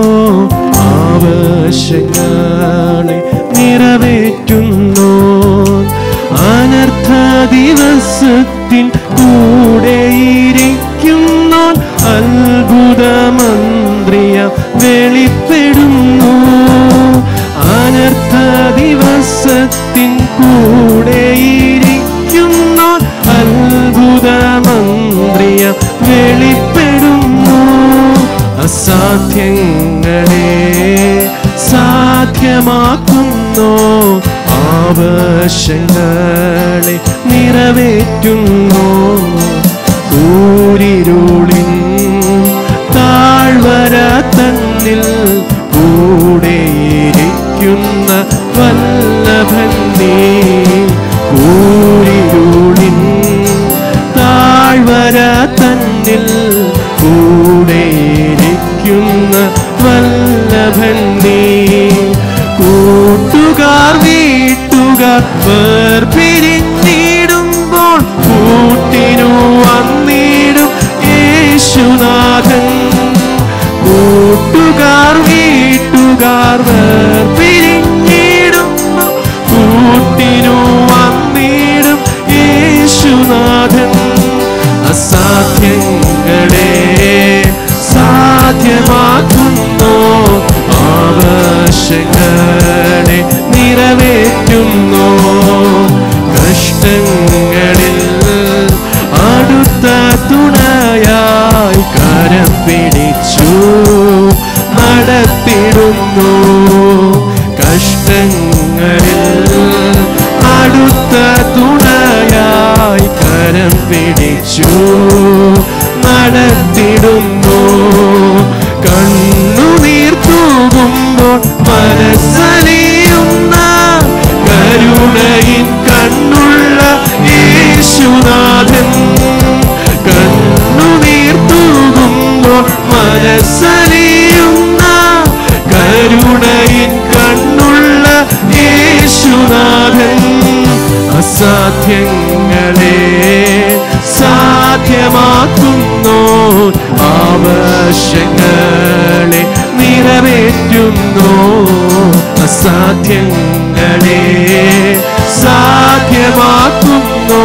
ആവശ്യങ്ങളെ നിറവേറ്റുന്നു അനർത്ഥ ദിവസത്തിൻ കൂടെയിരിക്കുന്നു അത്ഭുതമന്ത്രിയ വെളിപ്പെടുന്നു അനർത്ഥ ദിവസത്തിൻ കൂടെയിരിക്കുന്ന അത്ഭുതമന്ത്രിയ വെളിപ്പെടുന്നു അസാധ്യങ്ങളെ സാധ്യമാക്കുന്നു ആവശ്യങ്ങളെ നിറവേറ്റുന്നു ഊരിരുളിൻ താഴ്വര തന്നിൽ കൂടെയിരിക്കുന്ന വല്ലഭൻ നീ ഊരിരുളിൻ താഴ്വര തന്നിൽ കൂടെയിരിക്കുന്ന വല്ലഭൻ നീ കൂട്ടുകാർ വീട്ടുകാർ വേർപിരിഞ്ഞിടുമ്പോൾ കൂട്ടിനു വന്നിടും യേശുനാഥൻ കൂട്ടുകാർ വീട്ടുകാർ വേർപിരിഞ്ഞിടുമ്പോൾ കൂട്ടിനു വന്നിടും യേശുനാഥൻ അസാധ്യങ്ങളെ സാധ്യമാക്കുന്നു ആവശ്യങ്ങളെ നിറവേറ്റുന്നു കഷ്ടങ്ങളിൽ അടുത്ത തുണയായി കരം പിടിച്ചു നടത്തിടുന്നു കഷ്ടങ്ങളിൽ അടുത്ത തുണയായി കരം പിടിച്ചു നടത്തിടുന്നു കണ്ണുനീർ തൂകുമ്പോൾ മനസ്സലിയുന്ന കരുണയിൻ കണ്ണുള്ള യേശുനാഥൻ കണ്ണുനീർ തൂകുമ്പോൾ മനസ്സലിയുന്ന കരുണയിൻ കണ്ണുള്ള യേശുനാഥൻ അസാധ്യങ്ങളെ സാധ്യമാക്കുന്നു ആവശ്യങ്ങളെ നിറവേറ്റുന്നു അസാധ്യങ്ങളെ സാധ്യമാക്കുന്നു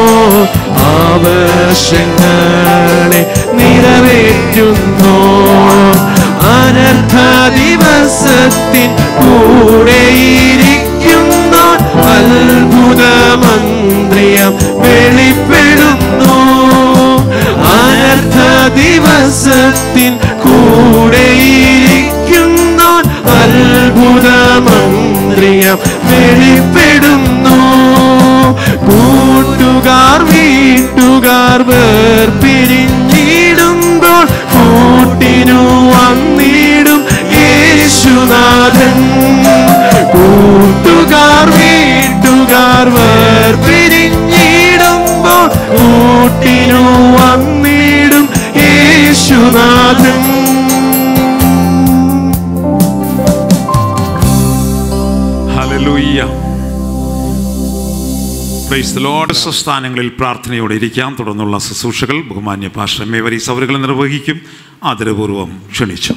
ആവശ്യങ്ങളെ നിറവേറ്റുന്നു അനർത്ഥ ദിവസത്തിൻ കൂടെയിരിക്കുന്ന അത്ഭുതമന്ത്രിയം വെളിപ്പെടുന്നു അനർത്ഥ ദിവസത്തിൻ കൂടെയിരിക്കുന്ന അത്ഭുതമന്ത്രിയം വെളിപ്പെടുന്നു കൂട്ടുകാർ വീട്ടുകാർ വേർപിരിഞ്ഞിടുമ്പോൾ കൂട്ടിനു വന്നിടും യേശുനാഥൻ കൂട്ടുകാർ വീട്ടുകാർ വേർപിരിഞ്ഞിടുമ്പോൾ കൂട്ടിനു വന്നിടും യേശുനാഥൻ ഹല്ലേലൂയ്യ പ്രൈസ് ദി ലോർഡ് സ്വസ്ഥാനങ്ങളിൽ പ്രാർത്ഥനയോടെ ഇരിക്കാം തുടർന്നുള്ള ശുശ്രൂഷകൾ ബഹുമാന്യ പാസ്റ്റർ മേവരീസ് അവരുകൾ നിർവഹിക്കും ആദരപൂർവ്വം ക്ഷണിച്ചു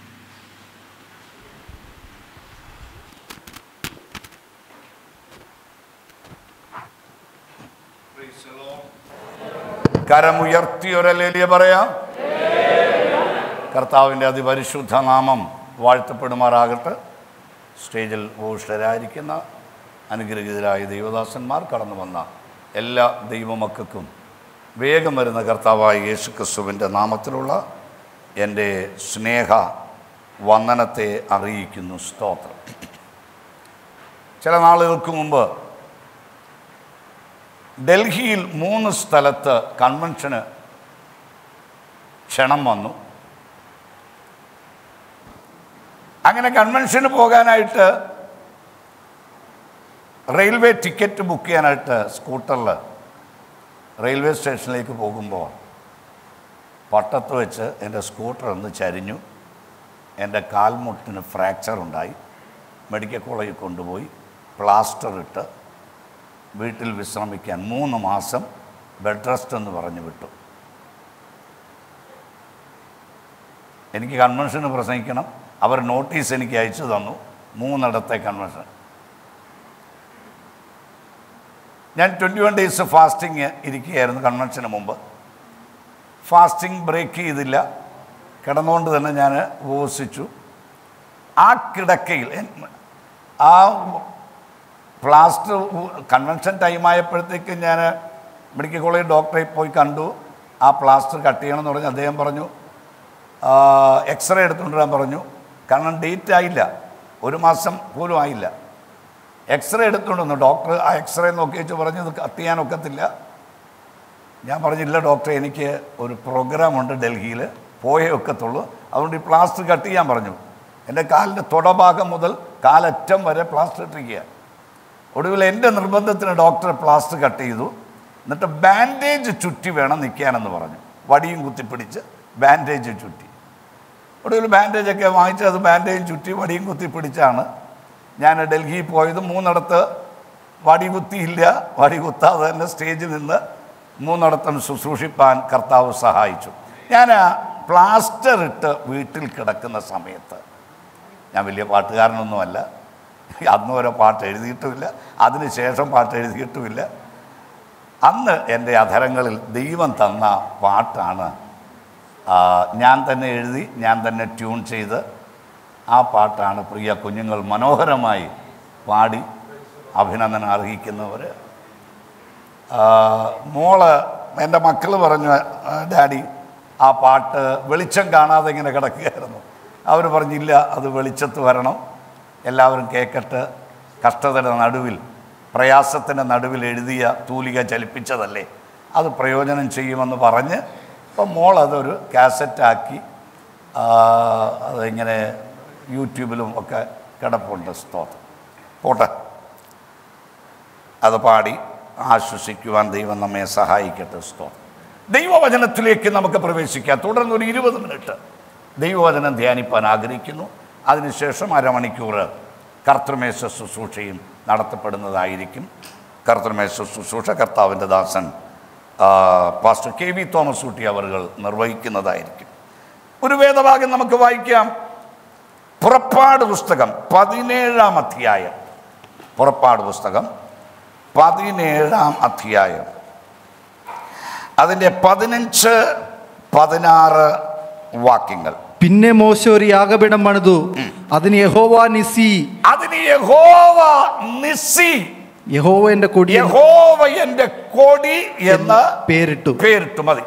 കരമുയർത്തിയൊരലേലിയ പറയാം കർത്താവിൻ്റെ അതിപരിശുദ്ധ നാമം വാഴ്ത്തപ്പെടുമാറാകട്ടെ സ്റ്റേജിൽ ഭൂഷിതരായിരിക്കുന്ന അനുഗ്രഹീതരായ ദൈവദാസന്മാർ കടന്നു വന്ന എല്ലാ ദൈവമക്കൾക്കും വേഗം വരുന്ന കർത്താവായ യേശു ക്രിസ്തുവിൻ്റെ നാമത്തിലുള്ള എൻ്റെ സ്നേഹ വന്ദനത്തെ അറിയിക്കുന്നു സ്തോത്രം ചില നാളുകൾക്ക് മുമ്പ് ഡൽഹിയിൽ മൂന്ന് സ്ഥലത്ത് കൺവെൻഷന് ക്ഷണം വന്നു അങ്ങനെ കൺവെൻഷന് പോകാനായിട്ട് റെയിൽവേ ടിക്കറ്റ് ബുക്ക് ചെയ്യാനായിട്ട് സ്കൂട്ടറിൽ റെയിൽവേ സ്റ്റേഷനിലേക്ക് പോകുമ്പോൾ പട്ടത്ത് വെച്ച് എൻ്റെ സ്കൂട്ടർ ഒന്ന് ചരിഞ്ഞു എൻ്റെ കാൽമുട്ടിന് ഫ്രാക്ചർ ഉണ്ടായി മെഡിക്കൽ കോളേജിൽ കൊണ്ടുപോയി പ്ലാസ്റ്റർ ഇട്ട് വീട്ടിൽ വിശ്രമിക്കാൻ മൂന്ന് മാസം ബെഡ് റെസ്റ്റ് എന്ന് പറഞ്ഞു വിട്ടു എനിക്ക് കൺവെൻഷന് പ്രസംഗിക്കണം അവർ നോട്ടീസ് എനിക്ക് അയച്ചു തന്നു മൂന്നിടത്തെ കൺവെൻഷൻ ഞാൻ ട്വൻറ്റി വൺ ഡേയ്സ് ഫാസ്റ്റിംഗ് ഇരിക്കുകയായിരുന്നു കൺവെൻഷന് മുമ്പ് ഫാസ്റ്റിംഗ് ബ്രേക്ക് ചെയ്തില്ല കിടന്നുകൊണ്ട് തന്നെ ഞാൻ ഉപവസിച്ചു ആ കിടക്കയിൽ എൻ- ആ പ്ലാസ്റ്റർ കൺവെൻഷൻ ടൈം ആയപ്പോഴത്തേക്ക് ഞാൻ മെഡിക്കൽ കോളേജ് ഡോക്ടറെ പോയി കണ്ടു ആ പ്ലാസ്റ്റർ കട്ട് ചെയ്യണമെന്ന് പറഞ്ഞ് അദ്ദേഹം പറഞ്ഞു എക്സ്റേ എടുത്തുകൊണ്ട് വരാൻ പറഞ്ഞു കാരണം ഡേറ്റ് ആയില്ല ഒരു മാസം പോലും ആയില്ല എക്സ്റേ എടുത്തുകൊണ്ട് വന്നു ഡോക്ടർ ആ എക്സ്റേ നോക്കി വെച്ച് പറഞ്ഞു ഇത് കട്ട് ചെയ്യാൻ ഒക്കത്തില്ല ഞാൻ പറഞ്ഞില്ല ഡോക്ടറെ എനിക്ക് ഒരു പ്രോഗ്രാമുണ്ട് ഡൽഹിയിൽ പോയേ ഒക്കത്തുള്ളൂ അതുകൊണ്ട് ഈ പ്ലാസ്റ്റർ കട്ട് ചെയ്യാൻ പറഞ്ഞു എൻ്റെ കാലിൻ്റെ തുടഭാഗം മുതൽ കാലറ്റം വരെ പ്ലാസ്റ്റർ ഇട്ടിരിക്കുക ഒടുവിൽ എൻ്റെ നിർബന്ധത്തിന് ഡോക്ടർ പ്ലാസ്റ്റർ കട്ട് ചെയ്തു എന്നിട്ട് ബാൻഡേജ് ചുറ്റി വേണം നിൽക്കാനെന്ന് പറഞ്ഞു വടിയും കുത്തിപ്പിടിച്ച് ബാൻഡേജ് ചുറ്റി ഒടുവിൽ ബാൻഡേജൊക്കെ വാങ്ങിച്ച് അത് ബാൻഡേജ് ചുറ്റി വടിയും കുത്തിപ്പിടിച്ചാണ് ഞാൻ ഡൽഹിയിൽ പോയത് മൂന്നിടത്ത് വടി കുത്തിയില്ല വടി കുത്താതെ തന്നെ സ്റ്റേജിൽ നിന്ന് മൂന്നിടത്തും ശുശ്രൂഷിപ്പാൻ കർത്താവ് സഹായിച്ചു ഞാൻ ആ പ്ലാസ്റ്റർ ഇട്ട് വീട്ടിൽ കിടക്കുന്ന സമയത്ത് ഞാൻ വലിയ പാട്ടുകാരനൊന്നുമല്ല അന്ന് വരെ പാട്ട് എഴുതിയിട്ടുമില്ല അതിന് ശേഷം പാട്ട് എഴുതിയിട്ടുമില്ല അന്ന് എൻ്റെ അധരങ്ങളിൽ ദൈവം തന്ന പാട്ടാണ് ആ, ഞാൻ തന്നെ എഴുതി ഞാൻ തന്നെ ട്യൂൺ ചെയ്ത് ആ പാട്ടാണ് പ്രിയ കുഞ്ഞുങ്ങൾ മനോഹരമായി പാടി അഭിനന്ദനം അർഹിക്കുന്നവർ മോള് എൻ്റെ മക്കൾ പറഞ്ഞു "ആ, ഡാഡി ആ പാട്ട് വെളിച്ചം കാണാതെ ഇങ്ങനെ കിടക്കുകയായിരുന്നു അവർ പറഞ്ഞില്ല അത് വെളിച്ചത്ത് വരണം എല്ലാവരും കേൾക്കട്ട് കഷ്ടതയുടെ നടുവിൽ പ്രയാസത്തിൻ്റെ നടുവിൽ എഴുതിയ തൂലിക ചലിപ്പിച്ചതല്ലേ അത് പ്രയോജനം ചെയ്യുമെന്ന് പറഞ്ഞ് അപ്പം മോൾ അതൊരു കാസറ്റാക്കി ആ, അതിങ്ങനെ യൂട്യൂബിലും ഒക്കെ കിടപ്പുണ്ട് സ്തോത്രം പോട്ടെ അത് പാടി ആശ്വസിക്കുവാൻ ദൈവം നമ്മെ സഹായിക്കട്ടെ സ്തോത്രം ദൈവവചനത്തിലേക്ക് നമുക്ക് പ്രവേശിക്കാം തുടർന്ന് ഒരു ഇരുപത് മിനിറ്റ് ദൈവവചനം ധ്യാനിപ്പാൻ ആഗ്രഹിക്കുന്നു അതിനുശേഷം അരമണിക്കൂർ കർത്തൃമേശ ശുശ്രൂഷയും നടത്തപ്പെടുന്നതായിരിക്കും കർത്തൃമേശ ശുശ്രൂഷ കർത്താവിൻ്റെ ദാസൻ ആ, pastor K V Thomas Ooty അവർ നിർവഹിക്കുന്നതായിരിക്കും ഒരു വേദഭാഗം നമുക്ക് വായിക്കാം പുറപ്പാട് പുസ്തകം പതിനേഴാം അധ്യായം പുറപ്പാട് പുസ്തകം പതിനേഴാം അധ്യായം അതിൻ്റെ പതിനഞ്ച് പതിനാറ് വാക്യങ്ങൾ പിന്നെ മോശ ഒരു യാഗപീഠം പണിതു അതിന് യഹോവ നിസി അതിന് യഹോവ നിസി യഹോവ എന്റെ കൊടി യഹോവ എന്റെ കൊടി എന്ന് പേരിട്ടു പേരിട്ടു മതി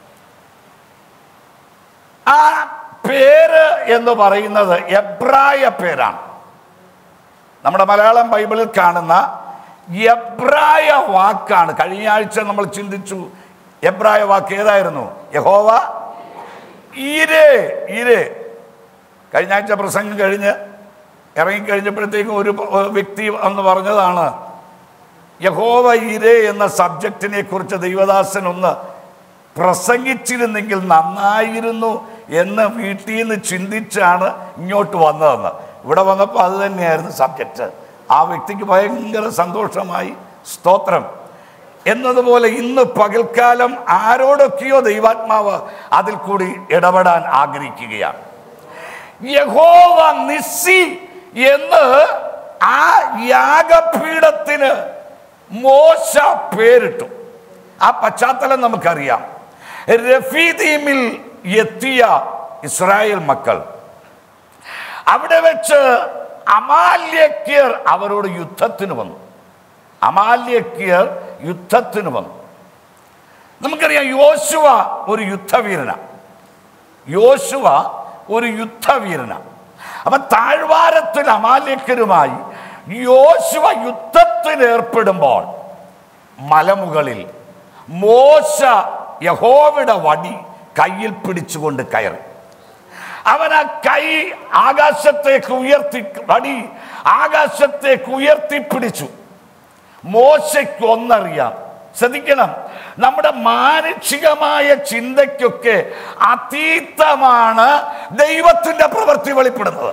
ആ പേര് എന്ന് പറയുന്നത് എബ്രായ പേരാണ് നമ്മുടെ മലയാളം ബൈബിളിൽ കാണുന്ന എബ്രായ വാക്കാണ് കഴിഞ്ഞ ആഴ്ച നമ്മൾ ചിന്തിച്ചു എബ്രായ വാക്ക് ഏതായിരുന്നു യഹോവ ഈരേ ഈരേ കഴിഞ്ഞ ആഴ്ച പ്രസംഗം കഴിഞ്ഞ് ഇറങ്ങിക്കഴിഞ്ഞപ്പോഴത്തേക്കും ഒരു പ- ഒരു വ്യക്തി എന്ന് പറഞ്ഞതാണ് യഹോവ ഈരേ എന്ന സബ്ജക്റ്റിനെ കുറിച്ച് ദൈവദാസൻ ഒന്ന് പ്രസംഗിച്ചിരുന്നെങ്കിൽ നന്നായിരുന്നു എന്ന് വീട്ടിൽ നിന്ന് ചിന്തിച്ചാണ് ഇങ്ങോട്ട് വന്നതെന്ന് ഇവിടെ വന്നപ്പോൾ അത് തന്നെയായിരുന്നു സബ്ജക്റ്റ് ആ വ്യക്തിക്ക് ഭയങ്കര സന്തോഷമായി സ്തോത്രം എന്നതുപോലെ ഇന്ന് പകൽക്കാലം ആരോടൊക്കെയോ ദൈവാത്മാവ് അതിൽ കൂടി ഇടപെടാൻ ആഗ്രഹിക്കുകയാണ് യഹോവ നിസ്സി എന്ന് ആ യാഗപീഠത്തിന് മോശ പേരിട്ടു ആ പശ്ചാത്തലം നമുക്കറിയാം രഫീദീമിൽ എത്തിയ ഇസ്രായേൽ മക്കൾ അവിടെ വെച്ച് അമാല്യക്യർ അവരോട് യുദ്ധത്തിന് വന്നു അമാല്യക്യർ യുദ്ധത്തിന് വന്നു നമുക്കറിയാം യോശുവ ഒരു യുദ്ധവീരനാണ് യോശുവ ഒരു യുദ്ധവീരനാണ് അപ്പൊ താഴ്വാരത്തിൽ അമാല്യക്കരുമായി യോശുവ യുദ്ധത്തിൽ ഏർപ്പെടുമ്പോൾ മലമുകളിൽ മോശ യഹോവയുടെ വടി കയ്യിൽ പിടിച്ചുകൊണ്ട് കയറി അവൻ ആ കൈ ആകാശത്തേക്ക് ഉയർത്തി വടി ആകാശത്തേക്ക് ഉയർത്തിപ്പിടിച്ചു മോശയ്ക്ക് ഒന്നറിയാം ശ്രദ്ധിക്കണം നമ്മുടെ മാനുഷികമായ ചിന്തയ്ക്കൊക്കെ അതീതമാണ് ദൈവത്തിന്റെ പ്രവൃത്തി വെളിപ്പെടുന്നത്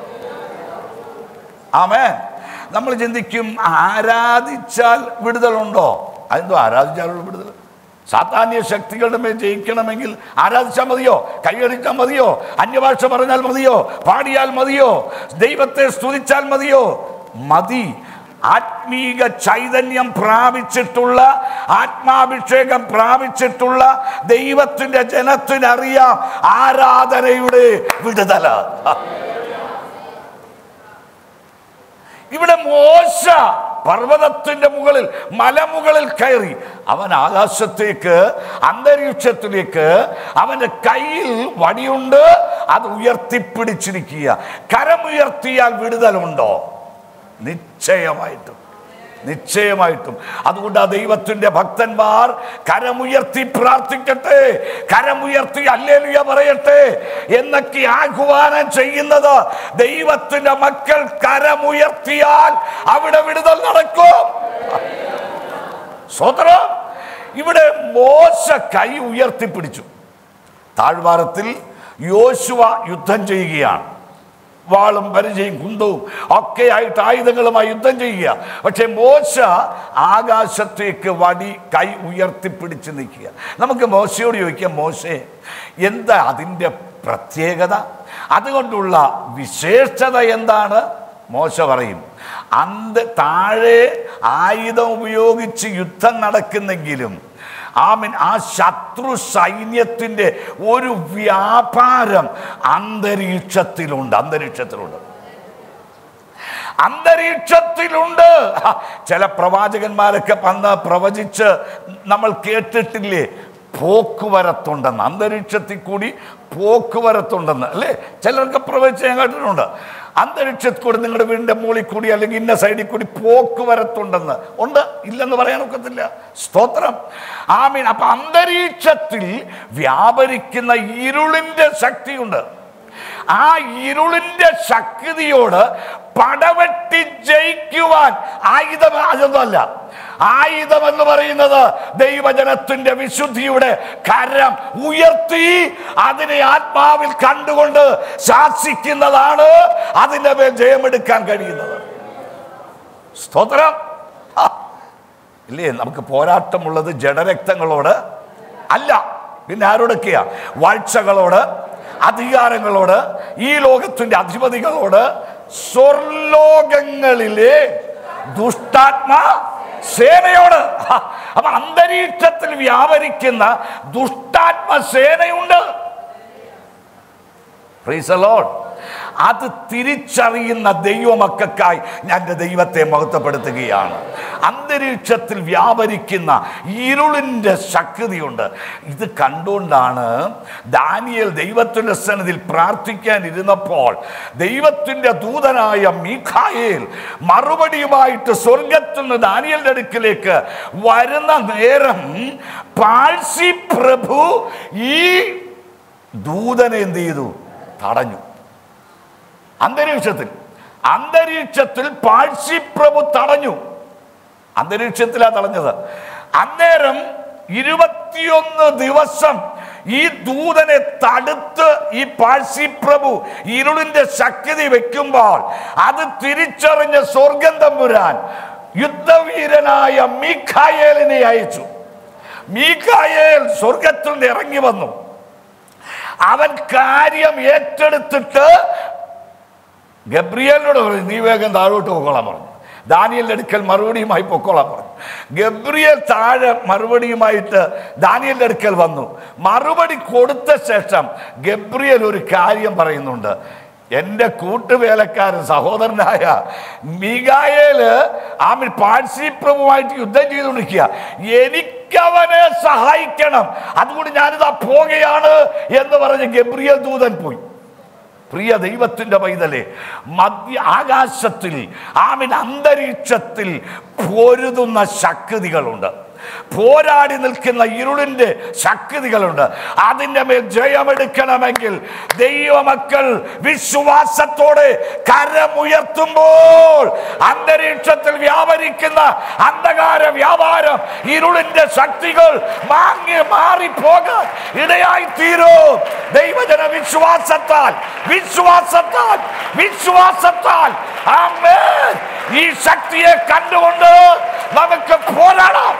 ആമേ നമ്മൾ ചിന്തിക്കും ആരാധിച്ചാൽ വിടുതലുണ്ടോ അതെന്തോ ആരാധിച്ചാലുള്ള വിടുതൽ സാത്താന്യ ശക്തികളുടെ മേൽ ജയിക്കണമെങ്കിൽ ആരാധിച്ചാൽ മതിയോ കൈയടിച്ചാൽ മതിയോ അന്യഭാഷ പറഞ്ഞാൽ മതിയോ പാടിയാൽ മതിയോ ദൈവത്തെ സ്തുതിച്ചാൽ മതിയോ മതി ആത്മീക ചൈതന്യം പ്രാപിച്ചിട്ടുള്ള ആത്മാഭിഷേകം പ്രാപിച്ചിട്ടുള്ള ദൈവത്തിന്റെ ജനത്തിനറിയാം ആരാധനയുടെ വിടുതല ഇവിടെ മോശ പർവ്വതത്തിന്റെ മുകളിൽ മലമുകളിൽ കയറി അവൻ ആകാശത്തേക്ക് അന്തരീക്ഷത്തിലേക്ക് അവന്റെ കയ്യിൽ വടിയുണ്ട് അത് ഉയർത്തിപ്പിടിച്ചിരിക്കുക കരമുയർത്തിയാൽ വിടുതലുണ്ടോ നിശ്ചയമായിട്ടും നിശ്ചയമായിട്ടും അതുകൊണ്ട് ആ ദൈവത്തിന്റെ ഭക്തന്മാർ കരമുയർത്തി പ്രാർത്ഥിക്കട്ടെ കരമുയർത്തി അല്ലേലുയ പറയട്ടെ എന്നൊക്കെ ആഹ്വാനം ചെയ്യുന്നത് ദൈവത്തിന്റെ മക്കൾ കരമുയർത്തിയാൽ അവിടെ വിടുതൽ നടക്കും സ്വതന്ത്രം ഇവിടെ മോശ കൈ ഉയർത്തിപ്പിടിച്ചു താഴ്വാരത്തിൽ യോശുവ യുദ്ധം ചെയ്യുകയാണ് വാളും പരിചയും കുന്തവും ഒക്കെ ആയിട്ട് ആയുധങ്ങളുമായി യുദ്ധം ചെയ്യുക പക്ഷെ മോശ ആകാശത്തേക്ക് വടി കൈ ഉയർത്തിപ്പിടിച്ച് നിൽക്കുക നമുക്ക് മോശയോട് ചോദിക്കാം മോശേ എന്താ അതിൻ്റെ പ്രത്യേകത അതുകൊണ്ടുള്ള വിശേഷത എന്താണ് മോശ പറയും അന്ത് താഴെ ആയുധം ഉപയോഗിച്ച് യുദ്ധം നടക്കുന്നെങ്കിലും ആമീൻ ആ ശത്രു സൈന്യത്തിൻ്റെ ഒരു വ്യാപാരം അന്തരീക്ഷത്തിലുണ്ട് അന്തരീക്ഷത്തിലുണ്ട് അന്തരീക്ഷത്തിലുണ്ട് ഹ, ചില പ്രവാചകന്മാരൊക്കെ അന്ന് പ്രവചിച്ച് നമ്മൾ കേട്ടിട്ടില്ലേ പോക്കുവരത്തുണ്ടെന്ന് അന്തരീക്ഷത്തിൽ കൂടി പോക്കുവരത്തുണ്ടെന്ന് അല്ലേ ചിലർക്ക് പ്രവചിച്ച് ഞാൻ കേട്ടിട്ടുണ്ട് അന്തരീക്ഷത്തിൽ കൂടി നിങ്ങളുടെ വീടിൻ്റെ മുകളിൽ കൂടി അല്ലെങ്കിൽ ഇന്ന സൈഡിൽ കൂടി പോക്കുവരത്തുണ്ടെന്ന് ഉണ്ട് ഇല്ലെന്ന് പറയാനൊക്കത്തില്ല സ്തോത്രം ആമീൻ അപ്പൊ അന്തരീക്ഷത്തിൽ വ്യാപരിക്കുന്ന ഇരുളിന്റെ ശക്തിയുണ്ട് ആ ഇരുളിന്റെ ശക്തിയോട് പടവെട്ടി ജയിക്കുവാൻ ആയുധം അതൊന്നുമല്ല ആയുധം എന്ന് പറയുന്നത് ദൈവജനത്തിന്റെ വിശുദ്ധിയുടെ കരം ഉയർത്തി അതിനെ ആത്മാവിൽ കണ്ടുകൊണ്ട് ശാസിക്കുന്നതാണ് അതിന്റെ മേൽ ജയമെടുക്കാൻ കഴിയുന്നത് സ്തോത്രം ആ. ഇല്ലേ നമുക്ക് പോരാട്ടമുള്ളത് ജഡരക്തങ്ങളോട് അല്ല പിന്നെ ആരോടൊക്കെയാ വാഴ്ചകളോട് അധികാരങ്ങളോട് ഈ ലോകത്തിന്റെ അധിപതികളോട് സ്വർലോകങ്ങളിലെ ദുഷ്ടാത്മ സേനയോട് ഹ, അപ്പൊ അന്തരീക്ഷത്തിൽ വ്യാപരിക്കുന്ന ദുഷ്ടാത്മ സേനയുണ്ട് Praise the Lord. അത് തിരിച്ചറിയുന്ന ദൈവമക്കൾക്കായി ഞാൻ എൻ്റെ ദൈവത്തെ മഹത്വപ്പെടുത്തുകയാണ് അന്തരീക്ഷത്തിൽ വ്യാപരിക്കുന്ന ഇരുളിൻ്റെ ശക്തിയുണ്ട് ഇത് കണ്ടുകൊണ്ടാണ് ദാനിയൽ ദൈവത്തിൻ്റെ സന്നിധിയിൽ പ്രാർത്ഥിക്കാൻ ഇരുന്നപ്പോൾ ദൈവത്തിൻ്റെ ദൂതനായ മീഖായേൽ മറുപടിയുമായിട്ട് സ്വർഗത്തിൽ നിന്ന് ദാനിയലിന്റെ അടുക്കിലേക്ക് വരുന്ന നേരം പാഴ്സി പ്രഭു ഈ ദൂതനെ എന്ത് ചെയ്തു തടഞ്ഞു അന്തരീക്ഷത്തിൽ അന്തരീക്ഷത്തിൽ പാഴ്സിപ്രഭു തടഞ്ഞു അന്തരീക്ഷത്തിലാ തടഞ്ഞത് അന്നേരം ഇരുപത്തിയൊന്ന് ദിവസം ഈ ദൂതനെ തടുത്ത് ഈ പാഴ്സിപ്രഭു ഇരുളിന്റെ ശക്തി വെക്കുമ്പോൾ അത് തിരിച്ചറിഞ്ഞ സ്വർഗം തമ്പുരാൻ യുദ്ധവീരനായ മീഖായേലിനെ അയച്ചു മീഖായേൽ സ്വർഗത്തിൽ നിന്ന് ഇറങ്ങി വന്നു അവൻ കാര്യം ഏറ്റെടുത്തിട്ട് ഗബ്രിയലിനോട് പറഞ്ഞു നീ വേഗം താഴോട്ട് പൊക്കോളാൻ പറഞ്ഞു ദാനിയലിന്റെ അടുക്കൽ മറുപടിയുമായി പൊക്കോളാൻ പറഞ്ഞു ഗബ്രിയൽ താഴെ മറുപടിയുമായിട്ട് ദാനിയലിന്റെ അടുക്കൽ വന്നു മറുപടി കൊടുത്ത ശേഷം ഗബ്രിയൽ ഒരു കാര്യം പറയുന്നുണ്ട് എൻ്റെ കൂട്ടുവേലക്കാരൻ സഹോദരനായ മീഗായേല് ആമിൽ പാഴ്സി പ്രഭുവായിട്ട് യുദ്ധം ചെയ്തുകൊണ്ടിരിക്കുക എനിക്കവനെ സഹായിക്കണം അതുകൊണ്ട് ഞാനിതാ പോകുകയാണ് എന്ന് പറഞ്ഞ് ഗബ്രിയൽ ദൂതൻ പോയി പ്രിയ ദൈവത്തിന്റെ പൈതലെ മധ്യ ആകാശത്തിൽ ആമിൻ അന്തരീക്ഷത്തിൽ പൊരുതുന്ന ശക്തികളുണ്ട് പോരാടി നിൽക്കുന്ന ഇരുളിന്റെ ശക്തികളുണ്ട് അതിൻ്റെ മേൽ ജയമെടുക്കണമെങ്കിൽ ദൈവമക്കൾ വിശ്വാസത്തോടെ കരമുയർത്തുമ്പോൾ അന്തരീക്ഷത്തിൽ വ്യാപരിക്കുന്ന അന്ധകാര വ്യാപാരം ഇരുളിന്റെ ശക്തികൾ മാങ്ങി മാറിപ്പോകാൻ ഇടയായി തീരും ദൈവജന വിശ്വാസത്താൽ വിശ്വാസത്താൽ വിശ്വാസത്താൽ ആമേൻ ഈ ശക്തിയെ കണ്ടുകൊണ്ട് നമുക്ക് പോരാടാം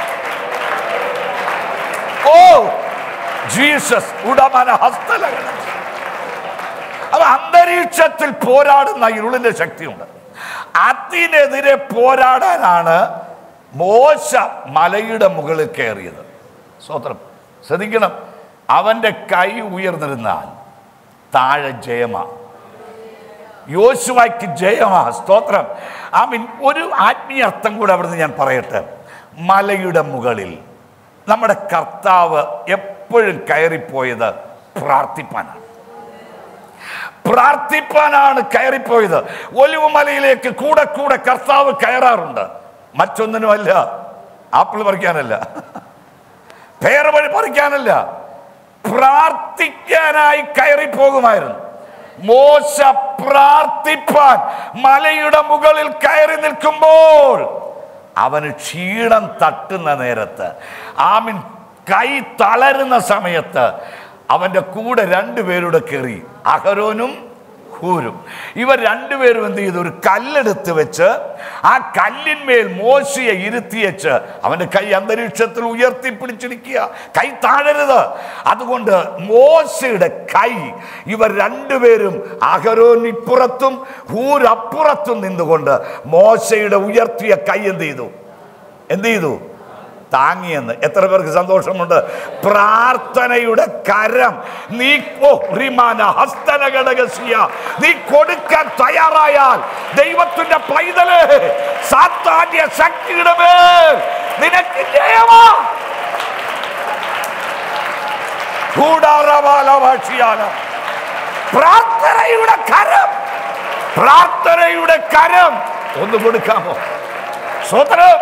ഓ ജീസസ് ഉടമന ഹസ്തലകട അത് അന്തരീക്ഷത്തിൽ പോരാടുന്ന ഇരുളിന്റെ ശക്തിയുണ്ട് അതിനെതിരെ പോരാടാനാണ് മോശ മലയുടെ മുകളിൽ കയറിയത് സ്വത്രം ശ്രദ്ധിക്കണം അവന്റെ കൈ ഉയർന്നിരുന്നാൽ താഴെ ജയമാ യോശുവായ്ക്ക് ജയമാ സ്തോത്രം ഐ മീൻ ഒരു ആത്മീയ അർത്ഥം കൂടെ അവിടുന്ന് ഞാൻ പറയട്ടെ മലയുടെ മുകളിൽ നമ്മുടെ കർത്താവ് എപ്പോഴും കയറിപ്പോയത് പ്രാർത്ഥിപ്പാനാണ് പ്രാർത്ഥിപ്പാനാണ് കയറിപ്പോയത് ഒലിവുമലയിലേക്ക് കൂടെ കൂടെ കർത്താവ് കയറാറുണ്ട് മറ്റൊന്നിനുമല്ല ആപ്പിൾ പറിക്കാനല്ല പേര് വഴി പറിക്കാനല്ല പ്രാർത്ഥിക്കാനായി കയറിപ്പോകുമായിരുന്നു മോശ പ്രാർത്ഥിപ്പാൻ മലയുടെ മുകളിൽ കയറി നിൽക്കുമ്പോൾ അവന് ക്ഷീണം തട്ടുന്ന നേരത്ത് ആമിൻ കൈ തളരുന്ന സമയത്ത് അവന്റെ കൂടെ രണ്ടുപേരുടെ കയറി അഹരോനും ഹൂരും ഇവർ രണ്ടുപേരും എന്ത് ചെയ്തു ഒരു കല്ലെടുത്ത് വെച്ച് ആ കല്ലിന്മേൽ മോശയെ ഇരുത്തിയച്ച് അവന്റെ കൈ അന്തരീക്ഷത്തിൽ ഉയർത്തി പിടിച്ചിരിക്കുക കൈ താഴരുത് അതുകൊണ്ട് മോശയുടെ കൈ ഇവർ രണ്ടുപേരും അഹരോൻ ഇപ്പുറത്തും ഹൂരപ്പുറത്തും നിന്നുകൊണ്ട് മോശയുടെ ഉയർത്തിയ കൈ എന്ത് ചെയ്തു എന്ത് ചെയ്തു താങ്ങിയെന്ന് എത്ര പേർക്ക് സന്തോഷമുണ്ട് പ്രാർത്ഥനയുടെ കരം നീ ഓ റിമാന ഹസ്തന ഘടകസിയ നീ കൊടുക്കാൻ തയ്യാറായാൽ ദൈവത്തിന്റെ പൈതല് സാത്താന്യ ശക്തിയുടെ മേൽ നിനക്ക് ജയമാ കൂടാറവാലവാക്ഷിയാല പ്രാർത്ഥനയുടെ കരം പ്രാർത്ഥനയുടെ കരം ഒന്ന് കൊടുക്കാമോ സ്വതന്ത്രം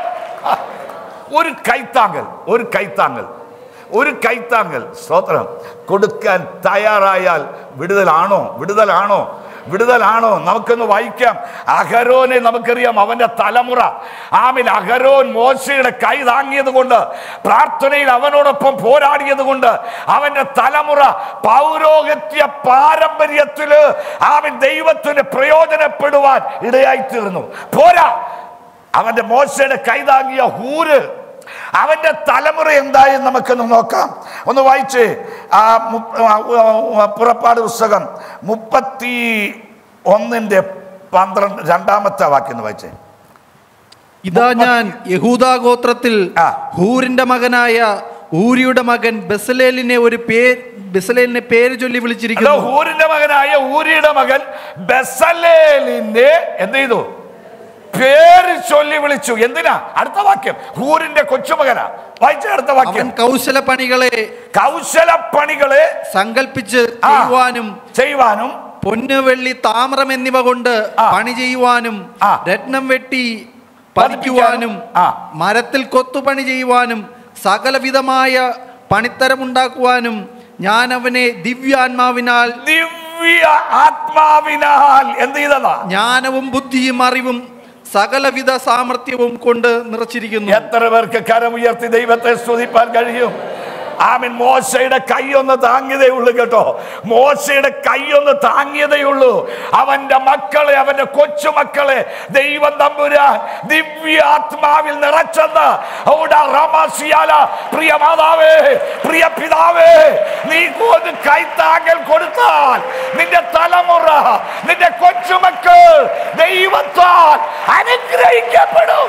ഒരു കൈത്താങ്ങൽ ഒരു കൈത്താങ്ങൽ ഒരു കൈത്താങ്ങൽ സ്തോത്രം കൊടുക്കാൻ തയ്യാറായാൽ വിടുതലാണോ വിടുതലാണോ വിടുതലാണോ നമുക്കൊന്ന് വായിക്കാം അഹരോനെ നമുക്കറിയാം അവന്റെ തലമുറ ആമിൽ അഹരോൻ മോശയുടെ കൈ താങ്ങിയത് കൊണ്ട് പ്രാർത്ഥനയിൽ അവനോടൊപ്പം പോരാടിയത് കൊണ്ട് അവന്റെ തലമുറ പൗരോഹിത്യ പാരമ്പര്യത്തില് ആമിൻ ദൈവത്തിന് പ്രയോജനപ്പെടുവാൻ ഇടയായി തീർന്നു പോരാ അവന്റെ മോശയുടെ കൈതാങ്ങിയ ഹൂര് അവന്റെ തലമുറ എന്തായി നമുക്കൊന്ന് നോക്കാം ഒന്ന് വായിച്ച് ആ മു- ആ, ആ, പുറപ്പാട് പുസ്തകം മുപ്പത്തി ഒന്നിന്റെ പന്ത്രണ്ട് രണ്ടാമത്തെ വാക്യം ഒന്ന് വായിച്ചേ ഇതാ ഞാൻ യഹൂദാ ഗോത്രത്തിൽ ഹൂരിന്റെ മകനായ ഊരിയുടെ മകൻ ബസലേലിനെ ഒരു പേര് ബസലേലിനെ പേര് ചൊല്ലി അതോ വിളിച്ചിരിക്കുന്നു ഹൂരിന്റെ മകനായ ഊരിയുടെ മകൻ ബസലേലിനെ എന്ത് ചെയ്തു പേര് ചൊല്ലി വിളിച്ചു എന്തിനാ അടുത്ത വാക്യം ഹൂരിന്റെ കൊച്ചുമകനാ വായിച്ച അടുത്ത വാക്യം കൗശല പണികളെ കൗശല പണികളെ സങ്കല്പിച്ച് ചെയ്യുവാനും ചെയ്യുവാനും പൊന്ന് വെള്ളി താമ്രം എന്നിവ കൊണ്ട് പണി ചെയ്യുവാനും രത്നം വെട്ടി പതിക്കുവാനും മരത്തിൽ കൊത്തുപണി ചെയ്യുവാനും സകലവിധമായ പണിത്തരമുണ്ടാക്കുവാനും ഞാൻ അവനെ ദിവ്യാത്മാവിനാൽ ദിവ്യ ആത്മാവിനാൽ എന്ത് ചെയ്തതാ ജ്ഞാനവും ബുദ്ധിയും അറിവും സകലവിധ സാമർഥ്യവും കൊണ്ട് നിറച്ചിരിക്കുന്നു എത്ര പേർക്ക് കരമുയർത്തി ദൈവത്തെ സ്തുതിപ്പാൻ കഴിയും ആമിൻ മോശയുടെ കൈ ഒന്ന് താങ്ങിയതേ ഉള്ളൂ കേട്ടോ മോശയുടെ കൈ ഒന്ന് താങ്ങിയതേ ഉള്ളൂ അവന്റെ മക്കളെ അവന്റെ കൊച്ചുമക്കളെ ദൈവം തമ്പുരാൻ ദിവ്യാത്മാവിൽ നിറച്ചെന്ന് ഔടാ റമാസിയാല പ്രിയ മാതാവേ പ്രിയ പിതാവേ നീ ഒരു കൈത്താങ്ങൽ കൊടുത്താൽ നിന്റെ തലമുറ നിന്റെ കൊച്ചുമക്കൾ ദൈവത്താൽ അനുഗ്രഹിക്കപ്പെടും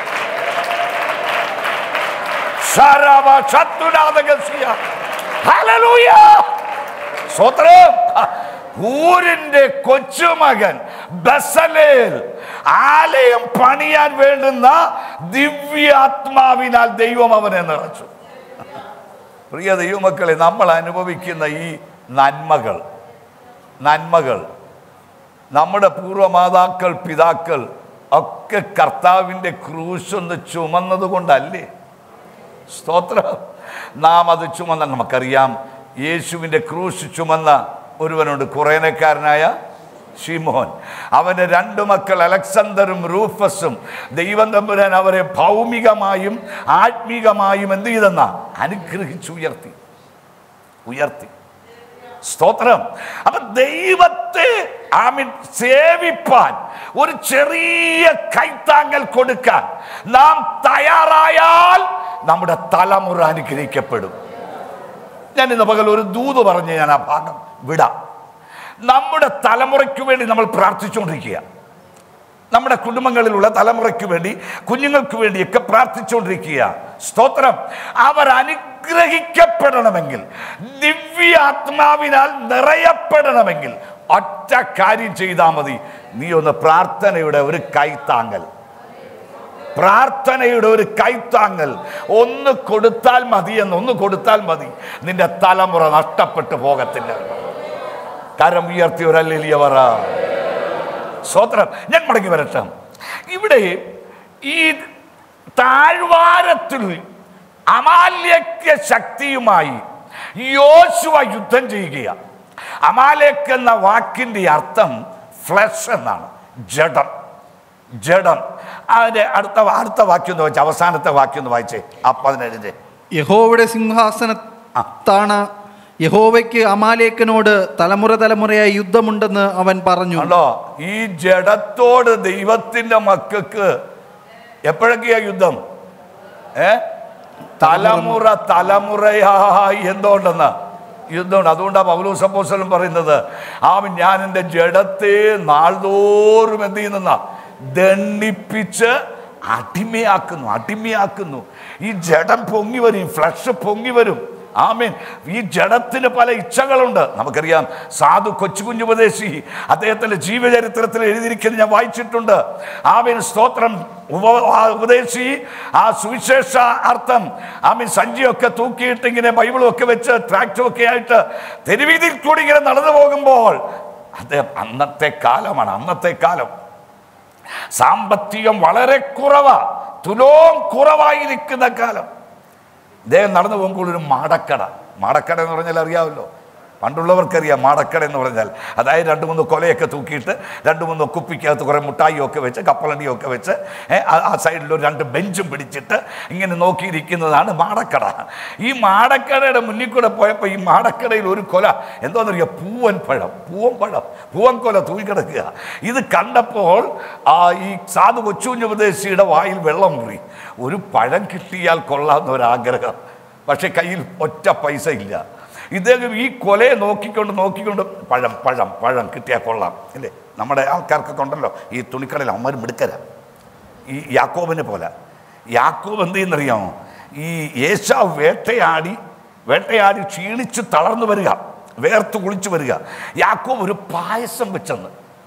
ശരവ ശത്രുനാഥകസ്യ. ഹല്ലേലൂയ. സ്തോത്രം ഊരിന്റെ കൊച്ചുമകൻ ബസലേൽ ആലയം പണിയാൻ വേണ്ടുന്ന ദിവ്യാത്മാവിനാൽ ദൈവം അവനെ നിറച്ചു പ്രിയ ദൈവമക്കളെ നമ്മൾ അനുഭവിക്കുന്ന ഈ നന്മകൾ നന്മകൾ നമ്മുടെ പൂർവമാതാക്കൾ പിതാക്കൾ ഒക്കെ കർത്താവിൻ്റെ ക്രൂശ് ഒന്ന് ചുമന്നത് കൊണ്ടല്ലേ സ്തോത്രം നാം അത് ചുമന്ന നമുക്കറിയാം യേശുവിൻ്റെ ക്രൂശ് ചുമന്ന ഒരുവനുണ്ട് കുറേനക്കാരനായ ഷിമോൻ അവൻ്റെ രണ്ട് മക്കൾ അലക്സണ്ടറും റൂഫസും ദൈവം തമ്പുരാൻ അവരെ ഭൗമികമായും ആത്മീകമായും എന്ത് ചെയ്തെന്ന അനുഗ്രഹിച്ചുയർത്തി ഉയർത്തി സ്തോത്രം അപ്പൊ ദൈവത്തെ ആമീൻ സേവിപ്പാൻ ഒരു ചെറിയ കൈത്താങ്ങൽ കൊടുക്കാൻ നാം തയ്യാറായാൽ നമ്മുടെ തലമുറ അനുഗ്രഹിക്കപ്പെടും ഞാൻ ഇന്ന് പകൽ ഒരു ദൂത് പറഞ്ഞ് ഞാൻ ആ ഭാഗം വിടാം നമ്മുടെ തലമുറയ്ക്ക് വേണ്ടി നമ്മൾ പ്രാർത്ഥിച്ചുകൊണ്ടിരിക്കുക നമ്മുടെ കുടുംബങ്ങളിലുള്ള തലമുറയ്ക്ക് വേണ്ടി കുഞ്ഞുങ്ങൾക്ക് വേണ്ടിയൊക്കെ പ്രാർത്ഥിച്ചുകൊണ്ടിരിക്കുക സ്തോത്രം അവർ അനുഗ്രഹിക്കപ്പെടണമെങ്കിൽ ദിവ്യാത്മാവിനാൽ നിറയപ്പെടണമെങ്കിൽ ഒറ്റ കാര്യം ചെയ്താൽ മതി നീ ഒന്ന് പ്രാർത്ഥനയുടെ ഒരു കൈത്താങ്ങൽ പ്രാർത്ഥനയുടെ ഒരു കൈത്താങ്ങൽ ഒന്ന് കൊടുത്താൽ മതി എന്ന് ഒന്ന് കൊടുത്താൽ മതി നിന്റെ തലമുറ നഷ്ടപ്പെട്ടു പോകത്തില്ല കരം ഉയർത്തി ഒരല്ലിയ പറ സ്വത്രം ഞാൻ മടങ്ങി വരട്ടെ ഇവിടെ ഈ താഴ്വാരത്തിൽ അമാല്യക്യ ശക്തിയുമായി യോശുവ യുദ്ധം ചെയ്യുകയാണ് അമാലേക്ക് എന്ന വാക്കിന്റെ അർത്ഥം ഫ്ലഷ് എന്നാണ് ജഡം ജഡം അതിന്റെ അടുത്ത അടുത്ത വാക്യം ഒന്ന് വായിച്ചേ അവസാനത്തെ വാക്യം ഒന്ന് വായിച്ചേ ആ പതിനേഴിന്റെ യഹോവയുടെ സിംഹാസനത്താണ് യഹോവയ്ക്ക് അമാലേക്കനോട് തലമുറ തലമുറയായി യുദ്ധമുണ്ടെന്ന് അവൻ പറഞ്ഞു കണ്ടോ ഈ ജഡത്തോട് ദൈവത്തിന്റെ മക്കൾക്ക് എപ്പോഴൊക്കെയാ യുദ്ധം ഏ തലമുറ തലമുറയായി എന്തുകൊണ്ടെന്ന് യുദ്ധമുണ്ട് അതുകൊണ്ടാണ് പൗലൂസ് അപ്പോസ്തലൻ പറയുന്നത് ആ ഞാൻ എൻ്റെ ജഡത്തെ നാൾതോറും എന്ത് ചെയ്യുന്ന ദണ്ഡിപ്പിച്ച് അടിമയാക്കുന്നു അടിമയാക്കുന്നു ഈ ജഡം പൊങ്ങി വരും ഈ ഫ്ലഷ് പൊങ്ങി വരും ആമീൻ ഈ ജഡത്തിന് പല ഇച്ഛകളുണ്ട് നമുക്കറിയാം സാധു കൊച്ചുകുഞ്ഞുപദേശി അദ്ദേഹത്തിന്റെ ജീവചരിത്രത്തിൽ എഴുതിയിരിക്കുന്നത് ഞാൻ വായിച്ചിട്ടുണ്ട് ആമീൻ സ്തോത്രം ഉപ ആ ഉപദേശി ആ സുവിശേഷ അർത്ഥം ആമീൻ സഞ്ചിയൊക്കെ തൂക്കിയിട്ട് ഇങ്ങനെ ബൈബിളും ഒക്കെ വെച്ച് ട്രാക്റ്റും ഒക്കെ ആയിട്ട് തെരുവീതിയിൽ കൂടി ഇങ്ങനെ നടന്നു പോകുമ്പോൾ അദ്ദേഹം അന്നത്തെ കാലമാണ് അന്നത്തെ കാലം സാമ്പത്തികം വളരെ കുറവാ തുലോം കുറവായിരിക്കുന്ന കാലം ഇദ്ദേഹം നടന്നു പോകുമ്പോൾ ഒരു മാടക്കട മാടക്കട എന്ന് പറഞ്ഞാൽ അറിയാമല്ലോ പണ്ടുള്ളവർക്കറിയാം മാടക്കട എന്ന് പറഞ്ഞാൽ അതായത് രണ്ട് മൂന്ന് കൊലയൊക്കെ തൂക്കിയിട്ട് രണ്ട് മൂന്ന് കുപ്പിക്കകത്ത് കുറേ മുട്ടായിയൊക്കെ വെച്ച് കപ്പലണ്ടിയൊക്കെ വെച്ച് ഏ, ആ- ആ സൈഡിൽ ഒരു രണ്ട് ബെഞ്ചും പിടിച്ചിട്ട് ഇങ്ങനെ നോക്കിയിരിക്കുന്നതാണ് മാടക്കട ഈ മാടക്കടയുടെ മുന്നിൽ കൂടെ പോയപ്പോൾ ഈ മാടക്കടയിൽ ഒരു കൊല എന്തോന്നറിയോ പൂവൻ പഴം പൂവൻ പഴം പൂവൻ കൊല തൂക്കിക്കിടക്കുക ഇത് കണ്ടപ്പോൾ ആ ഈ സാധു കൊച്ചുകുഞ്ഞുപദേശിയുടെ വായിൽ വെള്ളം മുറി ഒരു പഴം കിട്ടിയാൽ കൊള്ളാമെന്ന ഒരാഗ്രഹം പക്ഷെ കയ്യിൽ ഒറ്റ പൈസ ഇല്ല ഇദ്ദേഹം ഈ കൊലയെ നോക്കിക്കൊണ്ട് നോക്കിക്കൊണ്ട് പഴം പഴം പഴം കിട്ടിയാൽ കൊള്ളാം അല്ലേ നമ്മുടെ ആൾക്കാർക്കൊക്കെ ഉണ്ടല്ലോ ഈ തുണിക്കടയിൽ അമ്മമാർ മിടുക്കരാ ഈ യാക്കോബിനെ പോലെ യാക്കോബ് എന്ത് ചെയ്യുന്നറിയാമോ ഈ യേശാവ് വേട്ടയാടി വേട്ടയാടി ക്ഷീണിച്ച് തളർന്നു വരിക വേർത്ത് കുളിച്ചു വരിക യാക്കോബ് ഒരു പായസം വെച്ചെന്ന്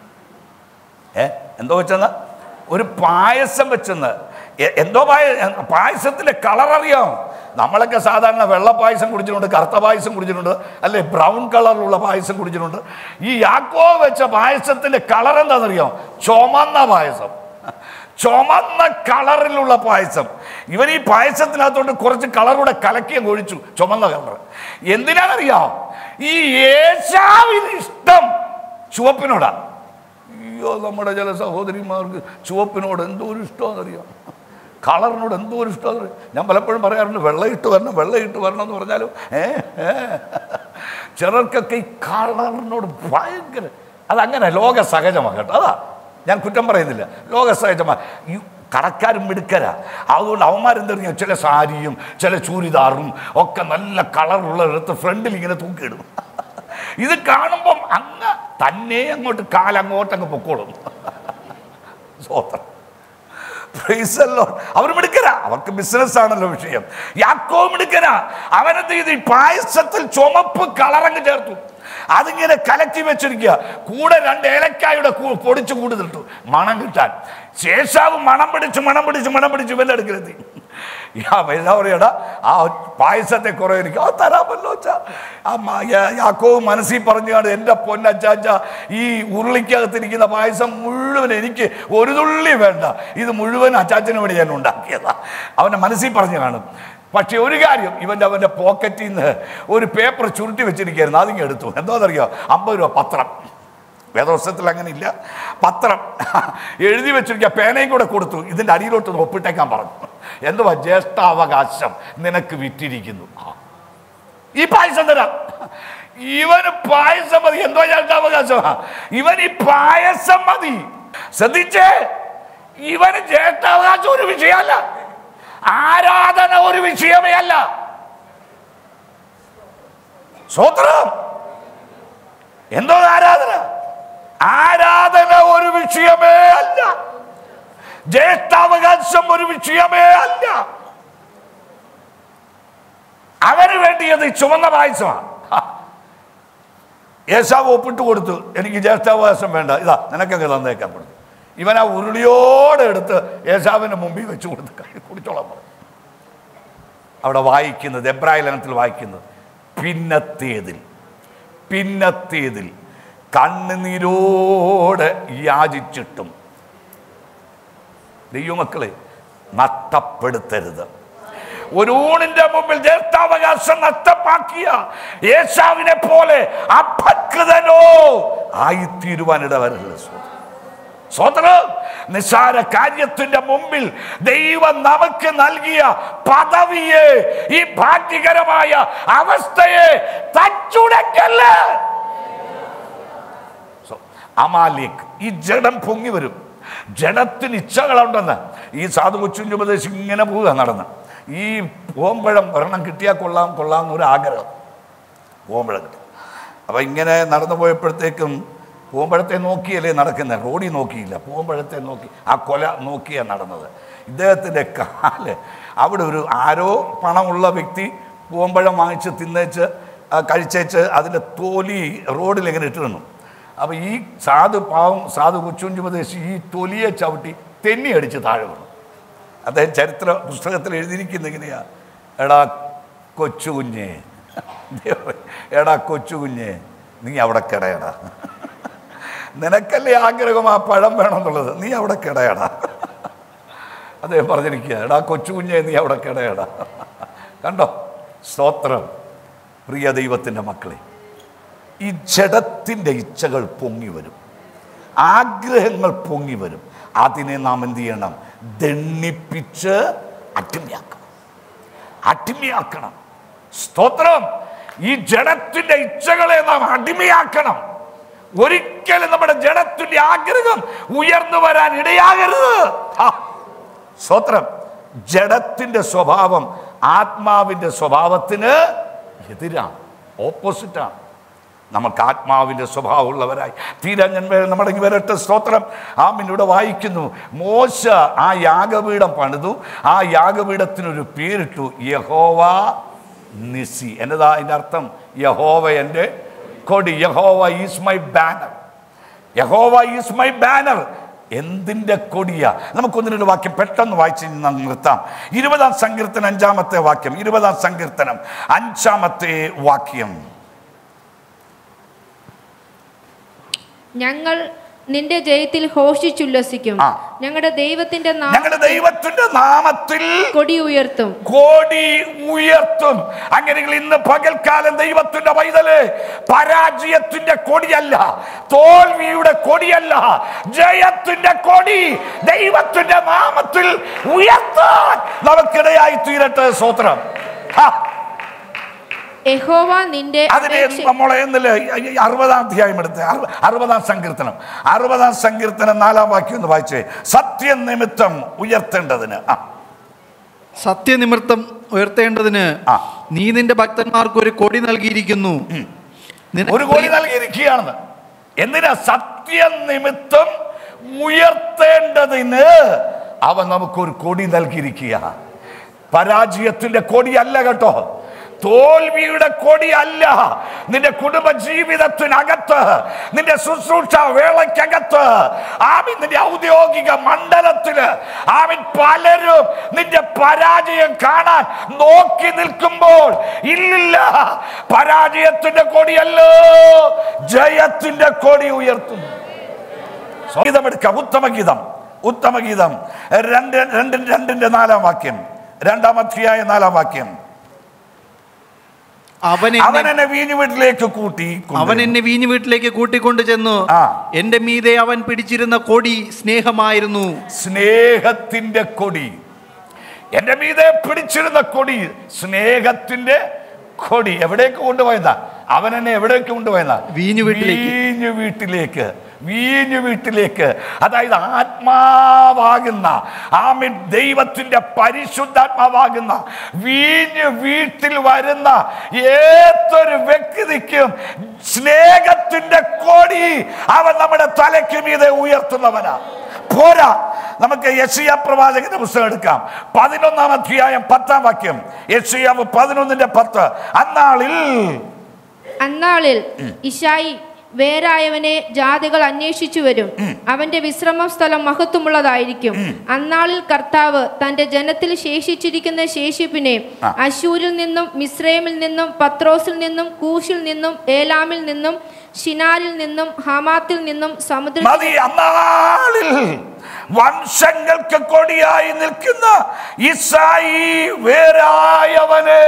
ഏ എന്തോ വെച്ചെന്ന് ഒരു പായസം വെച്ചെന്ന് എ- എന്തോ പായ പായസത്തിലെ കളർ അറിയാം നമ്മളൊക്കെ സാധാരണ വെള്ള പായസം കുടിച്ചിട്ടുണ്ട് കറുത്ത പായസം കുടിച്ചിട്ടുണ്ട് അല്ലെ ബ്രൗൺ കളറിലുള്ള പായസം കുടിച്ചിട്ടുണ്ട് ഈ യാക്കോ വെച്ച പായസത്തിന്റെ കളർ എന്താണെന്നറിയാം ചുമന്ന പായസം ചുമന്ന കളറിലുള്ള പായസം ഇവൻ ഈ പായസത്തിനകത്തോട്ട് കുറച്ച് കളറൂടെ കലക്കിയ ഒഴിച്ചു ചുമന്ന കളർ എന്തിനാണെന്നറിയാം ഈ യേശാവിന് ഇഷ്ടം ചുവപ്പിനോടാ അയ്യോ നമ്മുടെ ചില സഹോദരിമാർക്ക് ചുവപ്പിനോട് എന്തോ ഒരു ഇഷ്ടമാണെന്നറിയാം കളറിനോട് എന്തോ ഒരു ഇഷ്ടമാണ് ഞാൻ പലപ്പോഴും പറയാറുണ്ട് വെള്ളയിട്ട് വരണം വെള്ളയിട്ട് വരണം എന്ന് പറഞ്ഞാലും ഏ ഏ. ചിലർക്കൊക്കെ ഈ കളറിനോട് ഭയങ്കര അതങ്ങനെ ലോക സഹജമാണ് കേട്ടോ അതാ ഞാൻ കുറ്റം പറയുന്നില്ല ലോക സഹജമാണ് ഈ കടക്കാരും മിടുക്കരാ അതുകൊണ്ട് അവന്മാരെന്തറിയോ ചില സാരിയും ചില ചൂരിദാറും ഒക്കെ നല്ല കളറുള്ള എടുത്ത് ഫ്രണ്ടിൽ ഇങ്ങനെ തൂക്കിയിടും ഇത് കാണുമ്പം അങ്ങ് തന്നെ അങ്ങോട്ട് കാലങ്ങോട്ട് അങ്ങ് പൊക്കോളും സ്വോത്രം Praise the Lord. അവർ മിടുക്കരാ അവർക്ക് ബിസിനസ് ആണല്ലോ വിഷയം യാക്കോ മിടുക്കരാ അവനെന്ത് ചെയ്തു ഈ പായസത്തിൽ ചുമപ്പ് കളറങ്ങ് ചേർത്തു അതിങ്ങനെ കലക്കി വെച്ചിരിക്കുക കൂടെ രണ്ട് ഏലക്കായുടെ കൂ- പൊടിച്ച് കൂടുതലിട്ടു മണം കിട്ടാൻ ശേഷാവ് മണം പിടിച്ച് മണം പിടിച്ച് മണം പിടിച്ച് ഇവൻ്റെ അടുക്കലെത്തി യാ എന്താ പറയടാ ആ പായസത്തെ കുറെ എനിക്ക് ആ തരാമല്ലോ അച്ഛാ ആ മ- യാ- യാക്കോവ് മനസ്സിൽ പറഞ്ഞാണ് എൻ്റെ പൊന്നച്ചാച്ച ഈ ഉരുളിക്കകത്തിരിക്കുന്ന പായസം മുഴുവൻ എനിക്ക് ഒരു തുള്ളി വേണ്ട ഇത് മുഴുവൻ അച്ചാച്ചന് വേണ്ടി ഞാൻ ഉണ്ടാക്കിയതാ അവൻ്റെ മനസ്സിൽ പറഞ്ഞു കാണും പക്ഷെ ഒരു കാര്യം ഇവൻ്റെ അവൻ്റെ പോക്കറ്റിൽ നിന്ന് ഒരു പേപ്പർ ചുരുട്ടി വെച്ചിരിക്കുകയായിരുന്നു അതിങ്ങ് എടുത്തു എന്താണെന്നറിയോ അമ്പത് രൂപ പത്രം വേദവസ്ത്രത്തിൽ അങ്ങനെ ഇല്ല പത്രം എഴുതി വെച്ചിരിക്കുക പേനയും കൂടെ കൊടുത്തു ഇതിൻ്റെ അടിയിലോട്ട് ഒന്ന് ഒപ്പിട്ടേക്കാൻ പറഞ്ഞു എന്തുവാ ജ്യേഷ്ഠാവകാശം നിനക്ക് വിറ്റിരിക്കുന്നു ആ. ഈ പായസം തരാം ഇവന് പായസം മതി എന്തോ ജ്യേഷ്ഠാവകാശമാ ഇവൻ ഈ പായസം മതി ശ്രദ്ധിച്ചേ ഇവന് ജ്യേഷ്ഠാവകാശം ഒരു വിഷയമല്ല ആരാധന ഒരു വിഷയമേ അല്ല സ്വത്രം എന്തോ ആരാധന ആരാധന ഒരു വിഷയമേ അല്ല ജ്യേഷ്ഠാവകാശം ഒരു വിഷയമേ അല്ല അവന് വേണ്ടിയത് ഈ ചുവന്ന പായസമാണ് ഹ. യേശാവ് ഒപ്പിട്ട് കൊടുത്തു എനിക്ക് ജ്യേഷ്ഠാവകാശം വേണ്ട ഇതാ നിനക്കങ്ങ് തന്നേക്കാൻ പറഞ്ഞു ഇവൻ ആ ഉരുളിയോടെ എടുത്ത് യേശാവിന്റെ മുമ്പിൽ വെച്ച് കൊടുത്ത് കഴി- കുടിച്ചോളാൻ പറഞ്ഞു അവിടെ വായിക്കുന്നത് എബ്രായ ലേഖനത്തിൽ വായിക്കുന്നത് പിന്നത്തേതിൽ പിന്നത്തേതിൽ കണ്ണുനീരോടെ യാചിച്ചിട്ടും ദൈവമക്കളെ നഷ്ടപ്പെടുത്തരുത് ഒരു ഊണിന്റെ മുമ്പിൽ ജ്യേഷ്ഠാവകാശം നഷ്ടമാക്കിയ യേശാവിനെ പോലെ അഭക്തനോ ആയിത്തീരുവാനിട വരരുത് സ്വതന്ത്രം നിസ്സാര കാര്യത്തിന്റെ മുമ്പിൽ ദൈവം നമുക്ക് നൽകിയ പദവിയെ ഈ ഭാഗ്യകരമായ അവസ്ഥയെ തച്ചുടക്കല്ലേ So, അമാലിക് ഈ ജഡം പൊങ്ങി വരും ജഡത്തിന് ഇച്ഛകളുണ്ടെന്ന് ഈ സാധു കൊച്ചുപദേശം ഇങ്ങനെ പോവുക നടന്ന് ഈ ഓമ്പഴം ഒരെണ്ണം കിട്ടിയാൽ കൊള്ളാം കൊള്ളാം എന്നൊരു ആഗ്രഹം ഓമ്പഴം കിട്ടും അപ്പം ഇങ്ങനെ നടന്നു പോയപ്പോഴത്തേക്കും പൂമ്പഴത്തെ നോക്കിയല്ലേ നടക്കുന്നത് റോഡിൽ നോക്കിയില്ല പൂമ്പഴത്തെ നോക്കി ആ കൊല നോക്കിയാണ് നടന്നത് ഇദ്ദേഹത്തിൻ്റെ കാല് അവിടെ ഒരു ആരോ പണമുള്ള വ്യക്തി പൂമ്പഴം വാങ്ങിച്ച് തിന്നേച്ച് ആ, കഴിച്ചേച്ച് അതിൻ്റെ തോലി റോഡിൽ ഇങ്ങനെ ഇട്ട് തന്നു അപ്പോൾ ഈ സാധു പാവം സാധു കൊച്ചുഞ്ചുപദേശി ഈ തൊലിയെ ചവിട്ടി തെന്നി അടിച്ച് താഴെ വീണു അദ്ദേഹം ചരിത്ര പുസ്തകത്തിൽ എഴുതിയിരിക്കുന്നത് എങ്ങനെയാ എടാ കൊച്ചു കുഞ്ഞേ ദൈവമേ, എടാ കൊച്ചു കുഞ്ഞേ നീ അവിടെ കിടയടാ നിനക്കല്ലേ ആഗ്രഹം ആ പഴം വേണമെന്നുള്ളത് നീ അവിടെ കിടയടാ അദ്ദേഹം പറഞ്ഞിരിക്കുക എടാ കൊച്ചു കുഞ്ഞേ നീ അവിടെ കിടയടാ കണ്ടോ സ്തോത്രം പ്രിയ ദൈവത്തിൻ്റെ മക്കളെ ഈ ജഡത്തിൻ്റെ ഇച്ഛകൾ പൊങ്ങി വരും ആഗ്രഹങ്ങൾ പൊങ്ങി വരും അതിനെ നാം എന്ത് ചെയ്യണം ദണ്ണിപ്പിച്ച് അടിമയാക്കണം അടിമയാക്കണം സ്തോത്രം ഈ ജഡത്തിന്റെ ഇച്ഛകളെ നാം അടിമയാക്കണം ഒരിക്കലും നമ്മുടെ ജഡത്തിന്റെ ആഗ്രഹം ഉയർന്നു വരാൻ ഇടയാകരുത് ആ, സ്തോത്രം ജഡത്തിന്റെ സ്വഭാവം ആത്മാവിന്റെ സ്വഭാവത്തിന് എതിരാണ് ഓപ്പോസിറ്റാണ് നമുക്ക് ആത്മാവിൻ്റെ സ്വഭാവമുള്ളവരായി തീരാൻ ഞാൻ വേ- നമ്മുടെ ഇങ്ങ് വരട്ടെ സ്തോത്രം ആമിനൂടെ വായിക്കുന്നു മോശ ആ യാഗപീഠം പണിതു ആ യാഗപീഠത്തിനൊരു പേരിട്ടു യഹോവ നിസി എന്നതാ അതിൻ്റെ അർത്ഥം യഹോവ എൻ്റെ കൊടി യഹോവ ഈസ് മൈ ബാനർ യഹോവ ഈസ് മൈ ബാനർ എന്തിൻ്റെ കൊടിയ നമുക്കൊന്നിനൊരു വാക്യം പെട്ടെന്ന് വായിച്ച് ന- നിർത്താം ഇരുപതാം സങ്കീർത്തനം അഞ്ചാമത്തെ വാക്യം ഇരുപതാം സങ്കീർത്തനം അഞ്ചാമത്തെ വാക്യം ഞങ്ങൾ നിന്റെ ജയത്തിൽ ഘോഷിച്ചുല്ലസിക്കും ഞങ്ങളുടെ ദൈവത്തിന്റെ നാമത്തിൽ ഞങ്ങളുടെ ദൈവത്തിന്റെ നാമത്തിൽ കൊടി ഉയർത്തും കോടി ഉയർത്തും അങ്ങനെയെങ്കിൽ ഇന്ന് പകൽക്കാലം ദൈവത്തിന്റെ പൈതല് പരാജയത്തിന്റെ കൊടിയല്ല തോൽവിയുടെ കൊടിയല്ല ജയത്തിന്റെ കൊടി ദൈവത്തിന്റെ നാമത്തിൽ ഉയർത്താൻ നമുക്കിടയായി തീരട്ടെ സ്വത്രം യഹോവ നിന്റെ അതിനെ നമ്മളെ എന്നില്ല അറുപതാം അധ്യായം എടുത്ത് അറു- അറുപതാം സങ്കീർത്തനം അറുപതാം സങ്കീർത്തനം നാലാം വാക്യം ഒന്ന് വായിച്ചേ സത്യനിമിത്തം ഉയർത്തേണ്ടതിന് ആ സത്യനിമിത്തം ഉയർത്തേണ്ടതിന് നീ നിന്റെ ഭക്തന്മാർക്ക് ഒരു കൊടി നൽകിയിരിക്കുന്നു നിന- ഒരു കോടി നൽകിയിരിക്കുകയാണെന്ന് എന്തിനാ സത്യനിമിത്തം ഉയർത്തേണ്ടതിന് അവൻ നമുക്കൊരു കൊടി നൽകിയിരിക്കുക പരാജയത്തിന്റെ കൊടിയല്ല കേട്ടോ തോൽവിയുടെ കൊടിയല്ല നിന്റെ കുടുംബ ജീവിതത്തിനകത്ത് നിന്റെ ശുശ്രൂഷ വേളയ്ക്കകത്ത് ആമിൻ നിന്റെ ഔദ്യോഗിക മണ്ഡലത്തില് ആമിൻ പലരും നിന്റെ പരാജയം കാണാൻ നോക്കി നിൽക്കുമ്പോൾ ഇല്ലില്ല പരാജയത്തിന്റെ കൊടിയല്ലോ ജയത്തിന്റെ കൊടി ഉയർത്തുന്നു ഗീതമെടുക്കാം ഉത്തമഗീതം ഉത്തമഗീതം രണ്ട് രണ്ടിന്റെ രണ്ടിന്റെ നാലാം വാക്യം രണ്ടാം അധ്യായ നാലാം വാക്യം അവൻ അവൻ എന്നെ വീഞ്ഞു വീട്ടിലേക്ക് കൂട്ടി അവൻ എന്നെ വീഞ്ഞു വീട്ടിലേക്ക് കൂട്ടിക്കൊണ്ടു ചെന്നു എന്റെ മീതെ അവൻ പിടിച്ചിരുന്ന കൊടി സ്നേഹമായിരുന്നു സ്നേഹത്തിന്റെ കൊടി എന്റെ മീതെ പിടിച്ചിരുന്ന കൊടി സ്നേഹത്തിന്റെ കൊടി എവിടേക്ക് കൊണ്ടുപോയതാ അവൻ എന്നെ എവിടേക്ക് കൊണ്ടുപോയതാ വീഞ്ഞു വീട്ടിലേക്ക്. വീഞ്ഞു വീട്ടിലേക്ക് വീഞ്ഞു വീട്ടിലേക്ക് അതായത് ആത്മാവാകുന്ന ആമീൻ ദൈവത്തിന്റെ പരിശുദ്ധാത്മാവാകുന്ന വീഞ്ഞു വീട്ടിൽ വരുന്ന ഏതൊരു വ്യക്തിക്കും സ്നേഹത്തിന്റെ കൊടി അവൻ നമ്മുടെ തലയ്ക്ക് മീതെ ഉയർത്തുന്നവനാ പോരാ നമുക്ക് യശിയ പ്രവാചകന്റെ പുസ്തകം എടുക്കാം പതിനൊന്നാം അധ്യായം പത്താം വാക്യം യശിയാവ് പതിനൊന്നിന്റെ പത്ത് അന്നാളിൽ അന്നാളിൽ ഇഷായി വേരായവനെ ജാതികൾ അന്വേഷിച്ചു വരും അവന്റെ വിശ്രമ സ്ഥലം മഹത്വമുള്ളതായിരിക്കും അന്നാളിൽ കർത്താവ് തന്റെ ജനത്തിൽ ശേഷിച്ചിരിക്കുന്ന ശേഷിപ്പിനെ ആ. അശൂരിൽ നിന്നും മിസ്രൈമിൽ നിന്നും പത്രോസിൽ നിന്നും കൂഷിൽ നിന്നും ഏലാമിൽ നിന്നും ഷിനാരിൽ നിന്നും ഹമാത്തിൽ നിന്നും സമുദ്ര മതി അന്നാളിൽ വംശങ്ങൾക്ക് കൊടിയായി നിൽക്കുന്ന ഇസായി വേരായവന്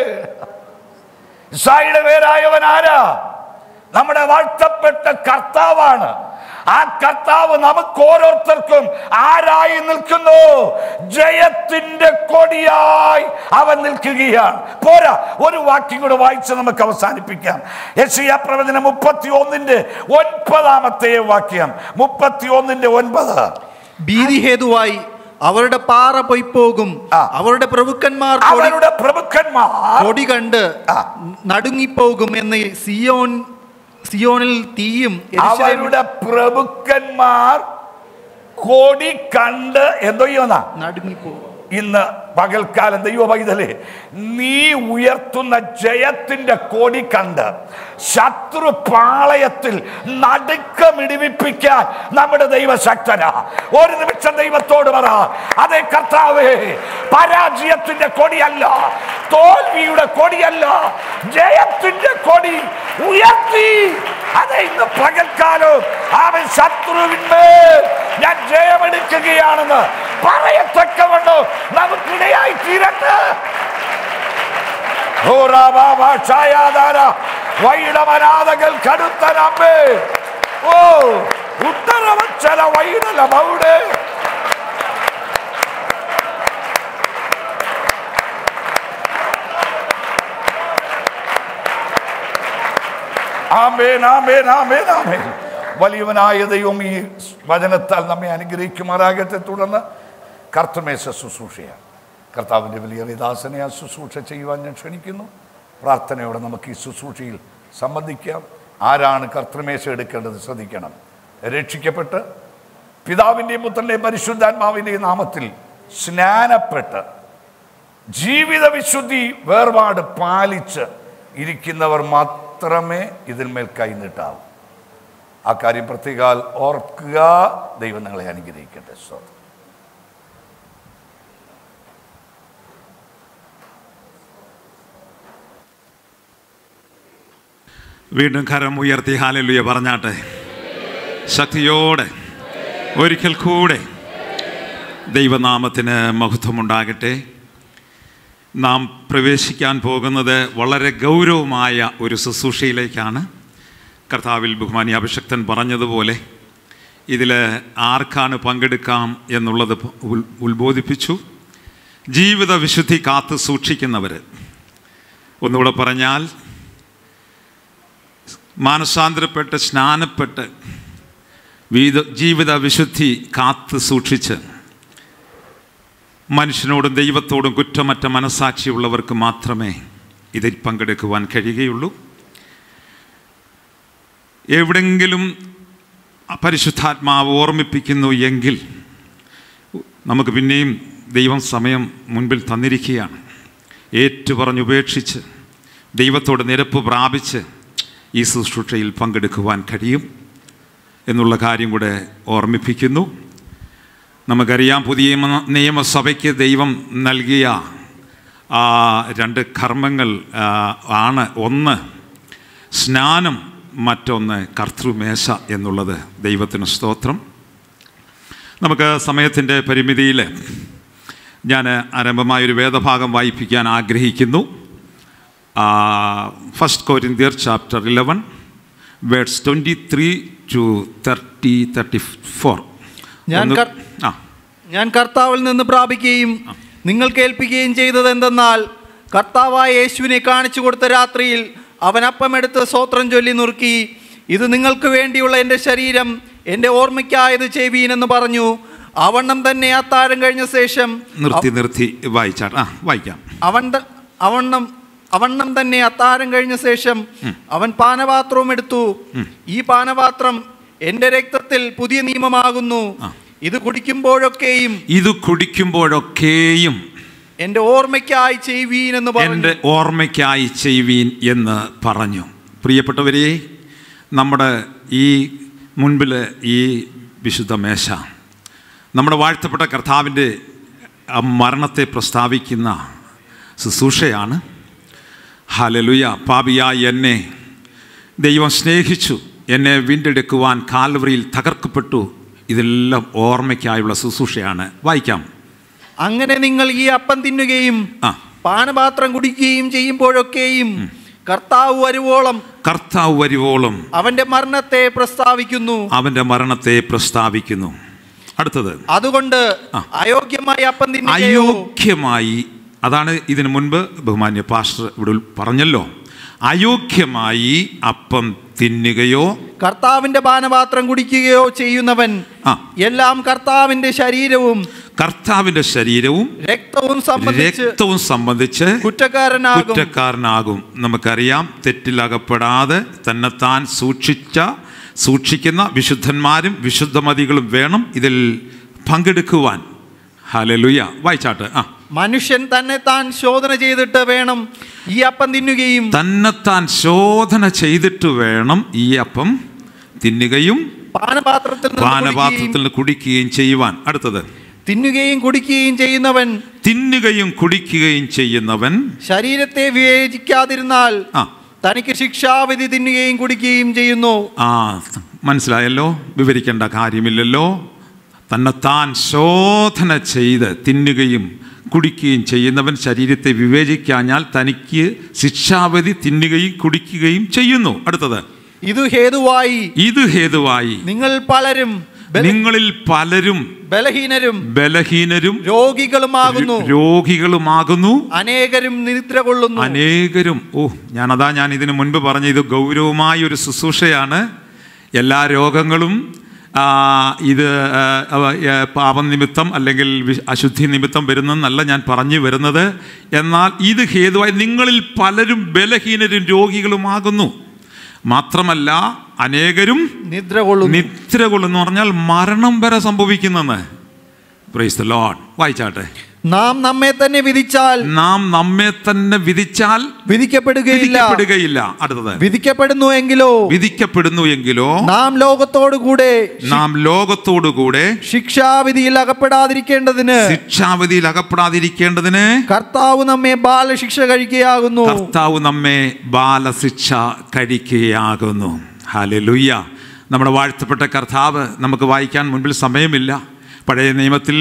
ഇസായിയുടെ വേരായവൻ ആരാ നമ്മുടെ വാഴ്ത്തപ്പെട്ട കർത്താവാണ് ആ കർത്താവ് നമുക്ക് ഓരോരുത്തർക്കും ആരായി നിൽക്കുന്നു ജയത്തിന്റെ കൊടിയായി അവൻ നിൽക്കുകയാണ് പോരാ ഒരു വാക്യം കൂടെ വായിച്ച് നമുക്ക് അവസാനിപ്പിക്കാം യശയ പ്രവചനം മുപ്പത്തി ഒന്നിന്റെ ഒൻപതാമത്തെ വാക്യം മുപ്പത്തി ഒന്നിന്റെ ഒൻപത് ഭീതി ഹേതുവായി അവരുടെ പാറ പൊയ്പോകും അവരുടെ പ്രഭുക്കന്മാർ കൊടി- അവരുടെ പ്രഭുക്കന്മാർ കൊടി കണ്ട് നടുങ്ങിപ്പോകും എന്ന് സിയോൻ സിയോണിൽ തീയും യെരൂശലേമിൽ- അവരുടെ പ്രഭുക്കന്മാർ കൊടി കണ്ട് എന്തോ ചെയ്യുന്ന നടുങ്ങിപ്പോകും ഇന്ന് പകൽക്കാലം ദൈവ പൈതലേ നീ ഉയർത്തുന്ന ജയത്തിന്റെ കൊടി കണ്ട് ശത്രു പാളയത്തിൽ നടുക്കമിടിവിപ്പിക്കാൻ നമ്മുടെ ദൈവശക്തനാ ഒരു നിമിഷം ദൈവത്തോട് പറ അതേ കർത്താവേ പരാജയത്തിന്റെ കൊടിയല്ല തോൽവിയുടെ കൊടിയല്ല ജയത്തിന്റെ കൊടി ഉയർത്തി അതെ ഇന്ന് പകൽക്കാലം അവൻ ശത്രുവിന്മേൽ ഞാൻ ജയമെടുക്കുകയാണെന്ന് പറയത്തക്കവണ്ണോ നമുക്കിടയായി തീരട്ടെ വൈഡമനാഥകൾ കടുത്തനമ്മേ ഓ ഉത്തരവച്ചല വൈഡല മൗടെ ആമേൻ ആമേൻ ആമേൻ ആമേൻ വലിയവനായ ദൈവം ഈ വചനത്താൽ നമ്മെ അനുഗ്രഹിക്കുമാറാകട്ടെ തുടർന്ന് കർത്തമേശ ശുശ്രൂഷയാണ് കർത്താവിൻ്റെ വലിയ ദാസനെ ആ ശുശ്രൂഷ ചെയ്യുവാൻ ഞാൻ ക്ഷണിക്കുന്നു പ്രാർത്ഥനയോടെ നമുക്ക് ഈ ശുശ്രൂഷയിൽ സംബന്ധിക്കാം ആരാണ് കർത്തൃമേശ എടുക്കേണ്ടത് ശ്രദ്ധിക്കണം രക്ഷിക്കപ്പെട്ട് പിതാവിൻ്റെയും പുത്രൻ്റെയും പരിശുദ്ധാത്മാവിൻ്റെയും നാമത്തിൽ സ്നാനപ്പെട്ട് ജീവിത വിശുദ്ധി വേർപാട് പാലിച്ച് ഇരിക്കുന്നവർ മാത്രമേ ഇതിന്മേൽ കൈനീട്ടാവൂ ആ കാര്യം പ്രത്യേകാൽ ഓർക്കുക ദൈവം നിങ്ങളെ അനുഗ്രഹിക്കട്ടെ സ്വന്തം വീണ്ടും കരം ഉയർത്തി ഹാലലുയ പറഞ്ഞാട്ടെ ശക്തിയോടെ ഒരിക്കൽ കൂടെ ദൈവനാമത്തിന് മഹത്വമുണ്ടാകട്ടെ നാം പ്രവേശിക്കാൻ പോകുന്നത് വളരെ ഗൗരവമായ ഒരു ശുശ്രൂഷയിലേക്കാണ് കർത്താവിൽ ബഹുമാനി അഭിഷക്തൻ പറഞ്ഞതുപോലെ ഇതിൽ ആർക്കാണ് പങ്കെടുക്കാം എന്നുള്ളത് ഉൽ- ഉത്ബോധിപ്പിച്ചു ജീവിത വിശുദ്ധി കാത്തു സൂക്ഷിക്കുന്നവർ ഒന്നുകൂടെ പറഞ്ഞാൽ മാനസാന്തരപ്പെട്ട് സ്നാനപ്പെട്ട് വീത ജീവിത വിശുദ്ധി കാത്തു സൂക്ഷിച്ച് മനുഷ്യനോടും ദൈവത്തോടും കുറ്റമറ്റ മനസാക്ഷിയുള്ളവർക്ക് മാത്രമേ ഇതിൽ പങ്കെടുക്കുവാൻ കഴിയുകയുള്ളൂ എവിടെങ്കിലും പരിശുദ്ധാത്മാവ് ഓർമ്മിപ്പിക്കുന്നു എങ്കിൽ നമുക്ക് പിന്നെയും ദൈവം സമയം മുൻപിൽ തന്നിരിക്കുകയാണ് ഏറ്റുപറഞ്ഞുപേക്ഷിച്ച് ദൈവത്തോട് നിരപ്പ് പ്രാപിച്ച് ഈ ശുശ്രൂഷയിൽ പങ്കെടുക്കുവാൻ കഴിയും എന്നുള്ള കാര്യം കൂടെ ഓർമ്മിപ്പിക്കുന്നു നമുക്കറിയാം പുതിയ നിയമ- നിയമസഭയ്ക്ക് ദൈവം നൽകിയ ആ രണ്ട് കർമ്മങ്ങൾ ആ, ആണ് ഒന്ന് സ്നാനം മറ്റൊന്ന് കർത്തൃമേശ എന്നുള്ളത് ദൈവത്തിന് സ്തോത്രം നമുക്ക് സമയത്തിൻ്റെ പരിമിതിയിൽ ഞാൻ ആരംഭമായ ഒരു വേദഭാഗം വായിപ്പിക്കാൻ ആഗ്രഹിക്കുന്നു ഫസ്റ്റ് കോരിന്തിയർ chapter eleven words twenty three to thirty thirty four ഞാൻ കർ- ആ ഞാൻ കർത്താവിൽ നിന്ന് പ്രാപിക്കുകയും നിങ്ങൾ കേൾപ്പിക്കുകയും ചെയ്തത് എന്തെന്നാൽ കർത്താവായ യേശുവിനെ കാണിച്ചു കൊടുത്ത രാത്രിയിൽ അവൻ അപ്പമെടുത്ത് സ്വോത്രം ചൊല്ലി നുറുക്കി ഇത് നിങ്ങൾക്ക് വേണ്ടിയുള്ള എൻ്റെ ശരീരം എൻ്റെ ഓർമ്മയ്ക്കായത് ചെയ്വീനെന്ന് പറഞ്ഞു അവണ്ണം തന്നെ അത്താഴം കഴിഞ്ഞ ശേഷം നിർത്തി നിർത്തി വായിച്ചാട്ട് ആ വായിക്കാം അവൻ ത- അവണ്ണം അവണ്ണം തന്നെ അത്താഴം കഴിഞ്ഞ ശേഷം അവൻ പാനപാത്രവും എടുത്തു ഈ പാനപാത്രം എൻ്റെ രക്തത്തിൽ പുതിയ നിയമമാകുന്നു ഇത് കുടിക്കുമ്പോഴൊക്കെയും ഇത് കുടിക്കുമ്പോഴൊക്കെയും എൻ്റെ ഓർമ്മയ്ക്കായി ചെയ്യുവീൻ എന്ന് പറഞ്ഞു എൻ്റെ ഓർമ്മയ്ക്കായി ചെയ്യുവീൻ എന്ന് പറഞ്ഞു പ്രിയപ്പെട്ടവരെ നമ്മുടെ ഈ മുൻപിൽ ഈ വിശുദ്ധ മേശ നമ്മുടെ വാഴ്ത്തപ്പെട്ട കർത്താവിൻ്റെ ആ മരണത്തെ പ്രസ്താവിക്കുന്ന ശുശ്രൂഷയാണ് ഹലലുയ പാപിയായി എന്നെ ദൈവം സ്നേഹിച്ചു എന്നെ വീണ്ടെടുക്കുവാൻ കാൽവറിയിൽ തകർക്കപ്പെട്ടു ഇതെല്ലാം ഓർമ്മയ്ക്കായുള്ള ശുശ്രൂഷയാണ് വായിക്കാം അങ്ങനെ നിങ്ങൾ ഈ അപ്പം തിന്നുകയും പാനപാത്രം കുടിക്കുകയും ചെയ്യുമ്പോഴൊക്കെയും കർത്താവ് വരുവോളം കർത്താവ് വരുവോളം അവന്റെ മരണത്തെ പ്രസ്താവിക്കുന്നു അവൻ്റെ മരണത്തെ പ്രസ്താവിക്കുന്നു അടുത്തത് അതുകൊണ്ട് അയോഗ്യമായി അപ്പം തിന്നുകയോ അയോഗ്യമായി അതാണ് ഇതിനു മുൻപ് ബഹുമാന്യ പാസ്റ്റർ ഇവിടെ പറഞ്ഞല്ലോ അയോഗ്യമായി അപ്പം തിന്നുകയോ കർത്താവിന്റെ പാനപാത്രം കുടിക്കുകയോ ചെയ്യുന്നവൻ എല്ലാം കർത്താവിന്റെ ശരീരവും കർത്താവിൻ്റെ ശരീരവും രക്തവും സംബന്ധിച്ച് രക്തവും സംബന്ധിച്ച് കുറ്റക്കാരനാകും കുറ്റക്കാരനാകും നമുക്കറിയാം തെറ്റിലകപ്പെടാതെ തന്നെത്താൻ സൂക്ഷിച്ച സൂക്ഷിക്കുന്ന വിശുദ്ധന്മാരും വിശുദ്ധമതികളും വേണം ഇതിൽ പങ്കെടുക്കുവാൻ ഹലലുയ വായിച്ചാട്ട് ആ മനുഷ്യൻ തന്നെ താൻ ശോധന ചെയ്തിട്ട് വേണം ഈ അപ്പം തിന്നുകയും തന്നെത്താൻ ശോധന ചെയ്തിട്ട് വേണം ഈ അപ്പം തിന്നുകയും പാനപാത്രത്തിൽ നിന്ന് കുടിക്കുകയും പാനപാത്രത്തിൽ നിന്ന് കുടിക്കുകയും ചെയ്യുവാൻ അടുത്തത് തിന്നുകയും കുടിക്കുകയും ചെയ്യുന്നവൻ തിന്നുകയും കുടിക്കുകയും ചെയ്യുന്നവൻ ശരീരത്തെ വിവേചിക്കാതിരുന്നാൽ ആ തനിക്ക് ശിക്ഷാവിധി തിന്നുകയും കുടിക്കുകയും ചെയ്യുന്നു ആ മനസ്സിലായല്ലോ വിവരിക്കേണ്ട കാര്യമില്ലല്ലോ തന്നെത്താൻ ശോധന ചെയ്ത് തിന്നുകയും കുടിക്കുകയും ചെയ്യുന്നവൻ ശരീരത്തെ വിവേചിക്കാഞ്ഞാൽ തനിക്ക് ശിക്ഷാവധി തിന്നുകയും കുടിക്കുകയും ചെയ്യുന്നു അടുത്തത് ഇത് ഹേതുവായി ഇത് ഹേതുവായി നിങ്ങൾ പലരും നിങ്ങളിൽ പലരും ബലഹീനരും ബലഹീനരും രോഗികളുമാകുന്നു രോഗികളുമാകുന്നു അനേകരും നിദ്ര കൊള്ളുന്നു അനേകരും ഓ ഞാനതാ ഞാൻ ഇതിനു മുൻപ് പറഞ്ഞ ഇത് ഗൗരവമായ ഒരു ശുശ്രൂഷയാണ് എല്ലാ രോഗങ്ങളും ആ, ഇത് ആ, അവ- ഏ, പാപനിമിത്തം അല്ലെങ്കിൽ വി- അശുദ്ധി നിമിത്തം വരുന്നെന്നല്ല ഞാൻ പറഞ്ഞു വരുന്നത് എന്നാൽ ഇത് ഹേതുവായി നിങ്ങളിൽ പലരും ബലഹീനരും രോഗികളുമാകുന്നു മാത്രമല്ല അനേകരും നിദ്ര കൊള്ളുന്നു നിദ്ര കൊള്ളുന്നു പറഞ്ഞാൽ മരണം വരെ സംഭവിക്കുന്നെന്ന് പ്രൈസ് ദ ലോഡ് വായിച്ചാട്ടെ നാം നമ്മെ തന്നെ വിധിച്ചാൽ നാം നമ്മെ തന്നെ വിധിച്ചാൽ വിധിക്കപ്പെടുകയില്ല വിധിക്കപ്പെടുകയില്ല അടുത്തത് വിധിക്കപ്പെടുന്നു എങ്കിലോ വിധിക്കപ്പെടുന്നു എങ്കിലോ നാം ലോകത്തോടു കൂടെ നാം ലോകത്തോടുകൂടെ ശിക്ഷാവിധിയിൽ അകപ്പെടാതിരിക്കേണ്ടതിന് ശിക്ഷാവിധിയിൽ അകപ്പെടാതിരിക്കേണ്ടതിന് കർത്താവ് നമ്മെ ബാലശിക്ഷ കഴിക്കുകയാകുന്നു കർത്താവ് നമ്മെ ബാലശിക്ഷ കഴിക്കുകയാകുന്നു ഹാലലുയ്യ നമ്മുടെ വാഴ്ത്തപ്പെട്ട കർത്താവ് നമുക്ക് വായിക്കാൻ മുൻപിൽ സമയമില്ല പഴയ നിയമത്തിൽ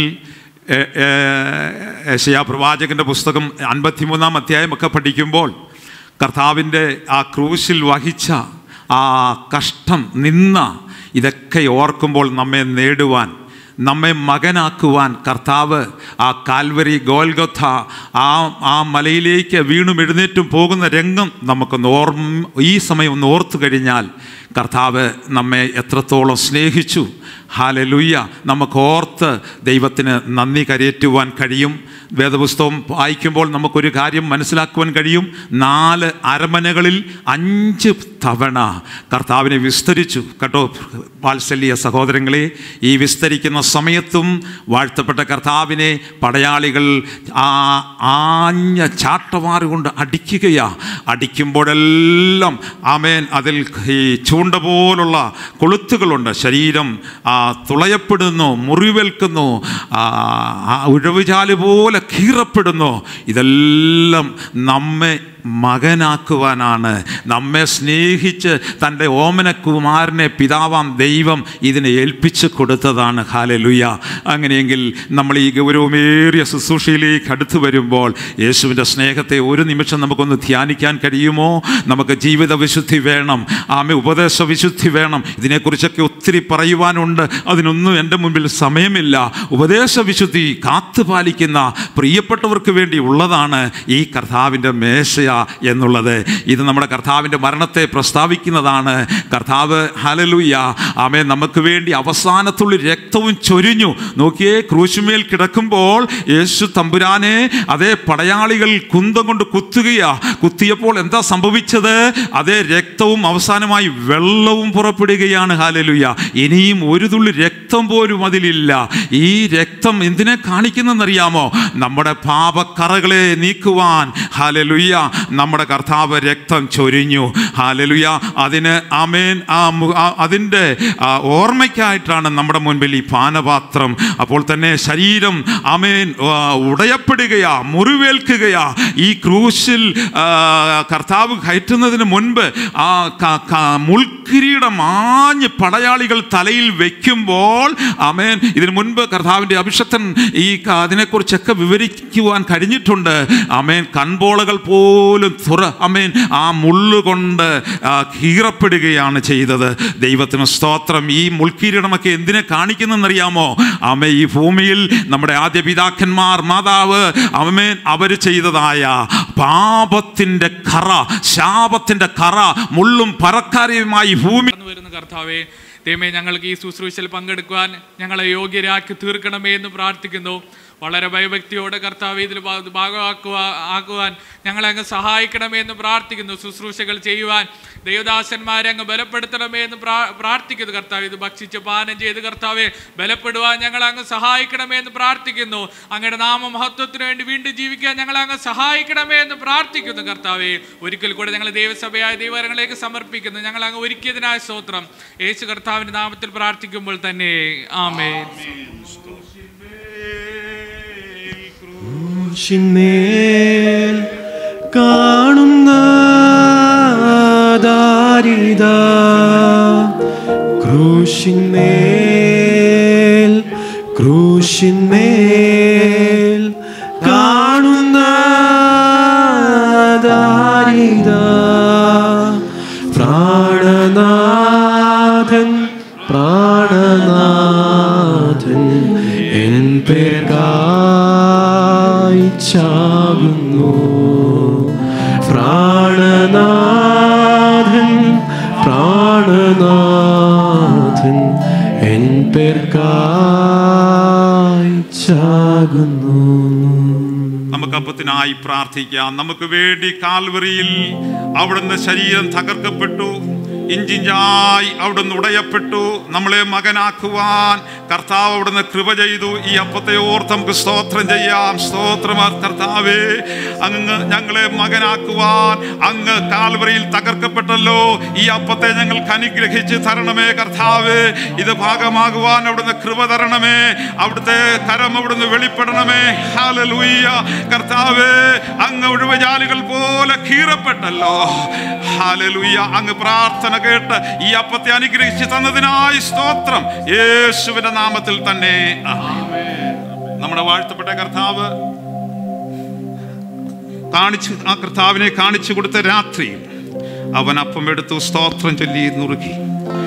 യശയാ പ്രവാചകന്റെ പുസ്തകം അൻപത്തിമൂന്നാം അധ്യായമൊക്കെ പഠിക്കുമ്പോൾ കർത്താവിൻ്റെ ആ ക്രൂശിൽ വഹിച്ച ആ കഷ്ടം നിന്ന ഇതൊക്കെ ഓർക്കുമ്പോൾ നമ്മെ നേടുവാൻ നമ്മെ മകനാക്കുവാൻ കർത്താവ് ആ കാൽവരി ഗോൽഗൊഥ ആ ആ മലയിലേക്ക് വീണും എഴുന്നേറ്റും പോകുന്ന രംഗം നമുക്കൊന്ന് ഓർമ്മ ഈ സമയം ഒന്ന് ഓർത്തു കഴിഞ്ഞാൽ കർത്താവ് നമ്മെ എത്രത്തോളം സ്നേഹിച്ചു ഹാലലുയ്യ നമുക്ക് ഓർത്ത് ദൈവത്തിന് നന്ദി കരയേറ്റുവാൻ കഴിയും വേദപുസ്തകം വായിക്കുമ്പോൾ നമുക്കൊരു കാര്യം മനസ്സിലാക്കുവാൻ കഴിയും നാല് അരമനകളിൽ അഞ്ച് തവണ കർത്താവിനെ വിസ്തരിച്ചു കേട്ടോ വാത്സല്യ സഹോദരങ്ങളെ ഈ വിസ്തരിക്കുന്ന സമയത്തും വാഴ്ത്തപ്പെട്ട കർത്താവിനെ പടയാളികൾ ആ ആഞ്ഞ ചാട്ടവാറ് കൊണ്ട് അടിക്കുകയാ അടിക്കുമ്പോഴെല്ലാം ആമേൻ അതിൽ ഈ ചൂണ്ട പോലുള്ള കൊളുത്തുകളുണ്ട് ശരീരം ആ, തുളയപ്പെടുന്നു മുറിവേൽക്കുന്നു ആ, ആ ഉഴവുചാല് പോലെ കീറപ്പെടുന്നു ഇതെല്ലാം നമ്മെ മകനാക്കുവാനാണ് നമ്മെ സ്നേഹിച്ച് തൻ്റെ ഓമനകുമാരനെ പിതാവാം ദൈവം ഇതിനെ ഏൽപ്പിച്ച് കൊടുത്തതാണ് ഹാലലുയ അങ്ങനെയെങ്കിൽ നമ്മൾ ഈ ഗൗരവമേറിയ ശുശ്രൂഷയിലേക്ക് അടുത്തു വരുമ്പോൾ യേശുവിൻ്റെ സ്നേഹത്തെ ഒരു നിമിഷം നമുക്കൊന്ന് ധ്യാനിക്കാൻ കഴിയുമോ നമുക്ക് ജീവിത വിശുദ്ധി വേണം ആമെ ഉപദേശ വിശുദ്ധി വേണം ഇതിനെക്കുറിച്ചൊക്കെ ഒത്തിരി പറയുവാനുണ്ട് അതിനൊന്നും എൻ്റെ മുമ്പിൽ സമയമില്ല ഉപദേശ വിശുദ്ധി കാത്തുപാലിക്കുന്ന പ്രിയപ്പെട്ടവർക്ക് വേണ്ടി ഉള്ളതാണ് ഈ കർത്താവിൻ്റെ മേശയ എന്നുള്ളത് ഇത് നമ്മുടെ കർത്താവിൻ്റെ മരണത്തെ പ്രസ്താവിക്കുന്നതാണ് കർത്താവ് ഹലലുയ്യ ആമേ നമുക്ക് വേണ്ടി അവസാനത്തുള്ള രക്തവും ചൊരിഞ്ഞു നോക്കിയേ ക്രൂശുമേൽ കിടക്കുമ്പോൾ യേശു തമ്പുരാനെ അതേ പടയാളികൾ കുന്തം കൊണ്ട് കുത്തുകയാ കുത്തിയപ്പോൾ എന്താ സംഭവിച്ചത് അതേ രക്തവും അവസാനമായി വെള്ളവും പുറപ്പെടുകയാണ് ഹാലലുയ്യ ഇനിയും ഒരു തുള്ളി രക്തം പോലും അതിലില്ല ഈ രക്തം എന്തിനെ കാണിക്കുന്നെന്നറിയാമോ നമ്മുടെ പാപക്കറകളെ നീക്കുവാൻ ഹാലലുയ്യ നമ്മുടെ കർത്താവ് രക്തം ചൊരിഞ്ഞു ഹാലലുയ്യ അതിന് ആമേൻ ആ മു- ആ- അതിൻ്റെ ആ, ഓർമ്മയ്ക്കായിട്ടാണ് നമ്മുടെ മുൻപിൽ ഈ പാനപാത്രം അപ്പോൾ തന്നെ ശരീരം ആമേൻ ആ, ഉടയപ്പെടുകയാ മുറിവേൽക്കുകയാ ഈ ക്രൂശിൽ ആ, കർത്താവ് കയറ്റുന്നതിന് മുൻപ് ആ ക- ക- മുൾക്കിരീടം ആഞ്ഞ് പടയാളികൾ തലയിൽ വെക്കുമ്പോൾ ആമേൻ ഇതിനു മുൻപ് കർത്താവിൻ്റെ അഭിഷക്തൻ ഈ ക- അതിനെക്കുറിച്ചൊക്കെ വിവരിക്കുവാൻ കഴിഞ്ഞിട്ടുണ്ട് ആമേൻ കൺപോളകൾ പോലും തുറ ആമേൻ ആ മുള്ളുകൊണ്ട് ആ, കീറപ്പെടുകയാണ് ചെയ്തത് ദൈവത്തിന് സ്തോത്രം ഈ മുൾക്കിരീടമൊക്കെ എന്തിനെ കാണിക്കുന്നെന്നറിയാമോ ആമേ ഈ ഭൂമിയിൽ നമ്മുടെ ആദ്യ പിതാക്കന്മാർ മാതാവ് അമേൻ അവർ ചെയ്തതായ പാപത്തിൻ്റെ കറ ശാപത്തിൻ്റെ കറ മുള്ളും പറക്കാരയുമായി ഭൂമി കടന്നു വരുന്ന കർത്താവെ ദൈവമേ ഞങ്ങൾക്ക് ഈ ശുശ്രൂഷയിൽ പങ്കെടുക്കുവാൻ ഞങ്ങളെ യോഗ്യരാക്കി തീർക്കണമേ എന്ന് പ്രാർത്ഥിക്കുന്നു വളരെ ഭയഭക്തിയോടെ കർത്താവ് ഇതിൽ ഭാ- ഭാഗമാക്കുക ആക്കുവാൻ ഞങ്ങളെ അങ്ങ് സഹായിക്കണമേ എന്ന് പ്രാർത്ഥിക്കുന്നു ശുശ്രൂഷകൾ ചെയ്യുവാൻ ദൈവദാസന്മാരെ അങ്ങ് ബലപ്പെടുത്തണമേ എന്ന് പ്രാ- പ്രാർത്ഥിക്കുന്നു കർത്താവ് ഇത് ഭക്ഷിച്ച് പാനം ചെയ്ത് കർത്താവെ ബലപ്പെടുവാൻ ഞങ്ങളെ അങ്ങ് സഹായിക്കണമേ എന്ന് പ്രാർത്ഥിക്കുന്നു അങ്ങയുടെ നാമമഹത്വത്തിന് വേണ്ടി വീണ്ടും ജീവിക്കാൻ ഞങ്ങളെ അങ്ങ് സഹായിക്കണമേ എന്ന് പ്രാർത്ഥിക്കുന്നു കർത്താവെ ഒരിക്കൽ കൂടെ ഞങ്ങൾ ദൈവസഭയായ ദൈവങ്ങളിലേക്ക് സമർപ്പിക്കുന്നു ഞങ്ങൾ അങ്ങ് ഒരുക്കിയതിനായ സ്തോത്രം യേശു കർത്താവിന്റെ നാമത്തിൽ പ്രാർത്ഥിക്കുമ്പോൾ തന്നെ ആമേൻ ക്രൂശിന്മേൽ കാണുന്ന ദാരിത ക്രൂശിന്മേൽ ക്രൂശിന്മേൽ കാണുന്ന ദാരിത പ്രാണനാഥൻ പ്രാണനാഥൻ എൻ പേർക്കായി ചാകുന്നു പ്രാണനാഥൻ പ്രാണനാഥൻ എൻ പേർക്കായി ചാകുന്നു നമുക്ക് അപ്പത്തിനായി പ്രാർത്ഥിക്കാം നമുക്ക് വേണ്ടി കാൽവറിയിൽ അവിടുന്ന് ശരീരം തകർക്കപ്പെട്ടു ഇഞ്ചിഞ്ചായി അവിടുന്ന് ഉടയപ്പെട്ടു നമ്മളെ മകനാക്കുവാൻ കർത്താവ് അവിടുന്ന് കൃപ ചെയ്തു ഈ അപ്പത്തെ ഓർത്ത് നമുക്ക് സ്തോത്രം ചെയ്യാം സ്തോത്രം കർത്താവേ അങ്ങ് ഞങ്ങളെ മകനാക്കുവാൻ അങ്ങ് കാൽവറിയിൽ തകർക്കപ്പെട്ടല്ലോ ഈ അപ്പത്തെ ഞങ്ങൾക്ക് അനുഗ്രഹിച്ച് തരണമേ കർത്താവേ ഇത് ഭാഗമാകുവാൻ അവിടുന്ന് കൃപ തരണമേ അവിടുത്തെ കരം അവിടുന്ന് വെളിപ്പെടണമേ ഹാലലൂയ്യ കർത്താവേ അങ്ങ് ഒഴിവജാലുകൾ പോലെ കീറപ്പെട്ടല്ലോ ഹാലലൂയ്യ അങ്ങ് പ്രാർത്ഥന കേട്ട് ഈ അപ്പത്തെ അനുഗ്രഹിച്ച് തന്നതിനായി സ്തോത്രം യേശുവിന്റെ നാമത്തിൽ തന്നെ ആമേൻ. നമ്മുടെ വാഴ്ത്തപ്പെട്ട കർത്താവ് കാണിച്ചു ആ കർത്താവിനെ കാണിച്ചു കൊടുത്ത രാത്രിയിൽ അവൻ അപ്പം എടുത്തു സ്തോത്രം ചൊല്ലി നുറുക്കി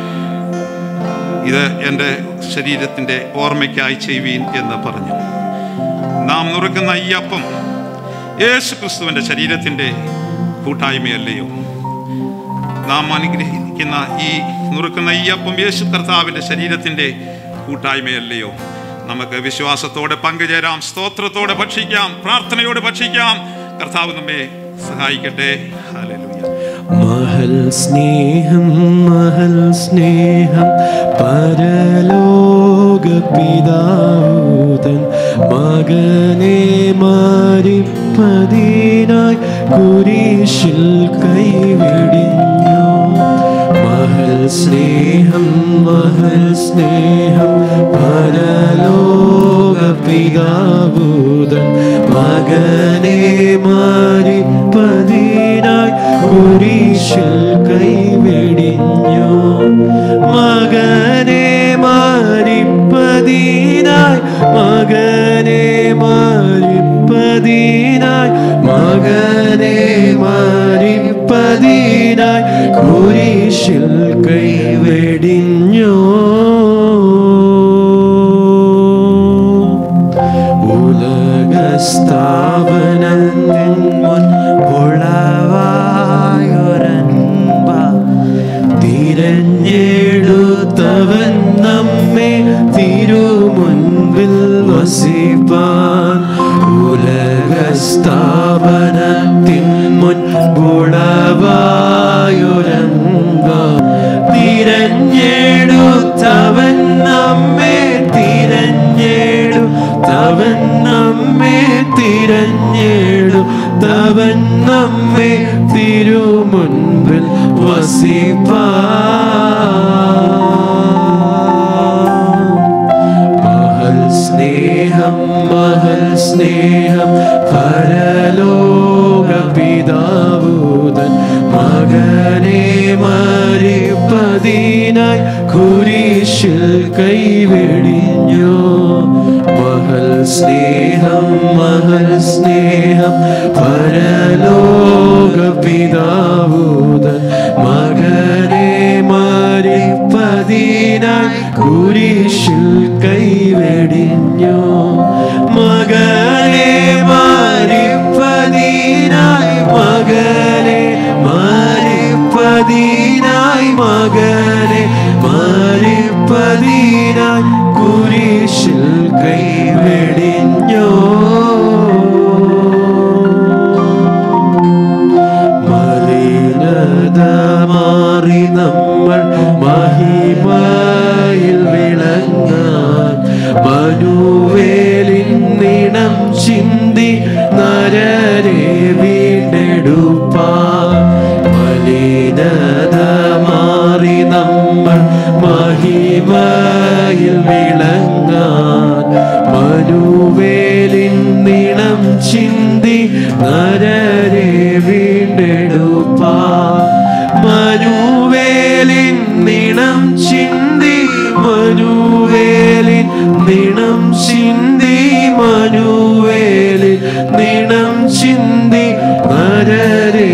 ഇത് എൻ്റെ ശരീരത്തിൻ്റെ ഓർമ്മയ്ക്കായി ചെയ്യുവീൻ എന്ന് പറഞ്ഞു നാം നുറുക്കുന്ന ഈ അപ്പം യേശു ക്രിസ്തുവിൻ്റെ ശരീരത്തിൻ്റെ കൂട്ടായ്മയല്ലയോ നാം അനുഗ്രഹിക്കുന്ന ഈ നുറുക്കുന്ന ഈ അപ്പം യേശു കർത്താവിൻ്റെ ശരീരത്തിൻ്റെ കൂട്ടായ്മയല്ലയോ നമുക്ക് വിശ്വാസത്തോടെ പങ്കുചേരാം സ്തോത്രത്തോടെ ഭക്ഷിക്കാം പ്രാർത്ഥനയോടെ ഭക്ഷിക്കാം കർത്താവ് നമ്മെ സഹായിക്കട്ടെ ഹല്ലേലൂയ മഹൽ സ്നേഹം മഹൽ സ്നേഹം പരലോക പിതാവൂതൻ മകനെ മാറിപ്പതിനായി കുരിശിൽ കൈവിടിഞ്ഞു മഹൽ സ്നേഹം മഹൽ സ്നേഹം പരലോക പിതാവൂതൻ മകനെ മാറിപ്പതിനായി കുരിശിൽ കൈവെടിഞ്ഞു മകനെ മാറിപ്പതിനായി മകനെ മാറിപ്പതിനായി മകനെ മാറിപ്പതിനായി കുരിശിൽ കൈവെടിഞ്ഞു ഉലകസ്ഥാപനത്തിൻ മുൻ ഉളവായൊരൻപ തിരഞ്ഞെടുത്തവൻ നമ്മെ തിരുമുൻപിൽ വസിപ്പാൻ ഉലകസ്ഥാപനത്തിൻ മുൻ ഉളവായൊരൻപ തിരഞ്ഞെടുത്തവൻ നമ്മെ തിരഞ്ഞെടുത്തവൻ നമ്മെ തിരഞ്ഞെടുത്തവൻ നമ്മെ തിരുമുൻപിൽ വസിപ്പാൻ മഹൽ സ്നേഹം മഹൽ സ്നേഹം പരലോക പിതാവൂതൻ മകനെ മരിപ്പതിനായി കുരിശിൽ കൈവെടിഞ്ഞു മഹൽ സ്നേഹം മഹൽ സ്നേഹം പരലോക പിതാവൂതൻ മകനെ മരിപ്പതിനായി കുരിശിൽ കൈവെടിഞ്ഞു മകനെ മരിപ്പതിനായി മകനെ മരിപ്പതിനായി മകനെ മരിപ്പതിനായി കുരിശിൽ കൈവെടിഞ്ഞു മലിനത മാറി നമ്മൾ മഹിമയിൽ വിളങ്ങാൻ മനുവേലിൻ നിണം ചിന്തി നരരെ വീണ്ടെടുപ്പാൻ മലിനത മാറി നമ്മൾ മഹിമയിൽ വിളങ്ങാൻ മനുവേലിൻ നിണം ചിന്തി നരരെ വീണ്ടെടുപ്പാൻ മനുവേലിൻ നിണം ചിന്തി മനുവേലിൻ നിണം ചിന്തി മനുവേലിൻ നിണം ചിന്തി നരരെ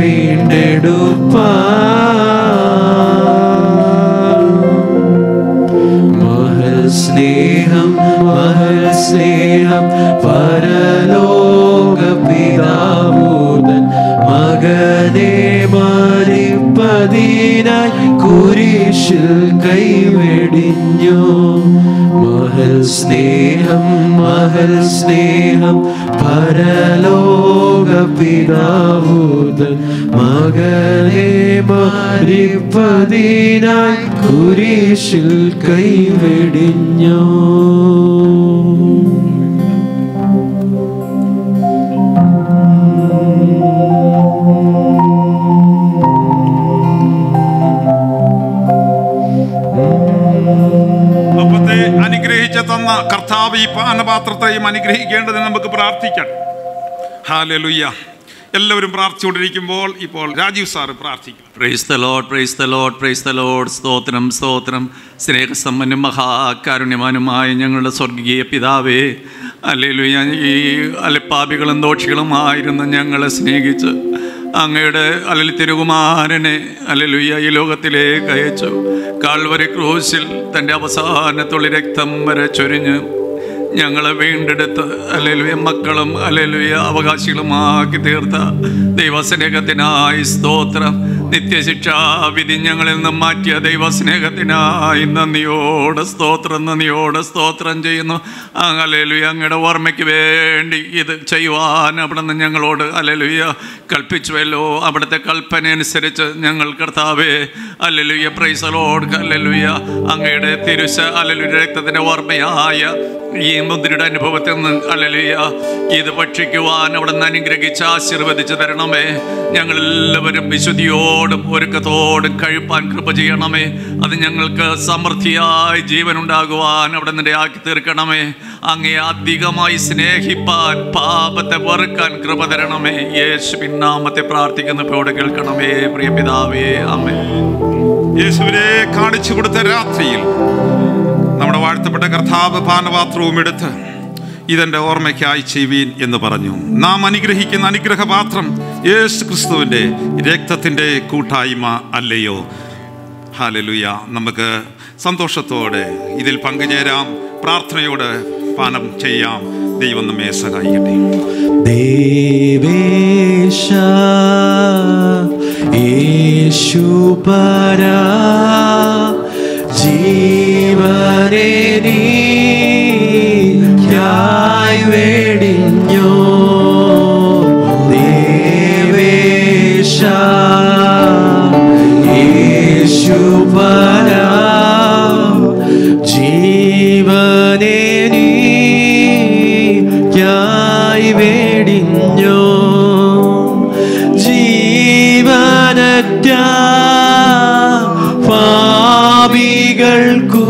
വീണ്ടെടുപ്പാൻ മഹൽ സ്നേഹം മഹൽ സ്നേഹം പരലോക പിതാവൂതൻ മകനെ മരിപ്പതിനായി കുരിശിൽ കൈവെടിഞ്ഞു മഹൽ സ്നേഹം മഹൽ സ്നേഹം പരലോക പിതാവൂതൻ മകനെ മരിപ്പതിനായി കുരിശിൽ കൈവെടിഞ്ഞു അപ്പത്തെ അനുഗ്രഹിച്ച തന്ന കർത്താവ് ഈ പാനപാത്രത്തെയും അനുഗ്രഹിക്കേണ്ടതിന് നമുക്ക് പ്രാർത്ഥിക്കാം ഹാലലുയ്യ എല്ലാവരും പ്രാർത്ഥിച്ചുകൊണ്ടിരിക്കുമ്പോൾ ഇപ്പോൾ രാജീവ് സാറ് പ്രാർത്ഥിക്കും praise the lord praise the lord praise the lord സ്തോത്രം സ്തോത്രം സ്നേഹസമ്പന്നും മഹാകാരുണ്യവാനുമായ ഞങ്ങളുടെ സ്വർഗീയ പിതാവേ അല്ലെലുയ ഈ അലപ്പാപികളും ദോഷികളുമായിരുന്ന ഞങ്ങളെ സ്നേഹിച്ച് അങ്ങയുടെ അലൽ തിരുകുമാരനെ അലലുയ ഈ ലോകത്തിലേക്ക് അയച്ചു കാൽവരി ക്രൂശിൽ തൻ്റെ അവസാനത്തുള്ളി രക്തം വരെ ചൊരിഞ്ഞ് ഞങ്ങളെ വീണ്ടെടുത്ത് അല്ലെലുയ മക്കളും അല്ലെലുയ അവകാശികളുമാക്കി തീർത്ത ദൈവസ്നേഹത്തിനായി സ്തോത്രം നിത്യശിക്ഷാവിധി ഞങ്ങളിൽ നിന്നും മാറ്റിയ ദൈവസ്നേഹത്തിനായി നന്ദിയോടെ സ്തോത്രം നന്ദിയോടെ സ്തോത്രം ചെയ്യുന്നു അല്ലെലുയ അങ്ങയുടെ ഓർമ്മയ്ക്ക് വേണ്ടി ഇത് ചെയ്യുവാൻ അവിടെ നിന്ന് ഞങ്ങളോട് അല്ലെലുയ കൽപ്പിച്ചുവല്ലോ അവിടുത്തെ കൽപ്പന അനുസരിച്ച് ഞങ്ങൾ കർത്താവേ അല്ലെലുയ പ്രൈസലോട് അല്ലെലുയ അങ്ങയുടെ തിരുശ അല്ലെലുയ രക്തത്തിൻ്റെ ഓർമ്മയായ ഈ മുദ്രയുടെ അനുഭവത്തിൽ നിന്ന് അല്ലലിയ ഇത് ഭക്ഷിക്കുവാൻ അവിടെ നിന്ന് അനുഗ്രഹിച്ച് ആശീർവദിച്ച് തരണമേ ഞങ്ങളെല്ലാവരും വിശുദ്ധിയോടെ ഭക്തിയോടും ഒരുക്കത്തോടും കഴിപ്പാൻ കൃപ ചെയ്യണമേ അത് ഞങ്ങൾക്ക് സമൃദ്ധിയായി ജീവനുണ്ടാകുവാൻ അവിടെ നിന്റെ ആക്കി തീർക്കണമേ അങ്ങേ അധികമായി സ്നേഹിപ്പാൻ പാപത്തെ വെറുക്കാൻ കൃപ തരണമേ യേശുവിൻ നാമത്തെ പ്രാർത്ഥിക്കുന്നപ്പോടെ കേൾക്കണമേ പ്രിയ പിതാവേ അമ്മേ യേശുവിനെ കാണിച്ചു കൊടുത്ത രാത്രിയിൽ നമ്മുടെ വാഴ്ത്തപ്പെട്ട കർത്താവ് പാനപാത്രവും എടുത്ത് ഇതെന്റെ ഓർമ്മയ്ക്കായി ചെയ്യുവീൻ എന്ന് പറഞ്ഞു നാം അനുഗ്രഹിക്കുന്ന അനുഗ്രഹപാത്രം യേശു ക്രിസ്തുവിൻ്റെ രക്തത്തിൻ്റെ കൂട്ടായ്മ അല്ലയോ ഹാലലുയ നമുക്ക് സന്തോഷത്തോടെ ഇതിൽ പങ്കുചേരാം പ്രാർത്ഥനയോട് പാനം ചെയ്യാം ദൈവം നമ്മെ സഹായിക്കട്ടെ ദേവേശ യേശുപരാ ജീവനെ നീയായി വെടിഞ്ഞോ ദേവേശ യേശുപരാ ജീവനെ നീയായി വെടിഞ്ഞോ ജീവനറ്റ പാപികൾക്കു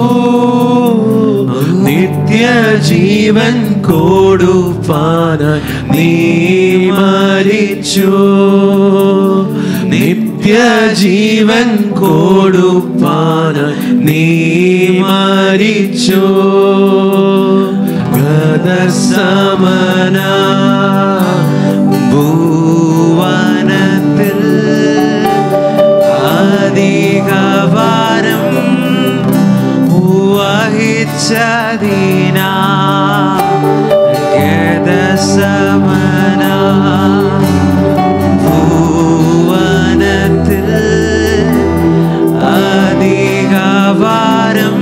നിത്യജീവൻ കൊടുപ്പാനായി നീ മരിച്ചു നിത്യജീവൻ കൊടുപ്പാനായി നീ മരിച്ചു ഗതസമന ഭൂവനത്തിൽ അധികവാരം വഹിച്ചതിന ഗതസമന ഭൂവനത്തിൽ അധികവാരം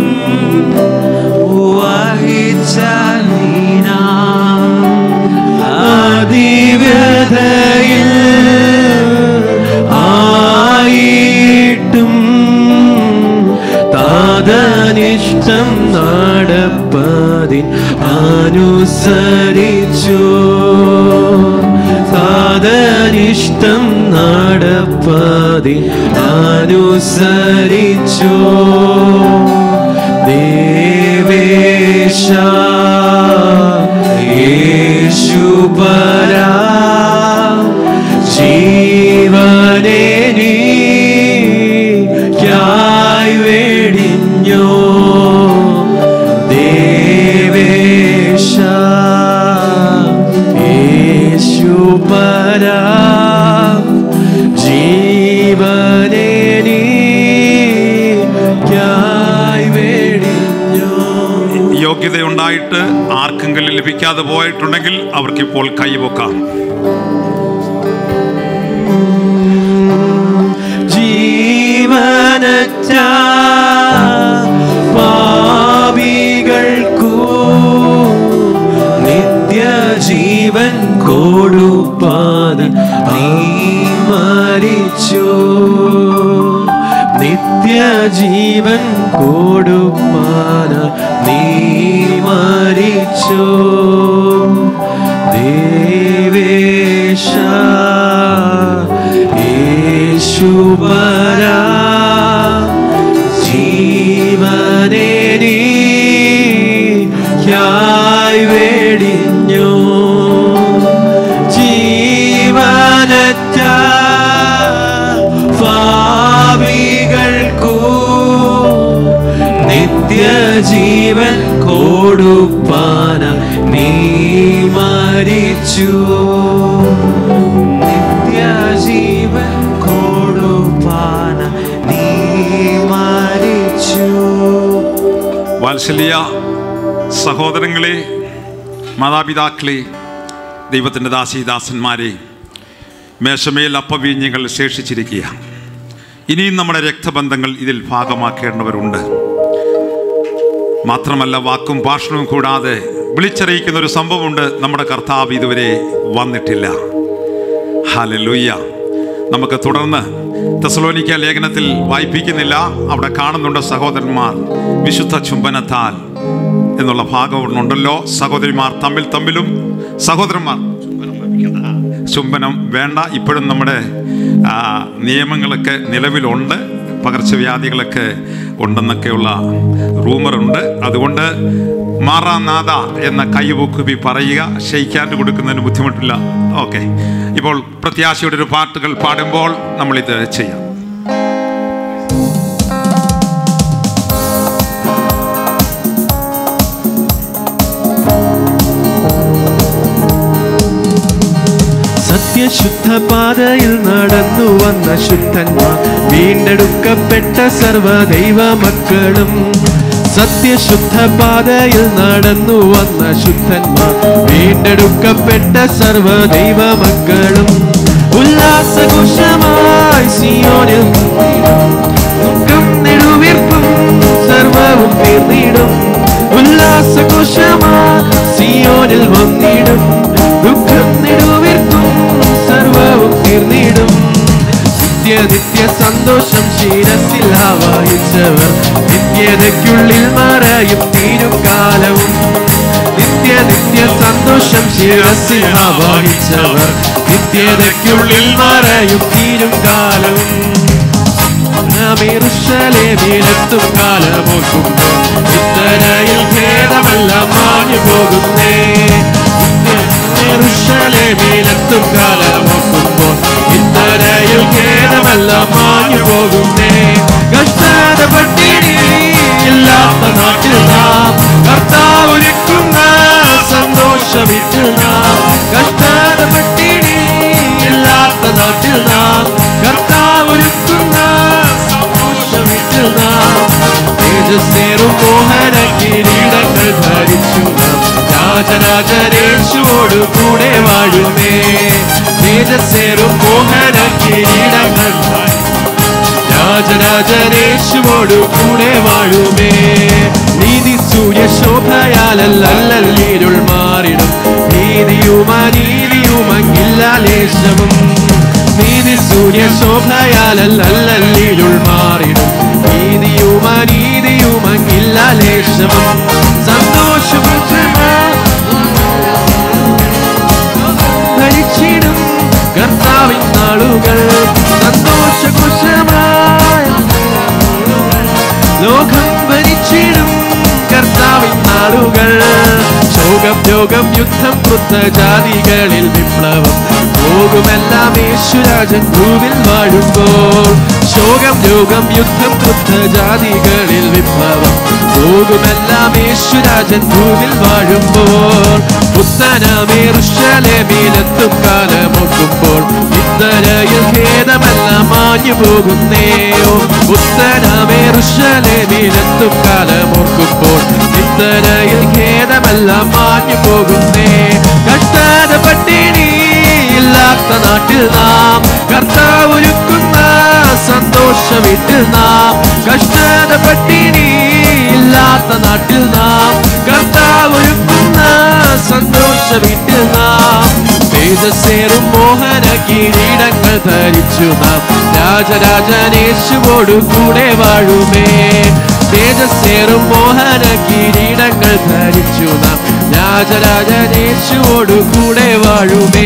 വഹിച്ചതിന അതിവ്യതയിൽ ആയിട്ടും താതനിഷ്ടം നടപ്പതിൻ അനുസരിച്ചു താതനിഷ്ടം നടപ്പതിൻ അനുസരിച്ചു ദേവേശ യേശുപരാ ജീവനെ നീയായി വെടിഞ്ഞോ ദേവേശ യേശുപരാ ജീവനെ നീയായി വെടിഞ്ഞോ യോഗ്യതയുണ്ടായിട്ട് ആർക്കെങ്കിലും ലഭിക്കാതെ പോയിട്ടുണ്ടെങ്കിൽ അവർക്കിപ്പോൾ കൈവക്കാം ജീവനറ്റ പാപികൾക്കു നിത്യജീവൻ കൊടുപ്പാൻ നീ മരിച്ചു നിത്യജീവൻ കൊടുപ്പാൻ നീ മരിച്ചു ദേവേശ യേശുപരാ ജീവനെ നീയായി വെടിഞ്ഞു ജീവനറ്റ പാപികൾക്കു നിത്യജീവൻ കൊടുപ്പാന നീ മരിച്ചു നിത്യജീവൻ കൊടുപ്പാന നീ മരിച്ചു വാത്സല്യ സഹോദരങ്ങളെ മാതാപിതാക്കളെ ദൈവത്തിൻ്റെ ദാസീദാസന്മാരെ മേശമേൽ അപ്പവീഞ്ഞങ്ങൾ ശേഷിച്ചിരിക്കുക ഇനിയും നമ്മുടെ രക്തബന്ധങ്ങൾ ഇതിൽ ഭാഗമാക്കേണ്ടവരുണ്ട് മാത്രമല്ല വാക്കും ഭാഷണവും കൂടാതെ വിളിച്ചറിയിക്കുന്ന ഒരു സംഭവമുണ്ട് നമ്മുടെ കർത്താവ് ഇതുവരെ വന്നിട്ടില്ല ഹാലലുയ്യ നമുക്ക് തുടർന്ന് തെസലോനിക്ക ലേഖനത്തിൽ വായിപ്പിക്കുന്നില്ല അവിടെ കാണുന്നുണ്ട് സഹോദരന്മാർ വിശുദ്ധ ചുംബനത്താൽ എന്നുള്ള ഭാഗമുണ്ടല്ലോ സഹോദരിമാർ തമ്മിൽ തമ്മിലും സഹോദരന്മാർ ചുംബനം വേണ്ട ഇപ്പോഴും നമ്മുടെ ആ, നിയമങ്ങളൊക്കെ നിലവിലുണ്ട് പകർച്ചവ്യാധികളൊക്കെ ഉണ്ടെന്നൊക്കെയുള്ള റൂമറുണ്ട് അതുകൊണ്ട് മാറാനാഥ എന്ന കൈപൊക്കുബി പറയുക ഷെയ്ക്കാൻഡ് കൊടുക്കുന്നതിന് ബുദ്ധിമുട്ടില്ല ഓക്കെ ഇപ്പോൾ പ്രത്യാശയുടെ ഒരു പാട്ടുകൾ പാടുമ്പോൾ നമ്മളിത് ചെയ്യാം സത്യശുദ്ധ പാതയിൽ നടന്നു വന്ന ശുദ്ധന്മാർ വീണ്ടെടുക്കപ്പെട്ട സർവദൈവ മക്കളും സത്യശുദ്ധ പാതയിൽ നടന്നു വന്ന ശുദ്ധന്മാർ വീണ്ടെടുക്കപ്പെട്ട സർവദൈവ മക്കളും ഉല്ലാസഘോഷമായി സിയോനിൽ ദുഃഖം നെടുവീർപ്പും സർവവും തീർന്നിടും ഉല്ലാസഘോഷമായി സിയോനിൽ വന്നിടും ദുഃഖം നെടുവീർപ്പും സർവവും തീർന്നിടും നിത്യ നിത്യ സന്തോഷം ശിരസിൽ ആവാഹിച്ചവർ നിത്യതയ്ക്കുള്ളിൽ മറയും തീരും കാലവും നിത്യ നിത്യ സന്തോഷം ശിരസിൽ ആവാഹിച്ചവർ നിത്യതയ്ക്കുള്ളിൽ മറയും തീരും കാലവും േമിലെത്തും കാലമോക്കുമ്പോൾ ഇത്തരയിൽ ഭേദമെല്ലാം മാഞ്ഞു പോകുന്നേ യെരൂശലേമിലെത്തും കാലമോക്കുമ്പോൾ ഇത്തരയിൽ ഭേദമെല്ലാം മാഞ്ഞു പോകുന്നേ കഷ്ടത പട്ടിണി ഇല്ലാത്ത നാട്ടിൽ നാം കർത്താവൊരുക്കുന്ന സന്തോഷമിട്ടിൽ നാം കഷ്ടത പട്ടിണി ഇല്ലാത്ത നാട്ടിൽ നാം കർത്താവൊരുക്കുന്ന സന്തോഷമിട്ടിൽ നാം തേജസ്സേറും മോഹന കിരീടങ്ങൾ ധരിച്ചു നാം രാജരാജരേശുവോട് കൂടെ വാഴുന്നേ തേജസ്സേറും മോഹന കിരീടങ്ങൾ രാജരാജരേശുവോട് കൂടെ വാഴുമേ നീതി സൂര്യ ശോഭയാലല്ലല്ലിരുൾ മാറിടും നീതിയും അനീതിയും അങ്ങില്ല ലേശവും നീതി സൂര്യ ശോഭയാലല്ലല്ലിരുൾ മാറിടും നീതിയും അനീതിയും അങ്ങില്ല ലേശവും ധരിച്ചിടും കർത്താവിൻ നാളുകൾ സന്തോഷകുശമായ ലോകം ഭരിച്ചിടും കർത്താവിൻ നാളുകൾ ശോകം രോഗം യുദ്ധം കൃത്ത ജാതികളിൽ വിപ്ലവം പോകുമെല്ലാം യേശുരാജൻ ഭൂവിൽ വാഴുമ്പോൾ ശോകം രോഗം യുദ്ധം കൃത്ത ജാതികളിൽ വിപ്ലവം പോകുമെല്ലാം യേശുരാജൻ ഭൂവിൽ വാഴുമ്പോൾ പുത്തനമേറുഷലേമിലെത്തും കാലമൊക്കുമ്പോൾ ഇത്തരയിൽ ഖേദമെല്ലാം മാഞ്ഞു പോകുന്നേയോ പുത്തനമേറുഷലേമിലെത്തും കാലമോർക്കുമ്പോൾ ഇത്തരയിൽ ഖേദമെല്ലാം മാഞ്ഞു പോകുന്നേ കഷ്ടത പട്ടിണി ഇല്ലാത്ത നാട്ടിൽ നാം കർത്താവ് ഒരുക്കുന്ന സന്തോഷ വീട്ടിൽ നാം കഷ്ടത പട്ടിണി ഇല്ലാത്ത നാട്ടിൽ നാം കർത്താവ് ഒരുക്കുന്ന സന്തോഷ വീട്ടിൽ നാം തേജസ്സേറും മോഹന കിരീടങ്ങൾ ധരിച്ചു നാം രാജരാജനേശുവോടു കൂടെ വാഴുമേ തേജസ്സേറും മോഹന കിരീടങ്ങൾ ധരിച്ചു നാം രാജരാജനേശുവോടു കൂടെ വാഴുമേ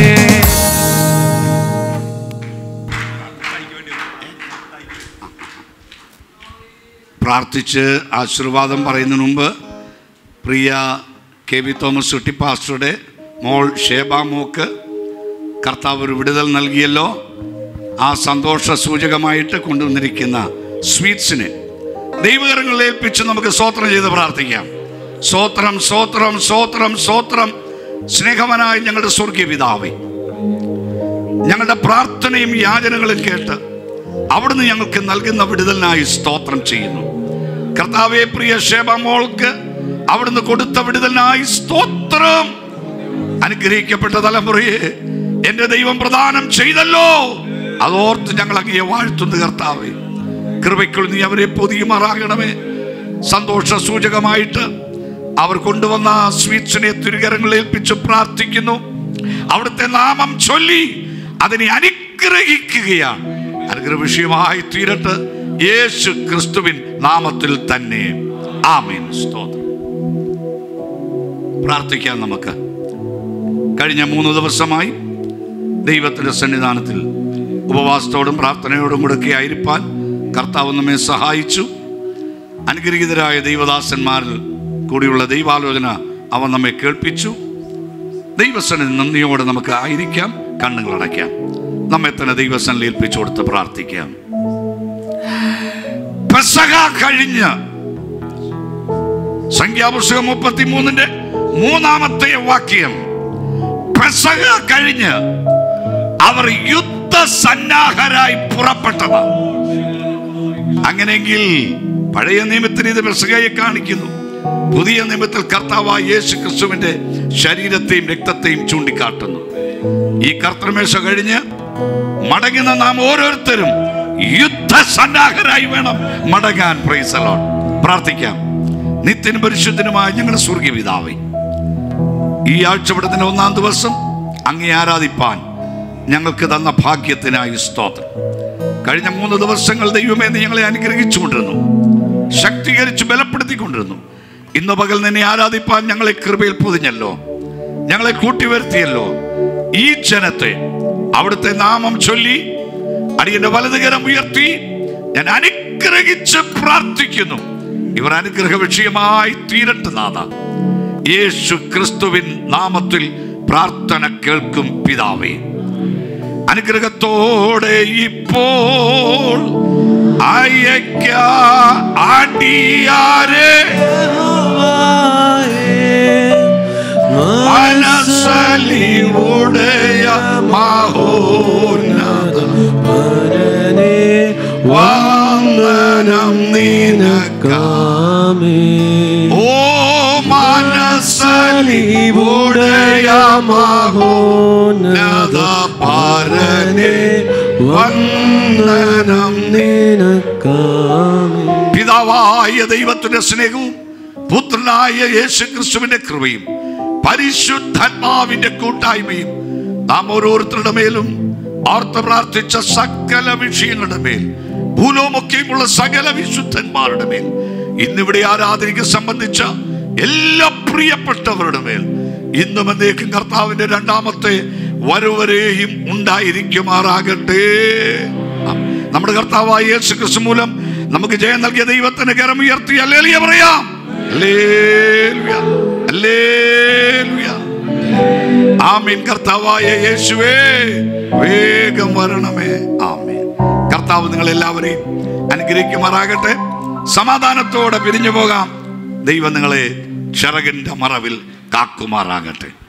പ്രാർത്ഥിച്ച് ആശീർവാദം പറയുന്നതിന് മുമ്പ് പ്രിയ കെ വി തോമസ് കുട്ടി പാസ്റ്ററുടെ മോൾ ഷേബ മോക്ക് കർത്താവ് ഒരു വിടുതൽ നൽകിയല്ലോ ആ സന്തോഷ സൂചകമായിട്ട് കൊണ്ടുവന്നിരിക്കുന്ന സ്വീറ്റ്സിനെ ദൈവകരങ്ങളിൽ ഏൽപ്പിച്ച് നമുക്ക് സ്തോത്രം ചെയ്ത് പ്രാർത്ഥിക്കാം സ്തോത്രം സ്തോത്രം സ്തോത്രം സ്തോത്രം സ്നേഹവനായ ഞങ്ങളുടെ സ്വർഗീയ പിതാവേ ഞങ്ങളുടെ പ്രാർത്ഥനയും യാചനകളും കേട്ട് അവിടുന്ന് ഞങ്ങൾക്ക് നൽകുന്ന വിടുതലിനായി സ്തോത്രം ചെയ്യുന്നു കർത്താവെ പ്രിയ ഷേബമോൾക്ക് അവിടുന്ന് കൊടുത്ത വിടുതലിനായി സ്തോത്രം അനുഗ്രഹിക്കപ്പെട്ട തലമുറയെ എന്റെ ദൈവം പ്രദാനം ചെയ്തല്ലോ അതോർത്ത് ഞങ്ങൾ അങ്ങയെ വാഴ്ത്തുന്നു കർത്താവെ കൃപയ്ക്കുൾ നീ അവരെ പൊതിയുമാറാകണമേ സന്തോഷ സൂചകമായിട്ട് അവർ കൊണ്ടുവന്ന ആ സ്വീറ്റ്സിനെ തിരുകരങ്ങളിൽ ഏൽപ്പിച്ച് പ്രാർത്ഥിക്കുന്നു അവിടുത്തെ നാമം ചൊല്ലി അതിനെ അനുഗ്രഹിക്കുകയാണ് അനുഗ്രഹ വിഷയമായി തീരട്ട് യേശു ക്രിസ്തുവിൻ നാമത്തിൽ തന്നെ ആമീൻ സ്തോത്രം പ്രാർത്ഥിക്കാം നമുക്ക് കഴിഞ്ഞ മൂന്ന് ദിവസമായി ദൈവത്തിൻ്റെ സന്നിധാനത്തിൽ ഉപവാസത്തോടും പ്രാർത്ഥനയോടും കൂടെയൊക്കെ ആയിരിക്കാൻ കർത്താവ് നമ്മെ സഹായിച്ചു അനുഗ്രഹീതരായ ദൈവദാസന്മാരിൽ കൂടിയുള്ള ദൈവാലോചന അവൻ നമ്മെ കേൾപ്പിച്ചു ദൈവസന്നിധി നന്ദിയോടെ നമുക്ക് ആയിരിക്കാം കണ്ണുകൾ അടയ്ക്കാം നമ്മെ തന്നെ ദൈവസനിൽ ഏൽപ്പിച്ചു കൊടുത്ത് പ്രാർത്ഥിക്കാം പെസക കഴിഞ്ഞ് സംഖ്യാപുസ്തകം മുപ്പത്തിമൂന്നിന്റെ മൂന്നാമത്തെ വാക്യം പെസക കഴിഞ്ഞ് അവർ യുദ്ധസന്നാഹരായി പുറപ്പെട്ടത് അങ്ങനെയെങ്കിൽ പഴയ നിയമത്തിന് ഇത് പെസകയെ കാണിക്കുന്നു പുതിയ നിയമത്തിൽ കർത്താവായ യേശു ക്രിസ്തുവിന്റെ ശരീരത്തെയും രക്തത്തെയും ചൂണ്ടിക്കാട്ടുന്നു ഈ കർത്തമേശ കഴിഞ്ഞ് മടങ്ങുന്ന നാം ഓരോരുത്തരും യുദ്ധസന്നാഹരായി വേണം മടങ്ങാൻ പ്രൈസലോൺ പ്രാർത്ഥിക്കാം നിത്യനും പരിശുദ്ധനുമായ ഞങ്ങളുടെ സ്വർഗീയ പിതാവേ ഈ ആഴ്ചപ്പെടുത്തിന് ഒന്നാം ദിവസം അങ്ങേ ആരാധിപ്പാൻ ഞങ്ങൾക്ക് തന്ന ഭാഗ്യത്തിനായി സ്തോത്രം കഴിഞ്ഞ മൂന്ന് ദിവസങ്ങൾ ദൈവമേ നീ ഞങ്ങളെ അനുഗ്രഹിച്ചുകൊണ്ടിരുന്നു ശക്തീകരിച്ച് ബലപ്പെടുത്തിക്കൊണ്ടിരുന്നു ഇന്ന് പകൽ നിന്നെ ആരാധിപ്പാൻ ഞങ്ങളെ കൃപയിൽ പൊതിഞ്ഞല്ലോ ഞങ്ങളെ കൂട്ടിവരുത്തിയല്ലോ ഈ ജനത്തെ അവിടുത്തെ നാമം ചൊല്ലി അടിയന്റെ വലതുകരം ഉയർത്തി ഞാൻ അനുഗ്രഹിച്ച് പ്രാർത്ഥിക്കുന്നു ഇവർ അനുഗ്രഹ വിഷയമായി തീരട്ടെ നാഥ യേശു ക്രിസ്തുവിൻ നാമത്തിൽ പ്രാർത്ഥന കേൾക്കും പിതാവേ അനുഗ്രഹത്തോടെ ഇപ്പോൾ അയക്ക അടിയാരെ മനസ്സലിവുടയ മഹോന്നത വന്ദനം നിനക്കാമേ ഓ മനസ്സലിവുടയ മഹോന്നത പരനെ വന്ദനം നിനക്കാമേ പിതാവായ ദൈവത്തിന്റെ സ്നേഹവും പുത്രനായ യേശു ക്രിസ്തുവിന്റെ കൃപയും പരിശുദ്ധാത്മാവിന്റെ കൂട്ടായ്മയും നാം ഓരോരുത്തരുടെ മേലും ഓർത്ത് പ്രാർത്ഥിച്ച സകല വിഷയങ്ങളുടെ മേൽ ഭൂലോമൊക്കെയുമുള്ള സകല വിശുദ്ധന്മാരുടെ മേൽ ഇന്നിവിടെ ആരാധനയ്ക്ക് സംബന്ധിച്ച എല്ലാ പ്രിയപ്പെട്ടവരുടെ മേൽ ഇന്നും എന്നേക്കും കർത്താവിന്റെ രണ്ടാമത്തെ വരവരെയും ഉണ്ടായിരിക്കുമാറാകട്ടെ ആ, നമ്മുടെ കർത്താവായ യേശു ക്രിസ്തു മൂലം നമുക്ക് ജയം നൽകിയ ദൈവത്തിന് കരമുയർത്തി അല്ലേലിയ പറയാം ഹല്ലേലൂയ, ഹല്ലേലൂയ. ആമീൻ കർത്താവായ യേശുവേ വേഗം വരണമേ ആമീൻ കർത്താവ് നിങ്ങൾ എല്ലാവരെയും അനുഗ്രഹിക്കുമാറാകട്ടെ സമാധാനത്തോടെ പിരിഞ്ഞു പോകാം ദൈവം നിങ്ങളെ ചിറകിന്റെ മറവിൽ കാക്കുമാറാകട്ടെ